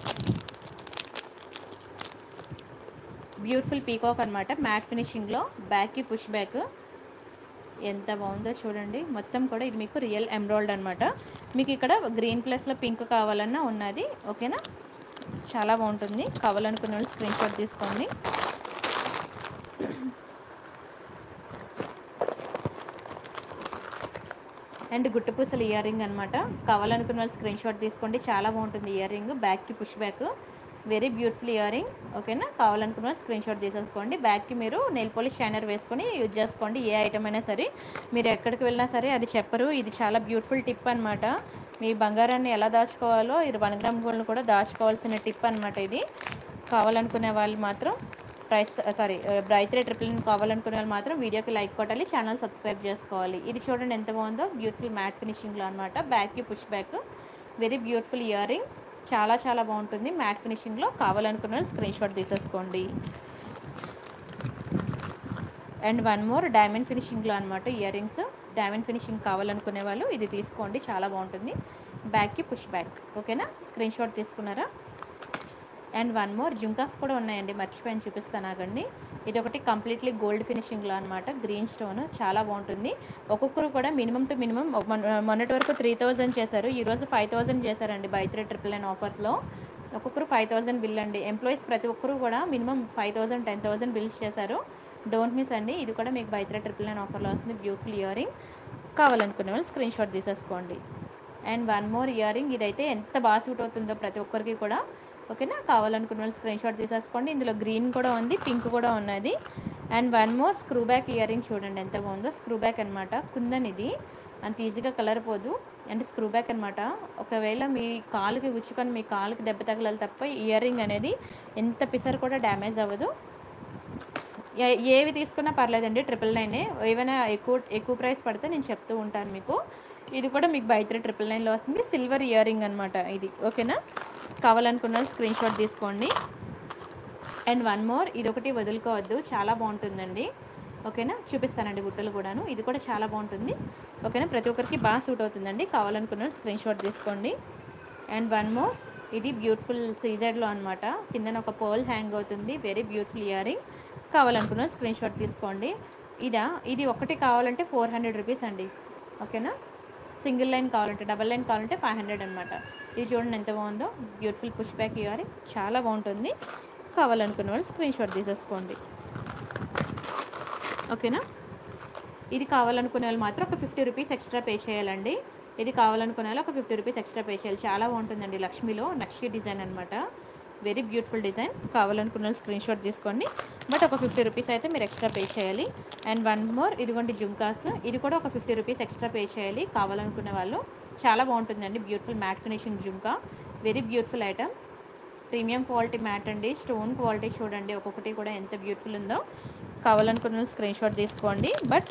బ్యూటిఫుల్ పీకాక్ అనమాట మ్యాట్ ఫినిషింగ్లో బ్యాక్కి పుష్ బ్యాక్ ఎంత బాగుందో చూడండి మొత్తం కూడా ఇది మీకు రియల్ ఎమ్రాయిల్డ్ అనమాట మీకు ఇక్కడ గ్రీన్ ప్లస్లో పింక్ కావాలన్నా ఉన్నది ఓకేనా చాలా బాగుంటుంది కావాలనుకున్న వాళ్ళు స్క్రీన్ షాట్ తీసుకోండి అండ్ గుట్టపూసలు ఇయర్ రింగ్ అనమాట కావాలనుకున్న వాళ్ళు స్క్రీన్ షాట్ తీసుకోండి చాలా బాగుంటుంది ఇయర్ రింగ్ బ్యాక్కి push back very beautiful year earring ఓకేనా కావాలనుకున్న వాళ్ళు స్క్రీన్ షాట్ తీసేసుకోండి బ్యాక్కి మీరు నెయిల్ పాలిష్ షైనర్ వేసుకొని యూజ్ చేసుకోండి ఏ ఐటమ్ అయినా సరే మీరు ఎక్కడికి వెళ్ళినా సరే అది చెప్పరు ఇది చాలా బ్యూటిఫుల్ టిప్ అనమాట మీ బంగారాన్ని ఎలా దాచుకోవాలో ఇది వన్ గ్రామ్ గోల్డ్ని కూడా దాచుకోవాల్సిన టిప్ అనమాట ఇది కావాలనుకునే వాళ్ళు మాత్రం ప్రైస్ సారీ బ్రైత్రే ట్రిపుల్ కావాలనుకునే వాళ్ళు మాత్రం వీడియోకి లైక్ కొట్టాలి ఛానల్ సబ్స్క్రైబ్ చేసుకోవాలి ఇది చూడండి ఎంత బాగుందో బ్యూటిఫుల్ మ్యాట్ ఫినిషింగ్లో అనమాట బ్యాక్కి push back very beautiful year earring చాలా చాలా బాగుంటుంది మ్యాట్ ఫినిషింగ్లో కావాలనుకున్న వాళ్ళు స్క్రీన్ షాట్ తీసేసుకోండి అండ్ వన్ మోర్ డైమండ్ ఫినిషింగ్లో అనమాట ఇయర్ రింగ్స్ డైమండ్ ఫినిషింగ్ కావాలనుకునే వాళ్ళు ఇది తీసుకోండి చాలా బాగుంటుంది బ్యాక్కి పుష్ బ్యాక్ ఓకేనా స్క్రీన్ షాట్ తీసుకున్నారా అండ్ వన్ మోర్ జుంకాస్ కూడా ఉన్నాయండి మర్చిపోయాను చూపిస్తాను ఆగండి ఇది ఒకటి కంప్లీట్లీ గోల్డ్ ఫినిషింగ్లో అనమాట గ్రీన్ స్టోన్ చాలా బాగుంటుంది ఒక్కొక్కరు కూడా మినిమం టు మినిమం మొన్నటి వరకు త్రీ థౌజండ్ చేశారు ఈరోజు ఫైవ్ థౌజండ్ చేశారండి బై త్రీ ట్రిపుల్ నైన్ ఆఫర్స్లో ఒక్కొక్కరు ఫైవ్ థౌజండ్ బిల్ అండి ఎంప్లాయీస్ ప్రతి ఒక్కరు కూడా minimum five thousand ten thousand bills చేశారు డోంట్ మిస్ అండి ఇది కూడా మీకు బై త్రీ ట్రిపుల్ నైన్ ఆఫర్లో వస్తుంది బ్యూటిఫుల్ ఇయర్ రింగ్ కావాలనుకునే వాళ్ళు స్క్రీన్ షాట్ తీసేసుకోండి and one more earring ఇదైతే ఎంత బాగా సూట్ అవుతుందో ప్రతి ఒక్కరికి కూడా ఓకేనా కావాలనుకున్న వాళ్ళు స్క్రీన్ షాట్ తీసేసుకోండి ఇందులో గ్రీన్ కూడా ఉంది పింక్ కూడా ఉన్నది and one more screw back earring చూడండి ఎంత బాగుందో స్క్రూ బ్యాక్ అనమాట కుందన్ ఇది అంత ఈజీగా కలర్ పోదు అండ్ స్క్రూ బ్యాక్ అనమాట ఒకవేళ మీ కాలుకి గుచ్చుకొని మీ కాలుకి దెబ్బ తగలాలి తప్ప ఇయర్ రింగ్ అనేది ఎంత పిసర్ కూడా డ్యామేజ్ అవ్వదు ఏ- ఏవి తీసుకున్నా పర్లేదండి ట్రిపుల్ నైనే ఏమైనా ఎక్కువ ఎక్కువ ప్రైస్ పడితే నేను చెప్తూ ఉంటాను మీకు ఇది కూడా మీకు బై త్రీ ట్రిపుల్ నైన్లో వస్తుంది సిల్వర్ ఇయర్ రింగ్ అనమాట ఇది ఓకేనా కావాలనుకున్న వాళ్ళు స్క్రీన్ షాట్ తీసుకోండి అండ్ వన్ మోర్ ఇది ఒకటి వదులుకోవద్దు చాలా బాగుంటుందండి ఓకేనా చూపిస్తానండి గుట్టలు కూడాను ఇది కూడా చాలా బాగుంటుంది ఓకేనా ప్రతి ఒక్కరికి బాగా సూట్ అవుతుందండి కావాలనుకున్న వాళ్ళు స్క్రీన్ షాట్ తీసుకోండి అండ్ వన్ మోర్ ఇది బ్యూటిఫుల్ సీజర్లో అనమాట కిందన ఒక పోల్ హ్యాంగ్ అవుతుంది వెరీ బ్యూటిఫుల్ ఇయర్ రింగ్ కావాలనుకున్న స్క్రీన్ షాట్ తీసుకోండి ఇదా ఇది ఒకటి కావాలంటే ఫోర్ హండ్రెడ్ రూపీస్ అండి ఓకేనా సింగిల్ లైన్ కావాలంటే డబల్ లైన్ కావాలంటే ఫైవ్ హండ్రెడ్ అనమాట ఇది చూడండి ఎంత బాగుందో beautiful push back earring చాలా బాగుంటుంది కావాలనుకున్న వాళ్ళు స్క్రీన్ షాట్ తీసేసుకోండి ఓకేనా ఇది కావాలనుకునే వాళ్ళు మాత్రం ఒక ఫిఫ్టీ రూపీస్ ఎక్స్ట్రా పే చేయాలండి ఇది కావాలనుకునే వాళ్ళు ఒక ఫిఫ్టీ రూపీస్ ఎక్స్ట్రా పే చేయాలి చాలా బాగుంటుందండి లక్ష్మిలో నక్షి డిజైన్ అనమాట వెరీ బ్యూటిఫుల్ డిజైన్ కావాలనుకున్న వాళ్ళు స్క్రీన్ షాట్ తీసుకోండి బట్ ఒక ఫిఫ్టీ రూపీస్ అయితే మీరు ఎక్స్ట్రా పే చేయాలి అండ్ వన్ మోర్ ఇదిగోండి జుమ్కాస్ ఇది కూడా ఒక ఫిఫ్టీ రూపీస్ ఎక్స్ట్రా పే చేయాలి కావాలనుకునే వాళ్ళు చాలా బాగుంటుందండి beautiful matte finishing jhumka very beautiful item premium quality matte అండి స్టోన్ క్వాలిటీ చూడండి ఒక్కొక్కటి కూడా ఎంత బ్యూటిఫుల్ ఉందో కావాలనుకున్న స్క్రీన్ షాట్ తీసుకోండి బట్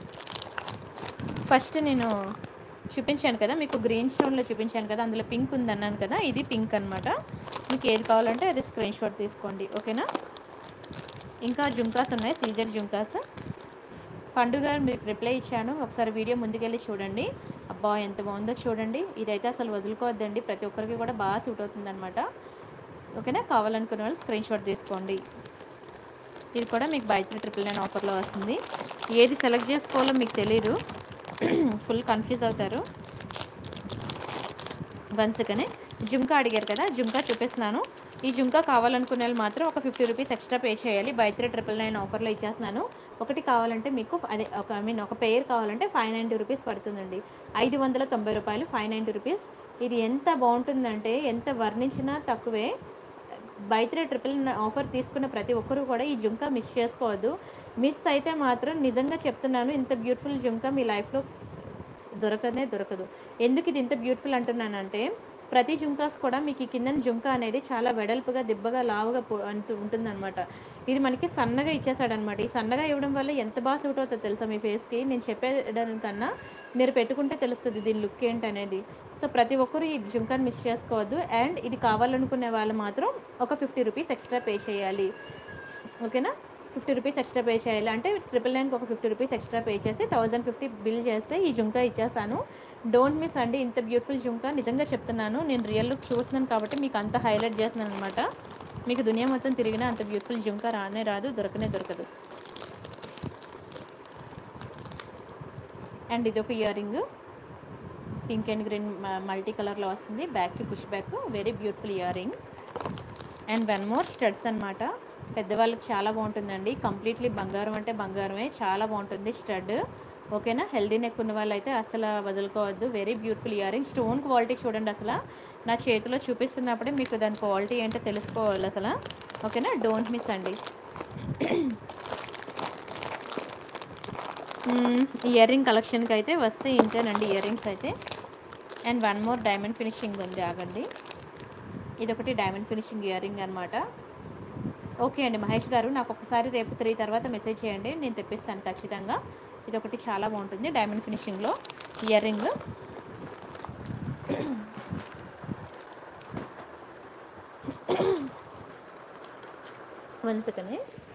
ఫస్ట్ నేను చూపించాను కదా మీకు గ్రీన్ స్టోన్లో చూపించాను కదా అందులో పింక్ ఉందన్నాను కదా ఇది పింక్ అనమాట మీకు ఏది కావాలంటే అది స్క్రీన్ షాట్ తీసుకోండి ఓకేనా ఇంకా జుంకాస్ ఉన్నాయి సీజర్ జుంకాస్ పండుగ మీకు రిప్లై ఇచ్చాను ఒకసారి వీడియో ముందుకెళ్ళి చూడండి అబ్బా ఎంత బాగుందో చూడండి ఇదైతే అసలు వదులుకోవద్దండి ప్రతి ఒక్కరికి కూడా బాగా సూట్ అవుతుంది ఓకేనా కావాలనుకున్న వాళ్ళు స్క్రీన్ షాట్ తీసుకోండి ఇది కూడా మీకు బై త్రీ ట్రిపుల్ నైన్ ఆఫర్లో వస్తుంది ఏది సెలెక్ట్ చేసుకోవాలో మీకు తెలీదు ఫుల్ కన్ఫ్యూజ్ అవుతారు వన్స్ కానీ జుంకా అడిగారు కదా జుంకా చూపిస్తున్నాను ఈ జుంకా కావాలనుకునే వాళ్ళు మాత్రం ఒక ఫిఫ్టీ రూపీస్ ఎక్స్ట్రా పే చేయాలి బై త్రీ ట్రిపుల్ నైన్ ఆఫర్లో ఇచ్చేస్తున్నాను ఒకటి కావాలంటే మీకు అదే ఒక ఐ మీన్ ఒక పేర్ కావాలంటే ఫైవ్ నైంటీ రూపీస్ పడుతుందండి ఐదు వందల తొంభై రూపాయలు ఫైవ్ నైంటీ రూపీస్ ఇది ఎంత బాగుంటుందంటే ఎంత వర్ణించినా తక్కువే బై త్రీ ట్రిపుల్ ఆఫర్ తీసుకున్న ప్రతి ఒక్కరూ కూడా ఈ జుంకా మిస్ చేసుకోవద్దు మిస్ అయితే మాత్రం నిజంగా చెప్తున్నాను ఇంత బ్యూటిఫుల్ జుంకా మీ లైఫ్లో దొరకనే దొరకదు ఎందుకు ఇది ఇంత బ్యూటిఫుల్ అంటున్నానంటే ప్రతి జుంకాస్ కూడా మీకు ఈ కింద జుంకా అనేది చాలా వెడల్పుగా దిబ్బగా లావుగా పో- అంటూ ఉంటుందన్నమాట ఇది మనకి సన్నగా ఇచ్చేసాడనమాట ఈ సన్నగా ఇవ్వడం వల్ల ఎంత బాగా సూట్ అవుతుందో తెలుసా మీ ఫేస్కి నేను చెప్పేదానికన్నా మీరు పెట్టుకుంటే తెలుస్తుంది దీని లుక్ ఏంటనేది సో ప్రతి ఒక్కరు ఈ జుంకాని మిస్ చేసుకోవద్దు అండ్ ఇది కావాలనుకునే వాళ్ళు మాత్రం ఒక ఫిఫ్టీ రూపీస్ ఎక్స్ట్రా పే చేయాలి ఓకేనా ఫిఫ్టీ రూపీస్ ఎక్స్ట్రా పే చేయాలి అంటే ట్రిపుల్ నైన్కి ఒక ఫిఫ్టీ రూపీస్ ఎక్స్ట్రా పే చేసి థౌజండ్ ఫిఫ్టీ బిల్ చేస్తే ఈ జుంకా ఇచ్చేస్తాను డోంట్ మిస్ అండి ఇంత బ్యూటిఫుల్ జుంకా నిజంగా చెప్తున్నాను నేను రియల్ లుక్ చూస్తున్నాను కాబట్టి మీకు అంత హైలైట్ చేస్తున్నాను అనమాట మీకు దునియా మొత్తం తిరిగినా అంత బ్యూటిఫుల్ జుంకా రానే రాదు దొరకనే దొరకదు అండ్ ఇది ఒక earring pink and green multi కలర్లో వస్తుంది బ్యాక్కి push back very beautiful year earring and one more studs అనమాట పెద్దవాళ్ళకి చాలా బాగుంటుందండి కంప్లీట్లీ బంగారం అంటే బంగారమే చాలా బాగుంటుంది స్టడ్ ఓకేనా హెల్దీ నెక్ ఉన్న వాళ్ళైతే అసలు వదులుకోవద్దు very beautiful year earring stone quality చూడండి అసలు నా చేతిలో చూపిస్తున్నప్పుడే మీకు దాని క్వాలిటీ ఏంటో తెలుసుకోవాలి అసలు ఓకేనా డోంట్ మిస్ అండి ఇయర్ రింగ్ కలెక్షన్కి అయితే వస్తే ఇంతేనండి ఇయర్ రింగ్స్ అయితే and one more diamond finishing ఉంది ఆగండి ఇదొకటి డైమండ్ ఫినిషింగ్ ఇయర్ రింగ్ అనమాట ఓకే అండి మహేష్ గారు నాకు ఒకసారి రేపు త్రీ తర్వాత మెసేజ్ చేయండి నేను తెప్పిస్తాను ఖచ్చితంగా ఇదొకటి చాలా బాగుంటుంది డైమండ్ ఫినిషింగ్లో ఇయర్ రింగ్ వన్ సెకండ్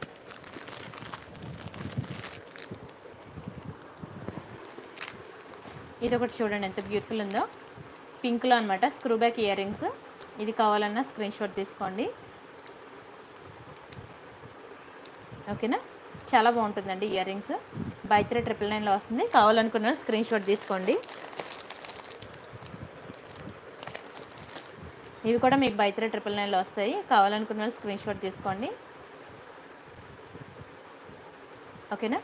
ఇది ఒకటి చూడండి ఎంత బ్యూటిఫుల్ ఉందో పింక్లో అనమాట స్క్రూ బ్యాక్ ఇయర్ రింగ్స్ ఇది కావాలన్నా స్క్రీన్ షాట్ తీసుకోండి ఓకేనా చాలా బాగుంటుందండి earrings buy three triple నైన్లో వస్తుంది కావాలనుకున్న స్క్రీన్ షాట్ తీసుకోండి ఇవి కూడా మీకు బై త్రీ ట్రిపుల్ నైన్లో వస్తాయి కావాలనుకున్న స్క్రీన్ షాట్ తీసుకోండి ఓకేనా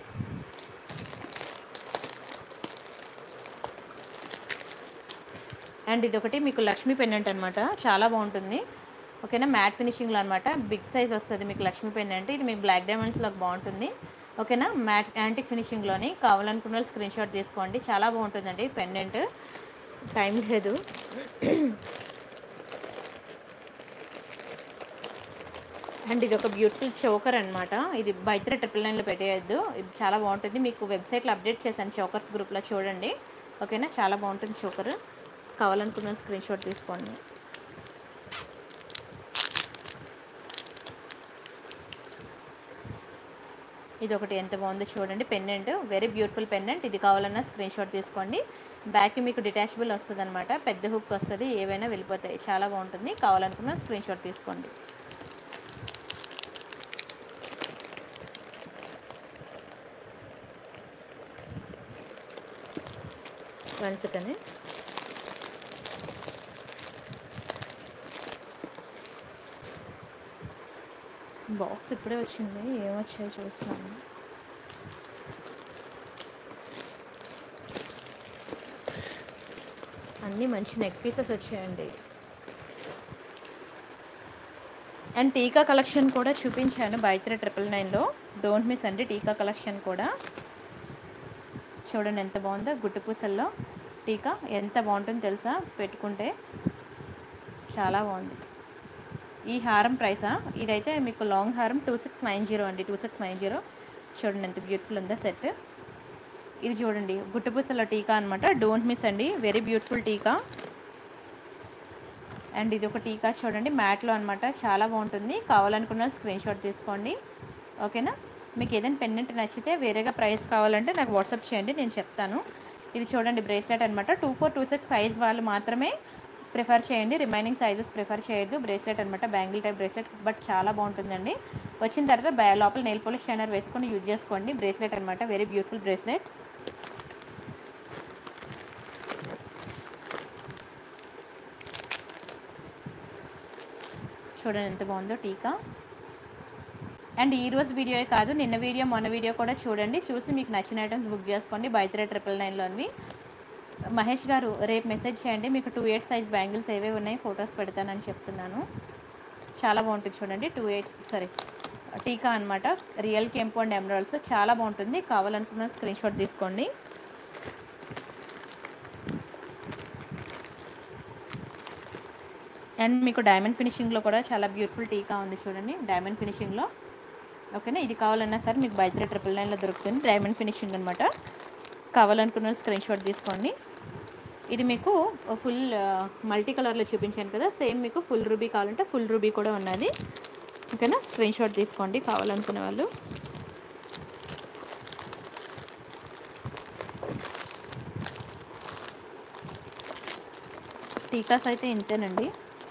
అండ్ ఇది ఒకటి మీకు లక్ష్మీ పెండెంట్ అనమాట చాలా బాగుంటుంది ఓకేనా మ్యాట్ ఫినిషింగ్లో అనమాట బిగ్ సైజ్ వస్తుంది మీకు లక్ష్మీ పెండెంట్ ఇది మీకు బ్లాక్ డైమండ్స్లో బాగుంటుంది ఓకేనా మ్యాట్ యాంటిక్ ఫినిషింగ్లోని కావాలనుకున్న వాళ్ళు స్క్రీన్ షాట్ తీసుకోండి చాలా బాగుంటుందండి పెండెంట్ టైం లేదు అండ్ ఇది ఒక బ్యూటిఫుల్ చోకర్ అనమాట ఇది బైత్ర ట్రిపుల్ నైన్లో పెట్టేయద్దు ఇది చాలా బాగుంటుంది మీకు వెబ్సైట్లో అప్డేట్ చేశాను చోకర్స్ గ్రూప్లో చూడండి ఓకేనా చాలా బాగుంటుంది చోకర్ కావాలనుకున్న స్క్రీన్ షాట్ తీసుకోండి ఇది ఒకటి ఎంత బాగుందో చూడండి పెండెంట్ వెరీ బ్యూటిఫుల్ పెండెంట్ ఇది కావాలన్నా స్క్రీన్ షాట్ తీసుకోండి బ్యాక్ మీకు డిటాచబుల్ వస్తుంది అనమాట పెద్ద హుక్ వస్తుంది ఏవైనా వెళ్ళిపోతాయి చాలా బాగుంటుంది కావాలనుకున్న స్క్రీన్ షాట్ తీసుకోండి వన్ సెకండ్ బాక్స్ ఇప్పుడే వచ్చింది ఏమొచ్చాయో చూస్తాను అన్నీ మంచి నెక్ పీసెస్ వచ్చాయండి అండ్ టీకా కలెక్షన్ కూడా చూపించాను బైత్ర ట్రిపుల్ నైన్లో డోంట్ మిస్ అండి టీకా కలెక్షన్ కూడా చూడండి ఎంత బాగుందో గుట్టు పూసల్లో టీకా ఎంత బాగుంటుందో తెలుసా పెట్టుకుంటే చాలా బాగుంది ఈ హారం ప్రైసా ఇదైతే మీకు లాంగ్ హారం టూ సిక్స్ నైన్ జీరో అండి టూ సిక్స్ నైన్ జీరో చూడండి ఎంత బ్యూటిఫుల్ ఉందో సెట్ ఇది చూడండి గుట్టుపూసల టీకా అనమాట డోంట్ మిస్ అండి వెరీ బ్యూటిఫుల్ టీకా అండ్ ఇది ఒక టీకా చూడండి మ్యాట్లో అనమాట చాలా బాగుంటుంది కావాలనుకున్న స్క్రీన్ షాట్ తీసుకోండి ఓకేనా మీకు ఏదైనా పెన్నెంట్ నచ్చితే వేరేగా ప్రైస్ కావాలంటే నాకు వాట్సాప్ చేయండి నేను చెప్తాను ఇది చూడండి బ్రేస్లెట్ అనమాట two four two six size వాళ్ళు మాత్రమే ప్రిఫర్ చేయండి రిమైనింగ్ సైజెస్ ప్రిఫర్ చేయొద్దు బ్రేస్లెట్ అనమాట బ్యాంగిల్ టైప్ బ్రేస్లెట్ బట్ చాలా బాగుంటుందండి వచ్చిన తర్వాత బ్యా- లోపల నెయిల్ పోలిష్ షైనర్ వేసుకొని యూజ్ చేసుకోండి బ్రేస్లెట్ అనమాట వెరీ బ్యూటిఫుల్ బ్రేస్లెట్ చూడండి ఎంత బాగుందో టీకా అండ్ ఈ రోజు వీడియో కాదు నిన్న వీడియో మొన్న వీడియో కూడా చూడండి చూసి మీకు నచ్చిన ఐటమ్స్ బుక్ చేసుకోండి బైత్రే ట్రిపుల్ నైన్లోనివి మహేష్ గారు రేపు మెసేజ్ చేయండి మీకు టూ ఎయిట్ సైజ్ బ్యాంగిల్స్ ఏవే ఉన్నాయి ఫొటోస్ పెడతానని చెప్తున్నాను చాలా బాగుంటుంది చూడండి టూ ఎయిట్ సారీ టీకా అనమాట రియల్ కెంపు అండ్ ఎమరాల్డ్స్ చాలా బాగుంటుంది కావాలనుకున్న స్క్రీన్ షాట్ తీసుకోండి అండ్ మీకు డైమండ్ ఫినిషింగ్లో కూడా చాలా బ్యూటిఫుల్ టీకా ఉంది చూడండి డైమండ్ ఫినిషింగ్లో ఓకేనా ఇది కావాలన్నా సరే మీకు బైత్రే ట్రిపుల్ నైన్లో దొరుకుతుంది డైమండ్ ఫినిషింగ్ అనమాట కావాలనుకున్న స్క్రీన్ షాట్ తీసుకోండి ఇది మీకు ఫుల్ మల్టీ కలర్లో చూపించాను కదా సేమ్ మీకు ఫుల్ రూబీ కావాలంటే ఫుల్ రూబీ కూడా ఉన్నది ఓకేనా స్క్రీన్ షాట్ తీసుకోండి కావాలనుకునే వాళ్ళు టీకాస్ అయితే ఇంతేనండి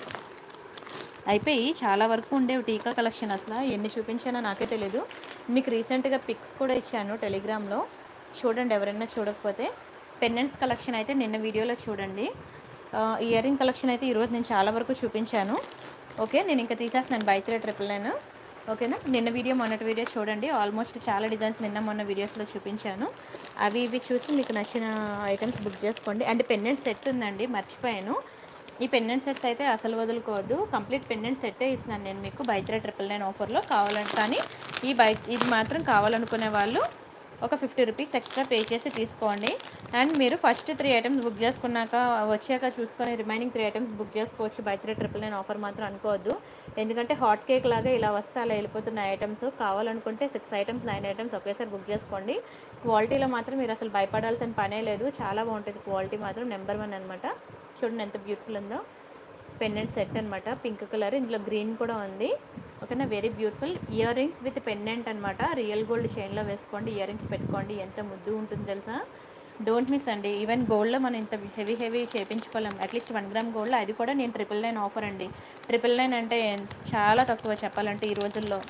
అయిపోయి చాలా వరకు ఉండేవి టీకా కలెక్షన్ అసలు ఎన్ని చూపించానో నాకే తెలియదు మీకు రీసెంట్గా పిక్స్ కూడా ఇచ్చాను టెలిగ్రామ్లో చూడండి ఎవరైనా చూడకపోతే పెండెంట్స్ కలెక్షన్ అయితే నిన్న వీడియోలో చూడండి ఇయర్ రింగ్ కలెక్షన్ అయితే ఈరోజు నేను చాలా వరకు చూపించాను ఓకే నేను ఇంకా తీసేస్తున్నాను బైత్రే ట్రిపుల్ నైన్ ఓకేనా నిన్న వీడియో మొన్నటి వీడియో చూడండి ఆల్మోస్ట్ చాలా డిజైన్స్ నిన్న మొన్న వీడియోస్లో చూపించాను అవి ఇవి చూసి మీకు నచ్చిన ఐటమ్స్ బుక్ చేసుకోండి అండ్ పెండెంట్ సెట్ ఉందండి మర్చిపోయాను ఈ పెండెంట్ సెట్స్ అయితే అసలు వదులుకోవద్దు కంప్లీట్ పెండెంట్ సెట్టే ఇస్తున్నాను నేను మీకు బైత్రే ట్రిపుల్ నైన్ ఆఫర్లో కావాలని కానీ ఈ బై ఇది మాత్రం కావాలనుకునే వాళ్ళు ఒక ఫిఫ్టీ రూపీస్ ఎక్స్ట్రా పే చేసి తీసుకోండి అండ్ మీరు ఫస్ట్ త్రీ ఐటమ్స్ బుక్ చేసుకున్నాక వచ్చాక చూసుకొని రిమైనింగ్ త్రీ ఐటమ్స్ బుక్ చేసుకోవచ్చు buy three triple nine offer మాత్రం అనుకోవద్దు ఎందుకంటే హాట్ కేక్ లాగా ఇలా వస్తే అలా వెళ్ళిపోతున్న ఐటమ్స్ కావాలనుకుంటే సిక్స్ ఐటమ్స్ నైన్ ఐటమ్స్ ఒకేసారి బుక్ చేసుకోండి క్వాలిటీలో మాత్రం మీరు అసలు భయపడాల్సిన పనే లేదు చాలా బాగుంటుంది క్వాలిటీ మాత్రం నెంబర్ వన్ అనమాట చూడండి ఎంత బ్యూటిఫుల్ ఉందో పెండెంట్ సెట్ అనమాట పింక్ కలర్ ఇందులో గ్రీన్ కూడా ఉంది ఓకేనా very beautiful year earrings with pendant అనమాట రియల్ గోల్డ్ చైన్లో వేసుకోండి ఇయర్ రింగ్స్ పెట్టుకోండి ఎంత ముద్దు ఉంటుంది తెలుసా డోంట్ మిస్ అండి ఈవెన్ గోల్డ్లో మనం ఇంత హెవీ హెవీ చేయించుకోలేం అట్లీస్ట్ వన్ గ్రామ్ గోల్డ్ అది కూడా నేను ట్రిపుల్ నైన్ ఆఫర్ అండి ట్రిపుల్ నైన్ అంటే చాలా తక్కువ చెప్పాలంటే ఈ రోజుల్లో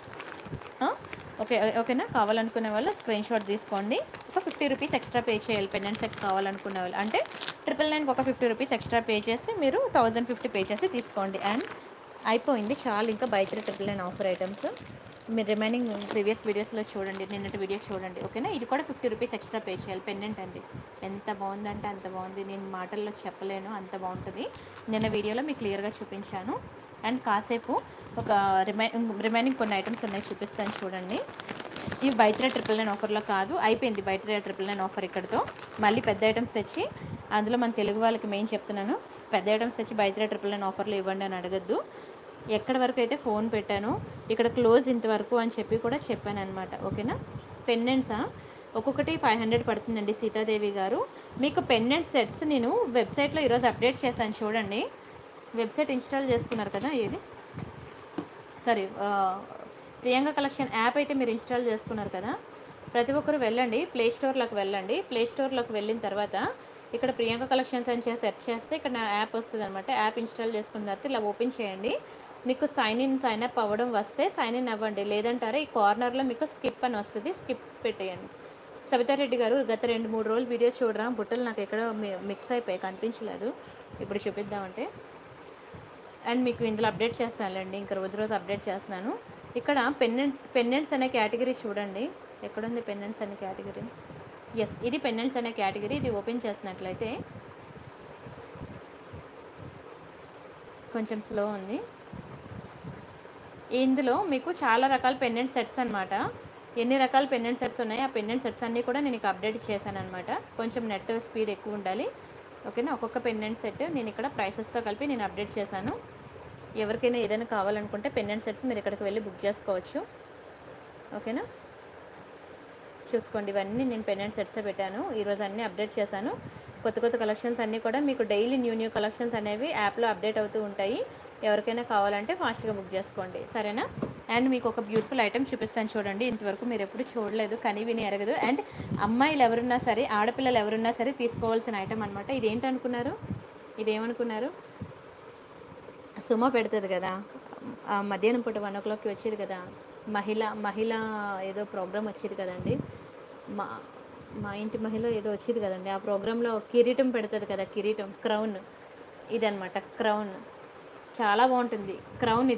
ఆ? ఓకే ఓకేనా కావాలనుకునే వాళ్ళు స్క్రీన్ షాట్ తీసుకోండి ఒక ఫిఫ్టీ రూపీస్ ఎక్స్ట్రా పే చేయాలి పెండెంట్ సెట్ కావాలనుకునే వాళ్ళు అంటే ట్రిపుల్ నైన్కి ఒక ఫిఫ్టీ రూపీస్ ఎక్స్ట్రా పే చేసి మీరు థౌజండ్ ఫిఫ్టీ పే చేసి తీసుకోండి అండ్ అయిపోయింది చాలా ఇంకా బయట ట్రిపుల్ నైన్ ఆఫర్ ఐటమ్స్ మీరు రిమైనింగ్ ప్రీవియస్ వీడియోస్లో చూడండి నిన్నటి వీడియోస్ చూడండి ఓకేనా ఇది కూడా ఫిఫ్టీ రూపీస్ ఎక్స్ట్రా పే చేయాలి పెండెంట్ అండి ఎంత బాగుందంటే అంత బాగుంది నేను మాటల్లో చెప్పలేను అంత బాగుంటుంది నిన్న వీడియోలో మీకు క్లియర్గా చూపించాను అండ్ కాసేపు ఒక రిమై రిమైనింగ్ కొన్ని ఐటమ్స్ ఉన్నాయి చూపిస్తాను చూడండి ఇవి బయట ట్రిపుల్ నైన్ ఆఫర్లో కాదు అయిపోయింది బయట ట్రిపుల్ నైన్ ఆఫర్ ఇక్కడతో మళ్ళీ పెద్ద ఐటమ్స్ తెచ్చి అందులో మన తెలుగు వాళ్ళకి మెయిన్ చెప్తున్నాను పెద్ద ఐటమ్స్ తెచ్చి బయట ట్రిపుల్ నైన్ ఆఫర్లో ఇవ్వండి అని అడగద్దు ఎక్కడి వరకు అయితే ఫోన్ పెట్టాను ఇక్కడ క్లోజ్ ఇంతవరకు అని చెప్పి కూడా చెప్పాను అనమాట ఓకేనా పెండెంట్సా ఒక్కొక్కటి ఫైవ్ హండ్రెడ్ పడుతుందండి సీతాదేవి గారు మీకు పెండెంట్ సెట్స్ నేను వెబ్సైట్లో ఈరోజు అప్డేట్ చేశాను చూడండి వెబ్సైట్ ఇన్స్టాల్ చేసుకున్నారు కదా ఏది సారీ ప్రియాంక కలెక్షన్ యాప్ అయితే మీరు ఇన్స్టాల్ చేసుకున్నారు కదా ప్రతి ఒక్కరు వెళ్ళండి ప్లే స్టోర్లోకి వెళ్ళండి ప్లే స్టోర్లోకి వెళ్ళిన తర్వాత ఇక్కడ ప్రియాంక కలెక్షన్స్ అని చేసి సెర్చ్ చేస్తే ఇక్కడ నా యాప్ వస్తుంది అనమాట యాప్ ఇన్స్టాల్ చేసుకున్న తర్వాత ఇలా ఓపెన్ చేయండి మీకు సైన్ ఇన్ సైన్ అప్ అవ్వడం వస్తే సైన్ ఇన్ అవ్వండి లేదంటారా ఈ కార్నర్లో మీకు స్కిప్ అని వస్తుంది స్కిప్ పెట్టేయండి సవితారెడ్డి గారు గత రెండు మూడు రోజులు వీడియో చూడరా బుట్టలు నాకు ఎక్కడ మిక్స్ అయిపోయి కనిపించలేదు ఇప్పుడు చూపిద్దామంటే అండ్ మీకు ఇందులో అప్డేట్ చేస్తానులేండి ఇంకా రోజు రోజు అప్డేట్ చేస్తున్నాను ఇక్కడ పెన్నెంట్ పెన్నెంట్స్ అనే కేటగిరీ చూడండి ఎక్కడుంది పెన్నెంట్స్ అనే కేటగిరీ ఎస్ ఇది పెన్నెంట్స్ అనే కేటగిరీ ఇది ఓపెన్ చేసినట్లయితే కొంచెం స్లో ఉంది ఇందులో మీకు చాలా రకాల పెండెంట్ సెట్స్ అనమాట ఎన్ని రకాల పెండెంట్ సెట్స్ ఉన్నాయి ఆ పెండెంట్ సెట్స్ అన్నీ కూడా నేను ఇక అప్డేట్ చేశాను అనమాట కొంచెం నెట్ స్పీడ్ ఎక్కువ ఉండాలి ఓకేనా ఒక్కొక్క పెండెంట్ సెట్ నేను ఇక్కడ ప్రైసెస్తో కలిపి నేను అప్డేట్ చేశాను ఎవరికైనా ఏదైనా కావాలనుకుంటే పెండెంట్ సెట్స్ మీరు ఇక్కడికి వెళ్ళి బుక్ చేసుకోవచ్చు ఓకేనా చూసుకోండి ఇవన్నీ నేను పెండెంట్ సెట్స్ పెట్టాను ఈరోజు అన్నీ అప్డేట్ చేశాను కొత్త కొత్త కలెక్షన్స్ అన్నీ కూడా మీకు డైలీ న్యూ న్యూ కలెక్షన్స్ అనేవి యాప్లో అప్డేట్ అవుతూ ఉంటాయి ఎవరికైనా కావాలంటే ఫాస్ట్గా బుక్ చేసుకోండి సరేనా అండ్ మీకు ఒక బ్యూటిఫుల్ ఐటమ్ చూపిస్తాను చూడండి ఇంతవరకు మీరు ఎప్పుడు చూడలేదు కానీ విని ఎరగదు అండ్ అమ్మాయిలు ఎవరున్నా సరే ఆడపిల్లలు ఎవరున్నా సరే తీసుకోవాల్సిన ఐటమ్ అనమాట ఇదేంటనుకున్నారు ఇదేమనుకున్నారు సుమ పెడుతుంది కదా ఆ మధ్యాహ్నం పూట వన్ ఓ క్లాక్కి వచ్చేది కదా మహిళ మహిళ ఏదో ప్రోగ్రామ్ వచ్చేది కదండి మా మా ఇంటి మహిళ ఏదో వచ్చేది కదండి ఆ ప్రోగ్రాంలో కిరీటం పెడుతుంది కదా కిరీటం క్రౌన్ ఇదనమాట క్రౌన్ చాలా బాగుంటుంది క్రౌన్ ఇది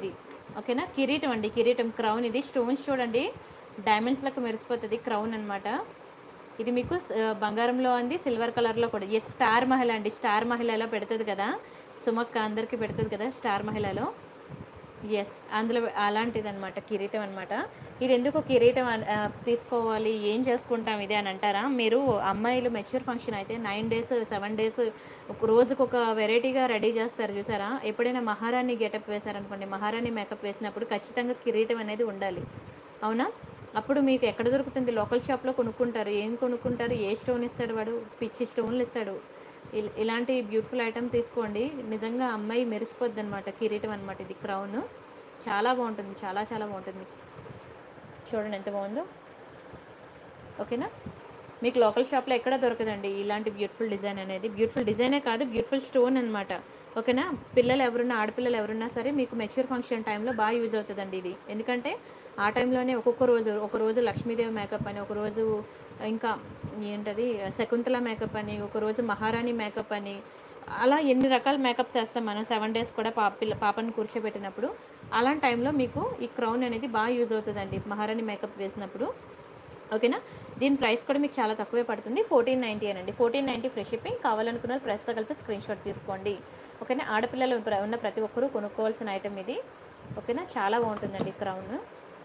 ఓకేనా కిరీటం అండి కిరీటం క్రౌన్ ఇది స్టోన్స్ చూడండి డైమండ్స్ లకు మెరిసిపోతుంది క్రౌన్ అన్నమాట ఇది మీకు ఆ, బంగారంలో ఉంది సిల్వర్ కలర్లో కూడా ఎస్ స్టార్ మహిళ అండి స్టార్ మహిళలో పెడుతుంది కదా సుమక్క అందరికీ పెడుతుంది కదా స్టార్ మహిళలో ఎస్ అందులో అలాంటిది అనమాట కిరీటం అనమాట ఇది ఎందుకు కిరీటం అన్- ఆ, తీసుకోవాలి ఏం చేసుకుంటాం ఇది అని అంటారా మీరు అమ్మాయిలు మెచ్యూర్ ఫంక్షన్ అయితే నైన్ డేస్ సెవెన్ డేస్ ఒక రోజుకు ఒక వెరైటీగా రెడీ చేస్తారు చూసారా ఎప్పుడైనా మహారాణి గెటప్ వేశారనుకోండి మహారాణి మేకప్ వేసినప్పుడు ఖచ్చితంగా కిరీటం అనేది ఉండాలి అవునా అప్పుడు మీకు ఎక్కడ దొరుకుతుంది లోకల్ షాప్లో కొనుక్కుంటారు ఏం కొనుక్కుంటారు ఏ స్టోన్ ఇస్తాడు వాడు పిచ్చి స్టోన్లు ఇస్తాడు ఇల్- ఇలాంటి బ్యూటిఫుల్ ఐటమ్ తీసుకోండి నిజంగా అమ్మాయి మెరిసిపోద్ది అనమాట కిరీటం అనమాట ఇది క్రౌన్ చాలా బాగుంటుంది చాలా చాలా బాగుంటుంది చూడండి ఎంత బాగుందో ఓకేనా మీకు లోకల్ షాప్లో ఎక్కడ దొరకదండి ఇలాంటి బ్యూటిఫుల్ డిజైన్ అనేది బ్యూటిఫుల్ డిజైనే కాదు బ్యూటిఫుల్ స్టోన్ అనమాట ఓకేనా పిల్లలు ఎవరున్నా ఆడపిల్లలు ఎవరున్నా సరే మీకు మెచ్యూర్ ఫంక్షన్ టైంలో బాగా యూజ్ అవుతుందండి ఇది ఎందుకంటే ఆ టైంలోనే ఒక్కొక్క రోజు ఒక రోజు లక్ష్మీదేవి మేకప్ అని ఒక రోజు ఇంకా ఏంటది శకుంతల మేకప్ అని ఒక రోజు మహారాణి మేకప్ అని అలా ఎన్ని రకాల మేకప్స్ వేస్తాం మనం సెవెన్ డేస్ కూడా పాప పిల్ల పాపను కూర్చోబెట్టినప్పుడు అలాంటి టైంలో మీకు ఈ క్రౌన్ అనేది బాగా యూజ్ అవుతుందండి మహారాణి మేకప్ వేసినప్పుడు ఓకేనా దీని ప్రైస్ కూడా మీకు చాలా తక్కువే పడుతుంది ఫోర్టీన్ నైంటీ అనండి ఫోర్టీన్ నైంటీ ఫ్రీ షిప్పింగ్ కావాలనుకున్న వాళ్ళు ప్రైస్తో కలిపి స్క్రీన్ షాట్ తీసుకోండి ఓకేనా ఆడపిల్లలు ప్ర- ఉన్న ప్రతి ఒక్కరూ కొనుక్కోవాల్సిన ఐటమ్ ఇది ఓకేనా చాలా బాగుంటుందండి క్రౌన్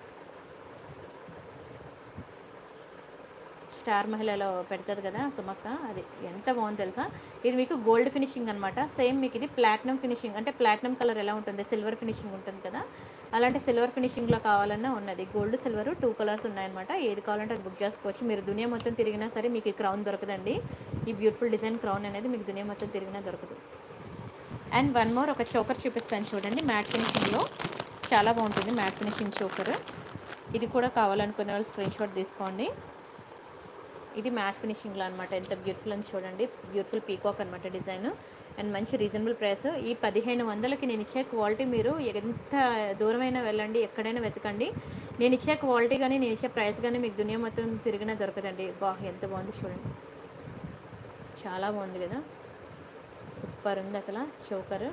స్టార్ మహిళలో పెడుతుంది కదా సుమక్క అది ఎంత బాగుంది తెలుసా ఇది మీకు గోల్డ్ ఫినిషింగ్ అనమాట సేమ్ మీకు ఇది ప్లాటినం ఫినిషింగ్ అంటే ప్లాటినం కలర్ ఎలా ఉంటుంది సిల్వర్ ఫినిషింగ్ ఉంటుంది కదా అలాంటి సిల్వర్ ఫినిషింగ్లో కావాలన్నా ఉన్నది గోల్డ్ సిల్వర్ టూ కలర్స్ ఉన్నాయన్నమాట ఏది కావాలంటే అది బుక్ చేసుకోవచ్చు మీరు దునియా మొత్తం తిరిగినా సరే మీకు ఈ క్రౌన్ దొరకదండి ఈ బ్యూటిఫుల్ డిజైన్ క్రౌన్ అనేది మీకు దునియా మొత్తం తిరిగినా దొరకదు అండ్ వన్ మోర్ ఒక చోకర్ చూపిస్తాను చూడండి మ్యాట్ ఫినిషింగ్లో చాలా బాగుంటుంది మ్యాట్ ఫినిషింగ్ చోకర్ ఇది కూడా కావాలనుకునే వాళ్ళు స్క్రీన్ షాట్ తీసుకోండి ఇది మ్యాట్ ఫినిషింగ్లో అనమాట ఎంత బ్యూటిఫుల్ అని చూడండి బ్యూటిఫుల్ పీకాక్ అనమాట డిజైన్ అండ్ మంచి రీజనబుల్ ప్రైస్ ఈ పదిహేను వందలకి నేను ఇచ్చే క్వాలిటీ మీరు ఎంత దూరమైనా వెళ్ళండి ఎక్కడైనా వెతకండి నేను ఇచ్చే క్వాలిటీ కానీ నేను ఇచ్చే ప్రైస్ కానీ మీకు దునియా మొత్తం తిరిగినా దొరకదండి బా ఎంత బాగుంది చూడండి చాలా బాగుంది కదా సూపర్ ఉంది అసలు చోకర్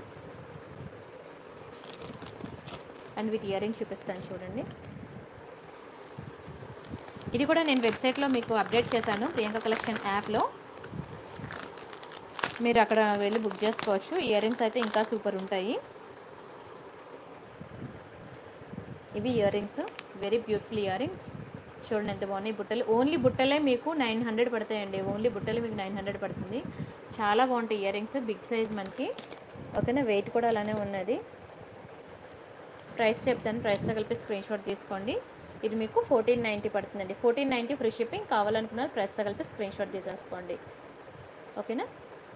అండ్ వీటి ఇయర్ రింగ్స్ చూపిస్తాను చూడండి ఇది కూడా నేను వెబ్సైట్లో మీకు అప్డేట్ చేశాను ప్రియాంక కలెక్షన్ యాప్లో మీరు అక్కడ వెళ్ళి బుక్ చేసుకోవచ్చు ఇయర్ రింగ్స్ అయితే ఇంకా సూపర్ ఉంటాయి ఇవి earrings very beautiful year earrings చూడండి ఎంత బాగున్నాయి బుట్టలు ఓన్లీ బుట్టలే మీకు నైన్ హండ్రెడ్ పడతాయండి ఓన్లీ బుట్టలు మీకు నైన్ హండ్రెడ్ పడుతుంది చాలా బాగుంటాయి ఇయర్ రింగ్స్ బిగ్ సైజ్ మనకి ఓకేనా వెయిట్ కూడా అలానే ఉన్నది ప్రైస్ చెప్తాను ప్రైస్తో కలిపి స్క్రీన్ షాట్ తీసుకోండి ఇది మీకు ఫోర్టీన్ నైంటీ పడుతుందండి ఫోర్టీన్ నైంటీ ఫ్రీ షిప్పింగ్ కావాలనుకున్న ప్రైస్తో కలిపి స్క్రీన్ షాట్ తీసేసుకోండి ఓకేనా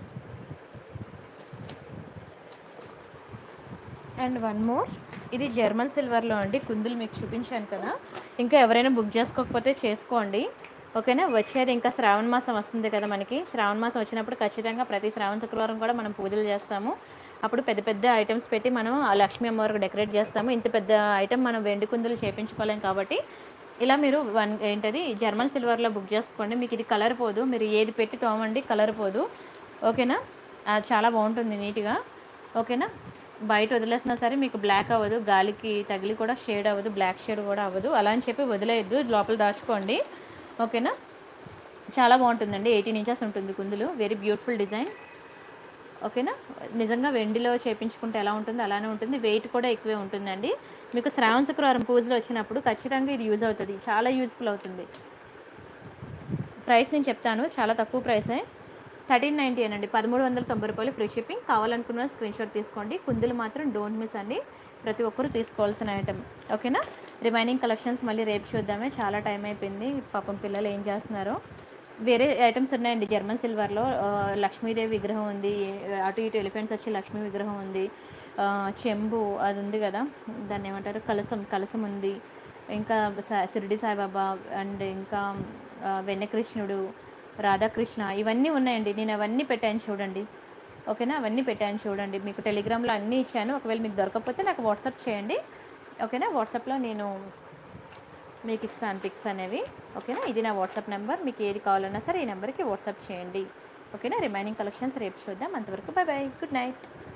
అండ్ వన్ మోర్ ఇది జర్మన్ సిల్వర్లో అండి కుందులు మీకు చూపించాను కదా ఇంకా ఎవరైనా బుక్ చేసుకోకపోతే చేసుకోండి ఓకేనా వచ్చేది ఇంకా శ్రావణ మాసం వస్తుంది కదా మనకి శ్రావణ మాసం వచ్చినప్పుడు ఖచ్చితంగా ప్రతి శ్రావణ శుక్రవారం కూడా మనం పూజలు చేస్తాము అప్పుడు పెద్ద పెద్ద ఐటమ్స్ పెట్టి మనం ఆ లక్ష్మీ అమ్మవారికి డెకరేట్ చేస్తాము ఇంత పెద్ద ఐటమ్ మనం వెండి కుందులు చేయించుకోలేం కాబట్టి ఇలా మీరు వన్ ఏంటది జర్మన్ సిల్వర్లో బుక్ చేసుకోండి మీకు ఇది కలర్ పోదు మీరు ఏది పెట్టి తోమండి కలర్ పోదు ఓకేనా ఆ, చాలా బాగుంటుంది నీట్గా ఓకేనా బయట వదిలేసినా సరే మీకు బ్లాక్ అవ్వదు గాలికి తగిలి కూడా షేడ్ అవ్వదు బ్లాక్ షేడ్ కూడా అవ్వదు అలా అని చెప్పి వదిలేయద్దు లోపల దాచుకోండి ఓకేనా చాలా బాగుంటుందండి ఎయిటీన్ ఇంచెస్ ఉంటుంది కుందులు వెరీ బ్యూటిఫుల్ డిజైన్ ఓకేనా నిజంగా వెండిలో చేపించుకుంటే ఎలా ఉంటుందో అలానే ఉంటుంది వెయిట్ కూడా ఎక్కువే ఉంటుందండి మీకు శ్రావణ శుక్రవారం పూజలు వచ్చినప్పుడు ఖచ్చితంగా ఇది యూజ్ అవుతుంది చాలా యూజ్ఫుల్ అవుతుంది ప్రైస్ నేను చెప్తాను చాలా తక్కువ ప్రైసే థర్టీన్ నైంటీ అనండి పదమూడు వందల తొంభై రూపాయలు ఫ్రీ షిప్పింగ్ కావాలనుకున్న స్క్రీన్ షాట్ తీసుకోండి కుందులు మాత్రం డోంట్ మిస్ అండి ప్రతి ఒక్కరూ తీసుకోవాల్సిన ఐటమ్ ఓకేనా రిమైనింగ్ కలెక్షన్స్ మళ్ళీ రేపు చూద్దామే చాలా టైం అయిపోయింది పాపం పిల్లలు ఏం చేస్తున్నారో వేరే ఐటమ్స్ ఉన్నాయండి జర్మన్ సిల్వర్లో ఆ, లక్ష్మీదేవి విగ్రహం ఉంది అటు ఇటు ఎలిఫెంట్స్ వచ్చి లక్ష్మీ విగ్రహం ఉంది ఆ, చెంబు అది ఉంది కదా దాన్ని ఏమంటారు కలసం కలసం ఉంది ఇంకా స- షిరిడి సాయిబాబా అండ్ ఇంకా ఆ, వెన్నకృష్ణుడు రాధాకృష్ణ ఇవన్నీ ఉన్నాయండి నేను అవన్నీ పెట్టాను చూడండి ఓకేనా అవన్నీ పెట్టాను చూడండి మీకు టెలిగ్రామ్లో అన్నీ ఇచ్చాను ఒకవేళ మీకు దొరకకపోతే నాకు వాట్సాప్ చేయండి ఓకేనా వాట్సాప్లో నేను మీకు ఇస్తాను పిక్స్ అనేవి ఓకేనా ఇది నా వాట్సాప్ నెంబర్ మీకు ఏది కావాలన్నా సరే ఈ నెంబర్కి వాట్సాప్ చేయండి ఓకేనా రిమైనింగ్ కలెక్షన్స్ రేపు చూద్దాం అంతవరకు బాయ్ బాయ్ గుడ్ నైట్